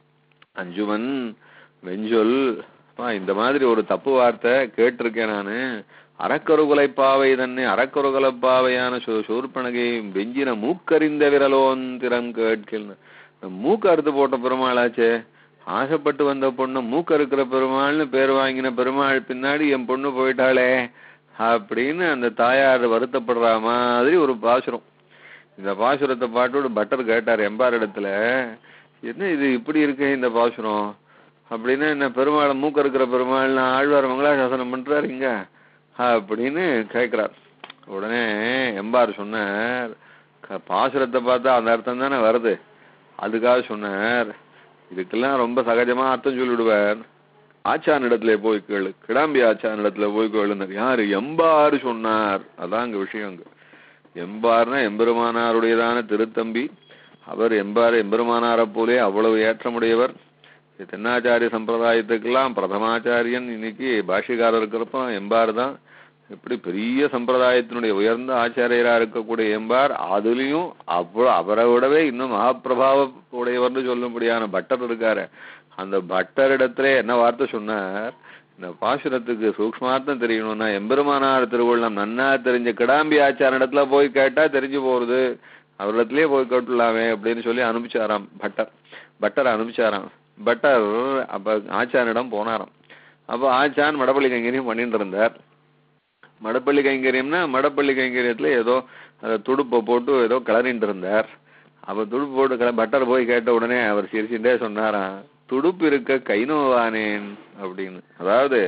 அஞ்சுவன் வெஞ்சொல் அப்பா, இந்த மாதிரி ஒரு தப்பு வார்த்தை கேட்டிருக்கேன் நானு அறக்கருகுலை பாவை தன்னை அறக்கருகுலை பாவையான சூ- சூர்பனகை வெஞ்சின மூக்கறிந்த விரலோன் திறம் கேட்கில் மூக்கு அறுத்து போட்ட பெருமாளாச்சே ஆசைப்பட்டு வந்த பொண்ணு மூக்கு அறுக்கிற பெருமாள்னு பேர் வாங்கின பெருமாள் பின்னாடி என் பொண்ணு போயிட்டாளே அப்படின்னு அந்த தாயார் வருத்தப்படுற மாதிரி ஒரு பாசுரம் இந்த பாசுரத்தை பாட்டோட பட்டர் கேட்டார் எம்பார் இடத்துல என்ன இது இப்படி இருக்கு இந்த பாசுரம் அப்படின்னா என்ன பெருமாளை மூக்க இருக்கிற பெருமாள் ஆழ்வார் மங்களாசாசனம் பண்றாரு இங்க அப்படின்னு கேட்கிறார் உடனே எம்பார் சொன்னார் க- பாசுரத்தை பார்த்தா அந்த அர்த்தம் தானே வருது அதுக்காக சொன்னார் இதுக்கெல்லாம் ரொம்ப சகஜமா அர்த்தம் சொல்லிவிடுவார் ஆச்சான் இடத்துல போய் கேளு கிடாம்பி ஆச்சான் இடத்துல போய் கேளுனர் யாரு எம்பாரு சொன்னார் அதான் அங்க விஷயம் அங்க எம்பார்னா எம்பெருமானாருடையதான திருத்தம்பி அவர் எம்பார் எம்பெருமானாரை போலே அவ்வளவு ஏற்றமுடையவர் தென்னாச்சாரிய சம்பிரதாயத்துக்கெல்லாம் பிரதமாச்சாரியன் இன்னைக்கு பாஷ்யக்காரர் இருக்கிறப்ப எம்பார் தான் எப்படி பெரிய சம்பிரதாயத்தினுடைய உயர்ந்த ஆச்சாரியரா இருக்கக்கூடிய எம்பார் அதுலயும் அவ்வளவு அவரை விடவே இன்னும் மகாபிரபாவ உடையவர்னு சொல்லும்படியான பட்டர் இருக்காரு அந்த பட்டரிடத்துல என்ன வார்த்தை சொன்னார் இந்த பாசுரத்துக்கு சூக்ஷ்மார்த்தம் தெரியணும்னா எம்பெருமானார் திருவுள்ளம் நன்னா தெரிஞ்ச கிடாம்பி ஆச்சார இடத்துல போய் கேட்டா தெரிஞ்சு போறது அவரிடத்துலயே போய் கேட்டுலாமே அப்படின்னு சொல்லி அனுப்பிச்சாராம் பட்டர் பட்டர் அனுப்பிச்சாராம் பட்டர் அப்ப ஆச்சாரிடம் போனாராம் அப்ப ஆச்சான் மடப்பள்ளி கைங்கரியம் பண்ணிட்டு இருந்தார் மடப்பள்ளி கைங்கரியம்னா மடப்பள்ளி கைங்கரியத்துல ஏதோ அந்த துடுப்பை போட்டு ஏதோ கிளறிட்டு இருந்தார் அப்ப துடுப்பு போட்டு கிள பட்டர் போய் கேட்ட உடனே அவர் சிரிச்சுட்டே சொன்னாராம் துடுப்பு இருக்க கை நோவானேன் அப்படின்னு அதாவது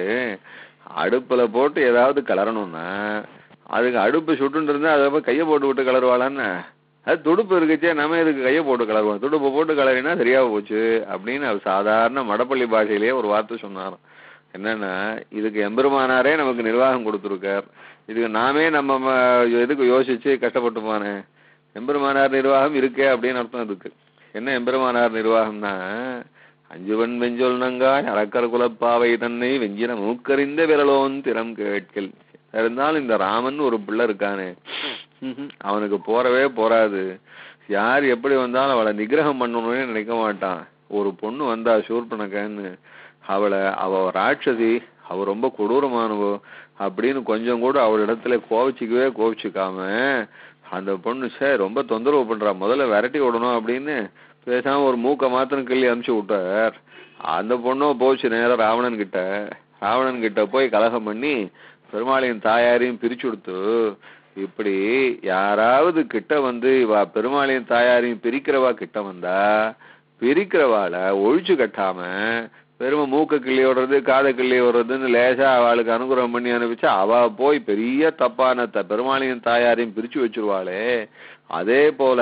அடுப்புல போட்டு ஏதாவது கிளறணும்னா அதுக்கு அடுப்பு சுட்டுன்னு இருந்தா அதை போய் கையை போட்டு விட்டு கிளறுவாளான்னு அது துடுப்பு இருக்குச்சே நம்ம இதுக்கு கையை போட்டு கிளறுவோம் துடுப்பு போட்டு கிளறினா சரியா போச்சு அப்படின்னு அவர் சாதாரண மடப்பள்ளி பாஷையிலேயே ஒரு வார்த்தை சொன்னாராம் என்னன்னா இதுக்கு எம்பெருமானாரே நமக்கு நிர்வாகம் கொடுத்துருக்கார் இதுக்கு நாமே நம்ம ம- எதுக்கு யோசிச்சு கஷ்டப்பட்டு போனேன் எம்பெருமானார் நிர்வாகம் இருக்கே அப்படின்னு அர்த்தம் இதுக்கு என்ன எம்பெருமானார் நிர்வாகம்னா அஞ்சுவன் வெஞ்சொல் நங்காய் அறக்கர் குலப்பாவை தன்னை வெஞ்சின மூக்கறிந்த விரலோன் திறம் கேட்கல் இருந்தாலும் இந்த ராமன் ஒரு பிள்ளை இருக்கானே ம்ஹும். அவனுக்கு போறவே போறாது யார் எப்படி வந்தாலும் அவளை நிகிரகம் பண்ணணும்னு நினைக்க மாட்டான் ஒரு பொண்ணு வந்தா சூர்பனகன்னு அவளை அவ ராட்சசி அவ ரொம்ப கொடூரமானவோ அப்படின்னு கொஞ்சம் கூட அவள் இடத்துல கோவிச்சுக்கவே கோவிச்சுக்காம அந்த பொண்ணு சார் ரொம்ப தொந்தரவு பண்றா முதல்ல விரட்டி விடணும் அப்படின்னு பேசாம ஒரு மூக்க மாத்திரம் கிள்ளி அனுப்பிச்சு விட்டார் அந்த பொண்ணும் போச்சு நேரா ராவணன் கிட்ட ராவணன் கிட்ட போய் கலகம் பண்ணி பெருமாளையும் தாயாரையும் பிரிச்சு கொடுத்து இப்படி யாராவது கிட்ட வந்து இவா பெருமாளையும் தாயாரையும் பிரிக்கிறவா கிட்ட வந்தா பிரிக்கிறவாள ஒழிச்சு கட்டாம பெருமை மூக்க கிள்ளி விடுறது காதை கிள்ளி விடுறதுன்னு லேசா அவளுக்கு அனுகிரகம் பண்ணி அனுப்பிச்சா அவ போய் பெரிய தப்பான த பெருமாளையும் தாயாரையும் பிரிச்சு வச்சிருவாளே அதே போல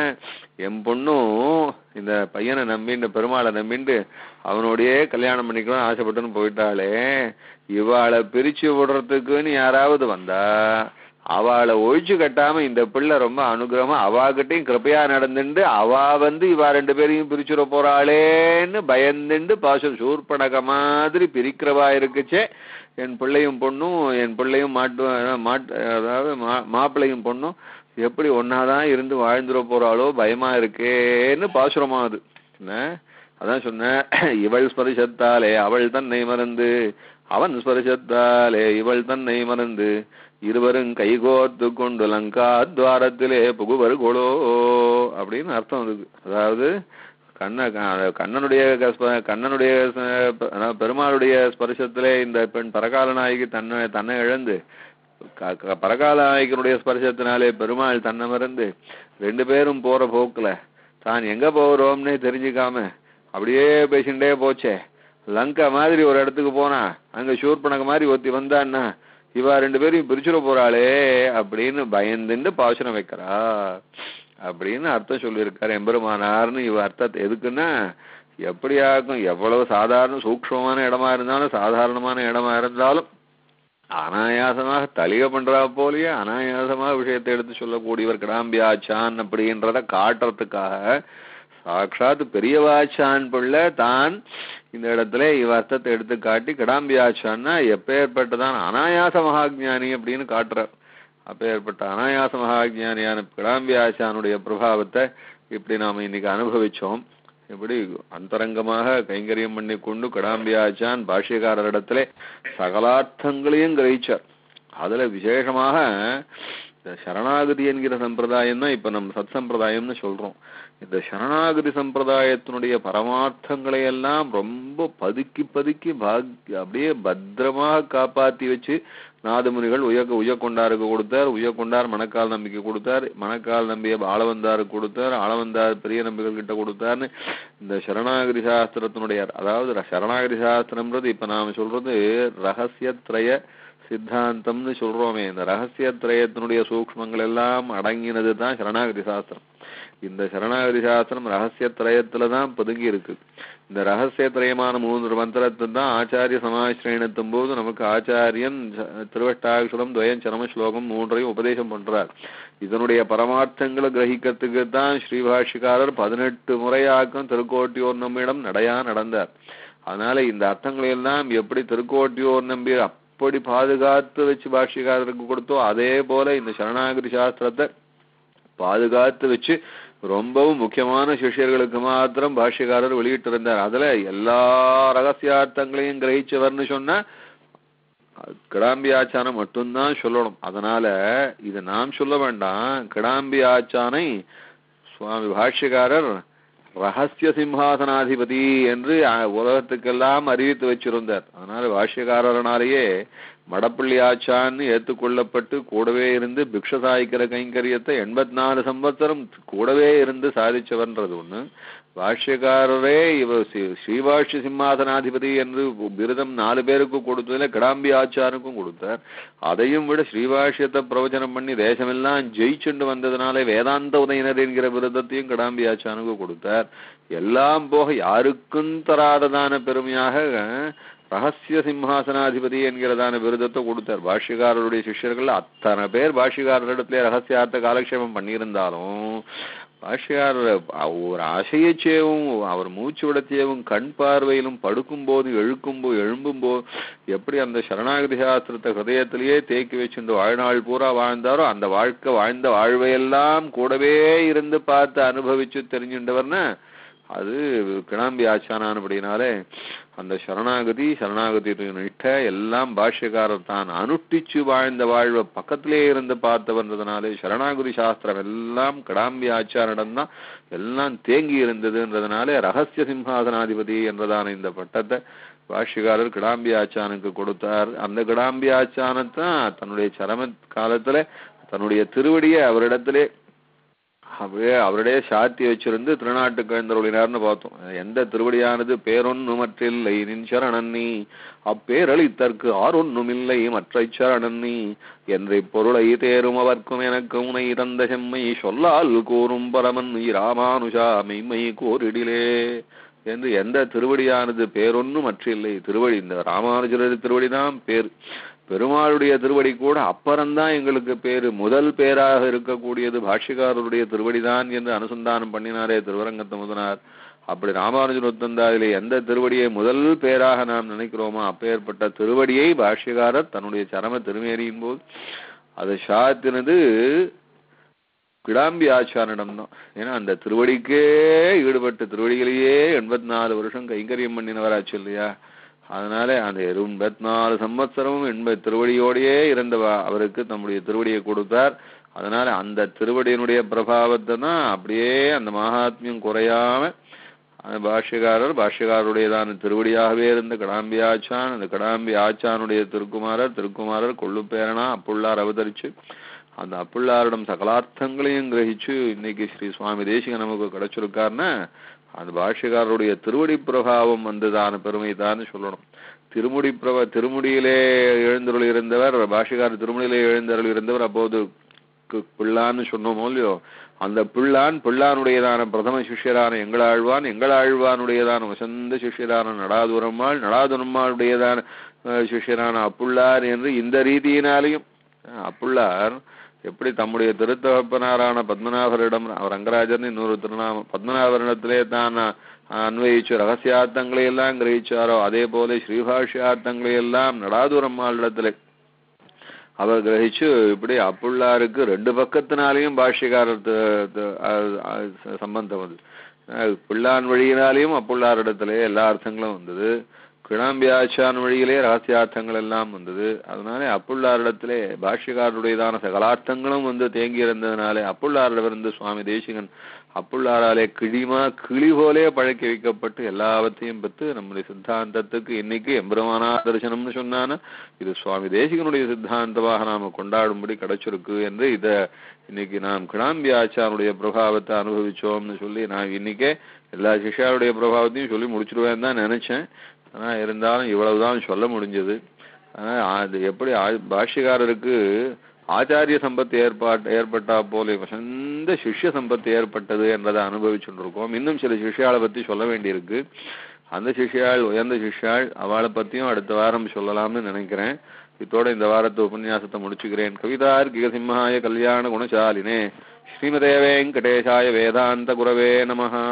என் பொண்ணும் இந்த பையனை நம்பி இந்த பெருமாளை நம்பிண்டு அவனோடயே கல்யாணம் பண்ணிக்கணும்னு ஆசைப்பட்டுன்னு போயிட்டாளே இவாளை பிரிச்சு விடுறதுக்குன்னு யாராவது வந்தா அவளை ஒழிச்சு கட்டாம இந்த பிள்ளை ரொம்ப அனுகிரகமா அவாகிட்டையும் கிருப்பையா நடந்துண்டு அவ வந்து இவா ரெண்டு பேரையும் பிரிச்சுட போறாளேன்னு பயந்துண்டு பாசம் சூர்படக மாதிரி பிரிக்கிறவா இருக்குச்சே என் பிள்ளையும் பொண்ணும் என் பிள்ளையும் மாட்டு மாட்டு அதாவது மா- மாப்பிள்ளையும் பொண்ணும் எப்படி ஒன்னாதான் இருந்து வாழ்ந்துட போறாளோ பயமா இருக்கேன்னு பாசுரமா அது என்ன அதான் சொன்னேன் இவள் ஸ்பரிசத்தாலே அவள் தன்னை மறந்து அவன் ஸ்பரிசத்தாலே இவள் தன்னை மறந்து இருவரும் கைகோர்த்து கொண்டு லங்கா துவாரத்திலே புகுவர் கொளோ அப்படின்னு அர்த்தம் இருக்கு அதாவது கண்ண க- கண்ணனுடைய க- ஸ்ப- கண்ணனுடைய ச- ப- அதாவது பெருமாளுடைய ஸ்பர்சத்திலே இந்த பெண் பரகால நாயகி தன்னை தன்னை இழந்து க- க- பரகால நாயகனுடைய ஸ்பர்சத்தினாலே பெருமாள் தன்னை மறந்து ரெண்டு பேரும் போற போக்குல தான் எங்க போகிறோம்னே தெரிஞ்சுக்காம அப்படியே பேசிண்டே போச்சே லங்கா மாதிரி ஒரு இடத்துக்கு போனா அங்க சூர்பனக மாதிரி ஒருத்தி வந்தான்னா இவா ரெண்டு பேரையும் பிரிச்சுட போறாளே அப்படின்னு பயந்துண்டு பாசனம் வைக்கிறா அப்படின்னு அர்த்தம் சொல்லியிருக்காரு எம்பெருமானார்னு இவ அர்த்தத்தை எதுக்குன்னா எப்படியாக்கும் எவ்வளவு சாதாரண சூக்ஷ்மமான இடமா இருந்தாலும் சாதாரணமான இடமா இருந்தாலும் அனாயாசமாக தலிக பண்றா போலயே அனாயாசமாக விஷயத்தை எடுத்து சொல்லக்கூடியவர் கிடாம்பியாச்சான் அப்படின்றத காட்டுறதுக்காக சாட்சாத் பெரியவாச்சான் பிள்ளை தான் இந்த இடத்துல இவ அர்த்தத்தை எடுத்து காட்டி கிடாம்பியாச்சான்னா எப்பேற்பட்டதான் அனாயாச மகாஜானி அப்படின்னு காட்டுறார் அப்பேற்பட்ட அனாயாச மகாஜானியான கிடாம்பியாச்சானுடைய பிரபாவத்தை இப்படி நாம இன்னைக்கு அனுபவிச்சோம் இப்படி அந்தரங்கமாக கைங்கரியம் பண்ணி கொண்டு கடாம்பியாச்சான் பாஷ்யக்காரரிடத்திலே சகலார்த்தங்களையும் கிரகிச்சார் அதுல விசேஷமாக இந்த சரணாகதி என்கிற சம்பிரதாயம் தான் இப்ப நம்ம சத் சம்பிரதாயம்னு சொல்றோம் இந்த சரணாகதி சம்பிரதாயத்தினுடைய பரமார்த்தங்களை எல்லாம் ரொம்ப பதுக்கி பதுக்கி பாக் அப்படியே பத்திரமாக காப்பாத்தி வச்சு நாதமுனிகள் உய உயக்கொண்டாருக்கு கொடுத்தார் உயக்கொண்டார் மணக்கால் நம்பிக்கை கொடுத்தார் மணக்கால் நம்பிய ஆளவந்தாருக்கு கொடுத்தார் ஆளவந்தார் பெரிய நம்பிகள் கிட்ட கொடுத்தார்னு இந்த சரணாகதி சாஸ்திரத்தினுடைய அதாவது சரணாகதி சாஸ்திரம்ன்றது இப்ப நாம சொல்றது ரகசியத்ரய சித்தாந்தம்னு சொல்றோமே இந்த ரகசியத்ரயத்தினுடைய சூக்ஷ்மங்கள் எல்லாம் அடங்கினது தான் சரணாகதி சாஸ்திரம் இந்த சரணாகதி சாஸ்திரம் ரகசியத்ரயத்துல தான் பதுங்கி இருக்கு இந்த ரகசியத்ரயமான மூன்று மந்திரத்தை தான் ஆச்சாரிய சமாசிரயணத்தும் போது நமக்கு ஆச்சாரியன் திருவட்டாட்சரம் துவயம் சரம ஸ்லோகம் மூன்றையும் உபதேசம் பண்றார் இதனுடைய பரமார்த்தங்களை கிரகிக்கிறதுக்கு தான் ஸ்ரீபாஷிகாரர் பதினெட்டு முறையாக்கம் திருக்கோட்டியோர் நம்மிடம் நடையா நடந்தார் அதனால இந்த அர்த்தங்களை எல்லாம் எப்படி திருக்கோட்டியோர் நம்பி அப்படி பாதுகாத்து வச்சு பாஷ்யக்காரருக்கு கொடுத்தோ அதே போல இந்த சரணாகதி சாஸ்திரத்தை பாதுகாத்து வச்சு ரொம்பவும் முக்கியமான சிஷ்யர்களுக்கு மாத்திரம் பாஷ்யக்காரர் வெளியிட்டிருந்தார் அதுல எல்லா ரகசியார்த்தங்களையும் கிரகிச்சவர்னு சொன்னா கிடாம்பி ஆச்சாரம் மட்டும்தான் சொல்லணும் அதனால இதை நாம் சொல்ல வேண்டாம் கிடாம்பி ஆச்சானை சுவாமி பாஷ்யக்காரர் ரகசிய சிம்ஹாசனாதிபதி என்று உலகத்துக்கெல்லாம் அறிவித்து வச்சிருந்தார் அதனால பாஷ்யக்காரனாலேயே மடப்பள்ளி ஆச்சான்னு ஏத்துக்கொள்ளப்பட்டு கூடவே இருந்து பிக்ஷ சாய்க்கிற கைங்கரியத்தை எண்பத்தி நாலு சம்பத்சரம் கூடவே இருந்து சாதிச்சவன்றது ஒண்ணு பாஷ்யக்காரரே இவர் ஸ்ரீபாஷ்ய சிம்மாசனாதிபதி என்று பிருதம் நாலு பேருக்கு கொடுத்ததுல கிடாம்பி ஆச்சாருக்கும் கொடுத்தார் அதையும் விட ஸ்ரீபாஷ்யத்தை பிரவச்சனம் பண்ணி தேசமெல்லாம் ஜெயிச்சுண்டு வந்ததுனால வேதாந்த உதயனர் என்கிற விருதத்தையும் கிடாம்பி ஆச்சானுக்கு கொடுத்தார் எல்லாம் போக யாருக்கும் தராததான பெருமையாக ரகசிய சிம்ஹாசனாதிபதி என்கிறதான விருதத்தை கொடுத்தார் பாஷ்யக்காரருடைய சிஷ்யர்கள் அத்தனை பேர் பாஷ்யக்காரரிடத்துல ரகசியார்த்த காலக்ஷேபம் பண்ணியிருந்தாலும் பாஷ்யக்காரர் ஒரு ஆசையச்சேவும் அவர் மூச்சு விடச்சேவும் கண் பார்வையிலும் படுக்கும்போது எழுக்கும்போது எழும்பும்போது எப்படி அந்த சரணாகதி சாஸ்திரத்தை ஹிருதயத்திலேயே தேக்கி வச்சிருந்த வாழ்நாள் பூரா வாழ்ந்தாரோ அந்த வாழ்க்கை வாழ்ந்த வாழ்வையெல்லாம் கூடவே இருந்து பார்த்து அனுபவிச்சு தெரிஞ்சுட்டவர்னா அது கிணாம்பி ஆச்சானானபடினாலே அந்த சரணாகதி சரணாகதி நிட்ட எல்லாம் பாஷ்யக்காரர் தான் அனுஷ்டிச்சு வாழ்ந்த வாழ்வை பக்கத்திலே இருந்து பார்த்தவன்றதுனாலே சரணாகதி சாஸ்திரம் எல்லாம் கிடாம்பி ஆச்சாரிடம் தான் எல்லாம் தேங்கி இருந்ததுன்றதுனாலே ரகசிய சிம்ஹாசனாதிபதி என்றதான இந்த பட்டத்தை பாஷ்யக்காரர் கிடாம்பி ஆச்சானுக்கு கொடுத்தார் அந்த கிடாம்பி ஆச்சானத்தான் தன்னுடைய சரம காலத்துல தன்னுடைய திருவடியை அவரிடத்திலே அப்படியே அவருடைய சாத்தி வச்சிருந்து திருநாட்டுக்கு எழுந்தருளினார்னு பார்த்தோம் எந்த திருவடியானது பேரொன்னுமற்றில்லை நின் சரணன் நீ அப்பேரளித்தற்கு ஆறொன்னுமில்லை மற்றை சரணன் நீ என்ற பொருளை தேரும் அவர்க்கும் எனக்கு உனை தந்த செம்மை சொல்லால் கூறும் பரமன் ராமானுஷா மெய்மை கோரிடிலே என்று எந்த திருவடியானது பேரொன்னும் மற்றில்லை திருவடி இந்த ராமானுஜரது திருவடிதான் பேர் பெருமாளுடைய திருவடி கூட அப்புறம்தான் எங்களுக்கு பேரு முதல் பேராக இருக்கக்கூடியது பாஷ்யக்காரருடைய திருவடிதான் என்று அனுசந்தானம் பண்ணினாரே திருவரங்கத்த முதனார் அப்படி ராமானுஜர் ஒத்தந்தாதிலே எந்த திருவடியை முதல் பேராக நாம் நினைக்கிறோமோ அப்பேற்பட்ட திருவடியை பாஷ்யக்காரர் தன்னுடைய சரம திருமேரியின் போது அதை சாத்தினது கிடாம்பி ஆச்சாரிடம் தான் ஏன்னா அந்த திருவடிக்கே ஈடுபட்ட திருவடிகளையே எண்பத்தி நாலு வருஷம் கைங்கரியம் பண்ணினவராச்சு இல்லையா அதனால அந்த எண்பத்தி நாலு சம்பத்சரமும் எண்பது திருவடியோடையே இருந்த அவருக்கு தம்முடைய திருவடியை கொடுத்தார் அதனால அந்த திருவடியினுடைய பிரபாவத்தை தான் அப்படியே அந்த மகாத்மியம் குறையாம அந்த பாஷ்யக்காரர் பாஷ்யக்காரருடையதான திருவடியாகவே இருந்த கடாம்பி ஆச்சான் அந்த கடாம்பி ஆச்சானுடைய திருக்குமாரர் திருக்குமாரர் கொள்ளுப்பேரனா அப்புள்ளார் அவதரிச்சு அந்த அப்புள்ளாரிடம் சகலார்த்தங்களையும் கிரகிச்சு இன்னைக்கு ஸ்ரீ சுவாமி தேசிக நமக்கு கிடைச்சிருக்காருன்னா அந்த பாஷ்யக்காரருடைய திருவடி பிரபாவம் வந்ததான பெருமை தான் சொல்லணும் திருமுடி பிரப திருமுடியிலே எழுந்தருள் இருந்தவர் பாஷ்யக்காரர் திருமுடியிலே எழுந்தருள் இருந்தவர் அப்போது பிள்ளான்னு சொன்னோமோ இல்லையோ அந்த பிள்ளான் பிள்ளானுடையதான பிரதம சிஷ்யரான எங்களாழ்வான் எங்களாழ்வானுடையதான வசந்த சிஷ்யரான நடாதுரம்மாள் நடாதுரம்மாளுடையதான அஹ், சிஷ்யரான அப்புள்ளார் என்று இந்த ரீதியினாலையும் அஹ், அப்புள்ளார் எப்படி தம்முடைய திருத்தகப்பனாரான பத்மநாபரிடம் அவர் ரங்கராஜன் இன்னொரு திருநாமம் பத்மநாபரிடத்திலே தான் அஹ், அன்வயிச்சு ரகசியார்த்தங்களை எல்லாம் கிரகிச்சாரோ அதே போல ஸ்ரீபாஷ்யார்த்தங்களை எல்லாம் நடாதுரம்மாளிடத்திலே அவர் கிரகிச்சு இப்படி அப்புள்ளாருக்கு ரெண்டு பக்கத்தினாலையும் பாஷ்யக்காரர் த- த- அ- அ- சம்பந்தம் வந்து அஹ் பிள்ளான் வழியினாலையும் அப்புள்ளாரிடத்திலே எல்லா அர்த்தங்களும் வந்தது கிளாம்பியாச்சான் வழியிலே ரகசியார்த்தங்கள் எல்லாம் வந்தது அதனாலே அப்புள்ளாரிடத்திலே பாஷ்யக்காரருடையதான சகலார்த்தங்களும் வந்து தேங்கி இருந்ததுனாலே அப்புள்ளாரிடமிருந்து சுவாமி தேசிகன் அப்புள்ளாராலே கிழிமா கிளி போலே பழக்கி வைக்கப்பட்டு எல்லாவற்றையும் பெற்று நம்முடைய சித்தாந்தத்துக்கு இன்னைக்கு எம்பெருமானா தரிசனம்னு சொன்னானா இது சுவாமி தேசிகனுடைய சித்தாந்தமாக நாம கொண்டாடும்படி கிடைச்சிருக்கு என்று இத இன்னைக்கு நாம் கிளாம்பி ஆச்சாருடைய பிரபாவத்தை அனுபவிச்சோம்னு சொல்லி நான் இன்னைக்கே எல்லா சிஷ்யாருடைய பிரபாவத்தையும் சொல்லி முடிச்சிருவேன் தான் நினைச்சேன் ஆனா இருந்தாலும் இவ்வளவுதான் சொல்ல முடிஞ்சது ஆனா அது எப்படி ஆ- பாஷ்யக்காரருக்கு ஆச்சாரிய சம்பத்து ஏற்பாட்டு ஏற்பட்டா போல வசந்த சிஷ்ய சம்பத்து ஏற்பட்டது என்றதை அனுபவிச்சுட்டு இருக்கோம் இன்னும் சில சிஷ்யாளை பத்தி சொல்ல வேண்டியிருக்கு அந்த சிஷ்யாள் உயர்ந்த சிஷ்யாள் அவளை பத்தியும் அடுத்த வாரம் சொல்லலாம்னு நினைக்கிறேன் இத்தோட இந்த வாரத்து உபன்யாசத்தை முடிச்சுக்கிறேன் கவிதார்க்கிக சிம்ஹாய கல்யாண குணசாலினே ஸ்ரீமதே வெங்கடேசாய வேதாந்த குரவே நமஹ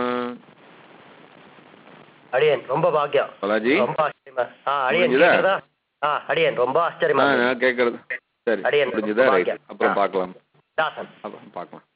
அடியேன் ரொம்ப பாக்கியம் பாலாஜி ரொம்ப ஆச்சரியமா ஆ அடியேன் முடிஞ்சுதா? கேக்குறதா ஆ அடியேன் ரொம்ப ஆ, ஆச்சரியமா நான் கேட்கறது சரி அடியேன் முடிஞ்சுதா ரொம்ப ரைட் பாக்கியம். அப்புறம் ஆ. பார்க்கலாம் தாசன் அப்புறம் பார்க்கலாம்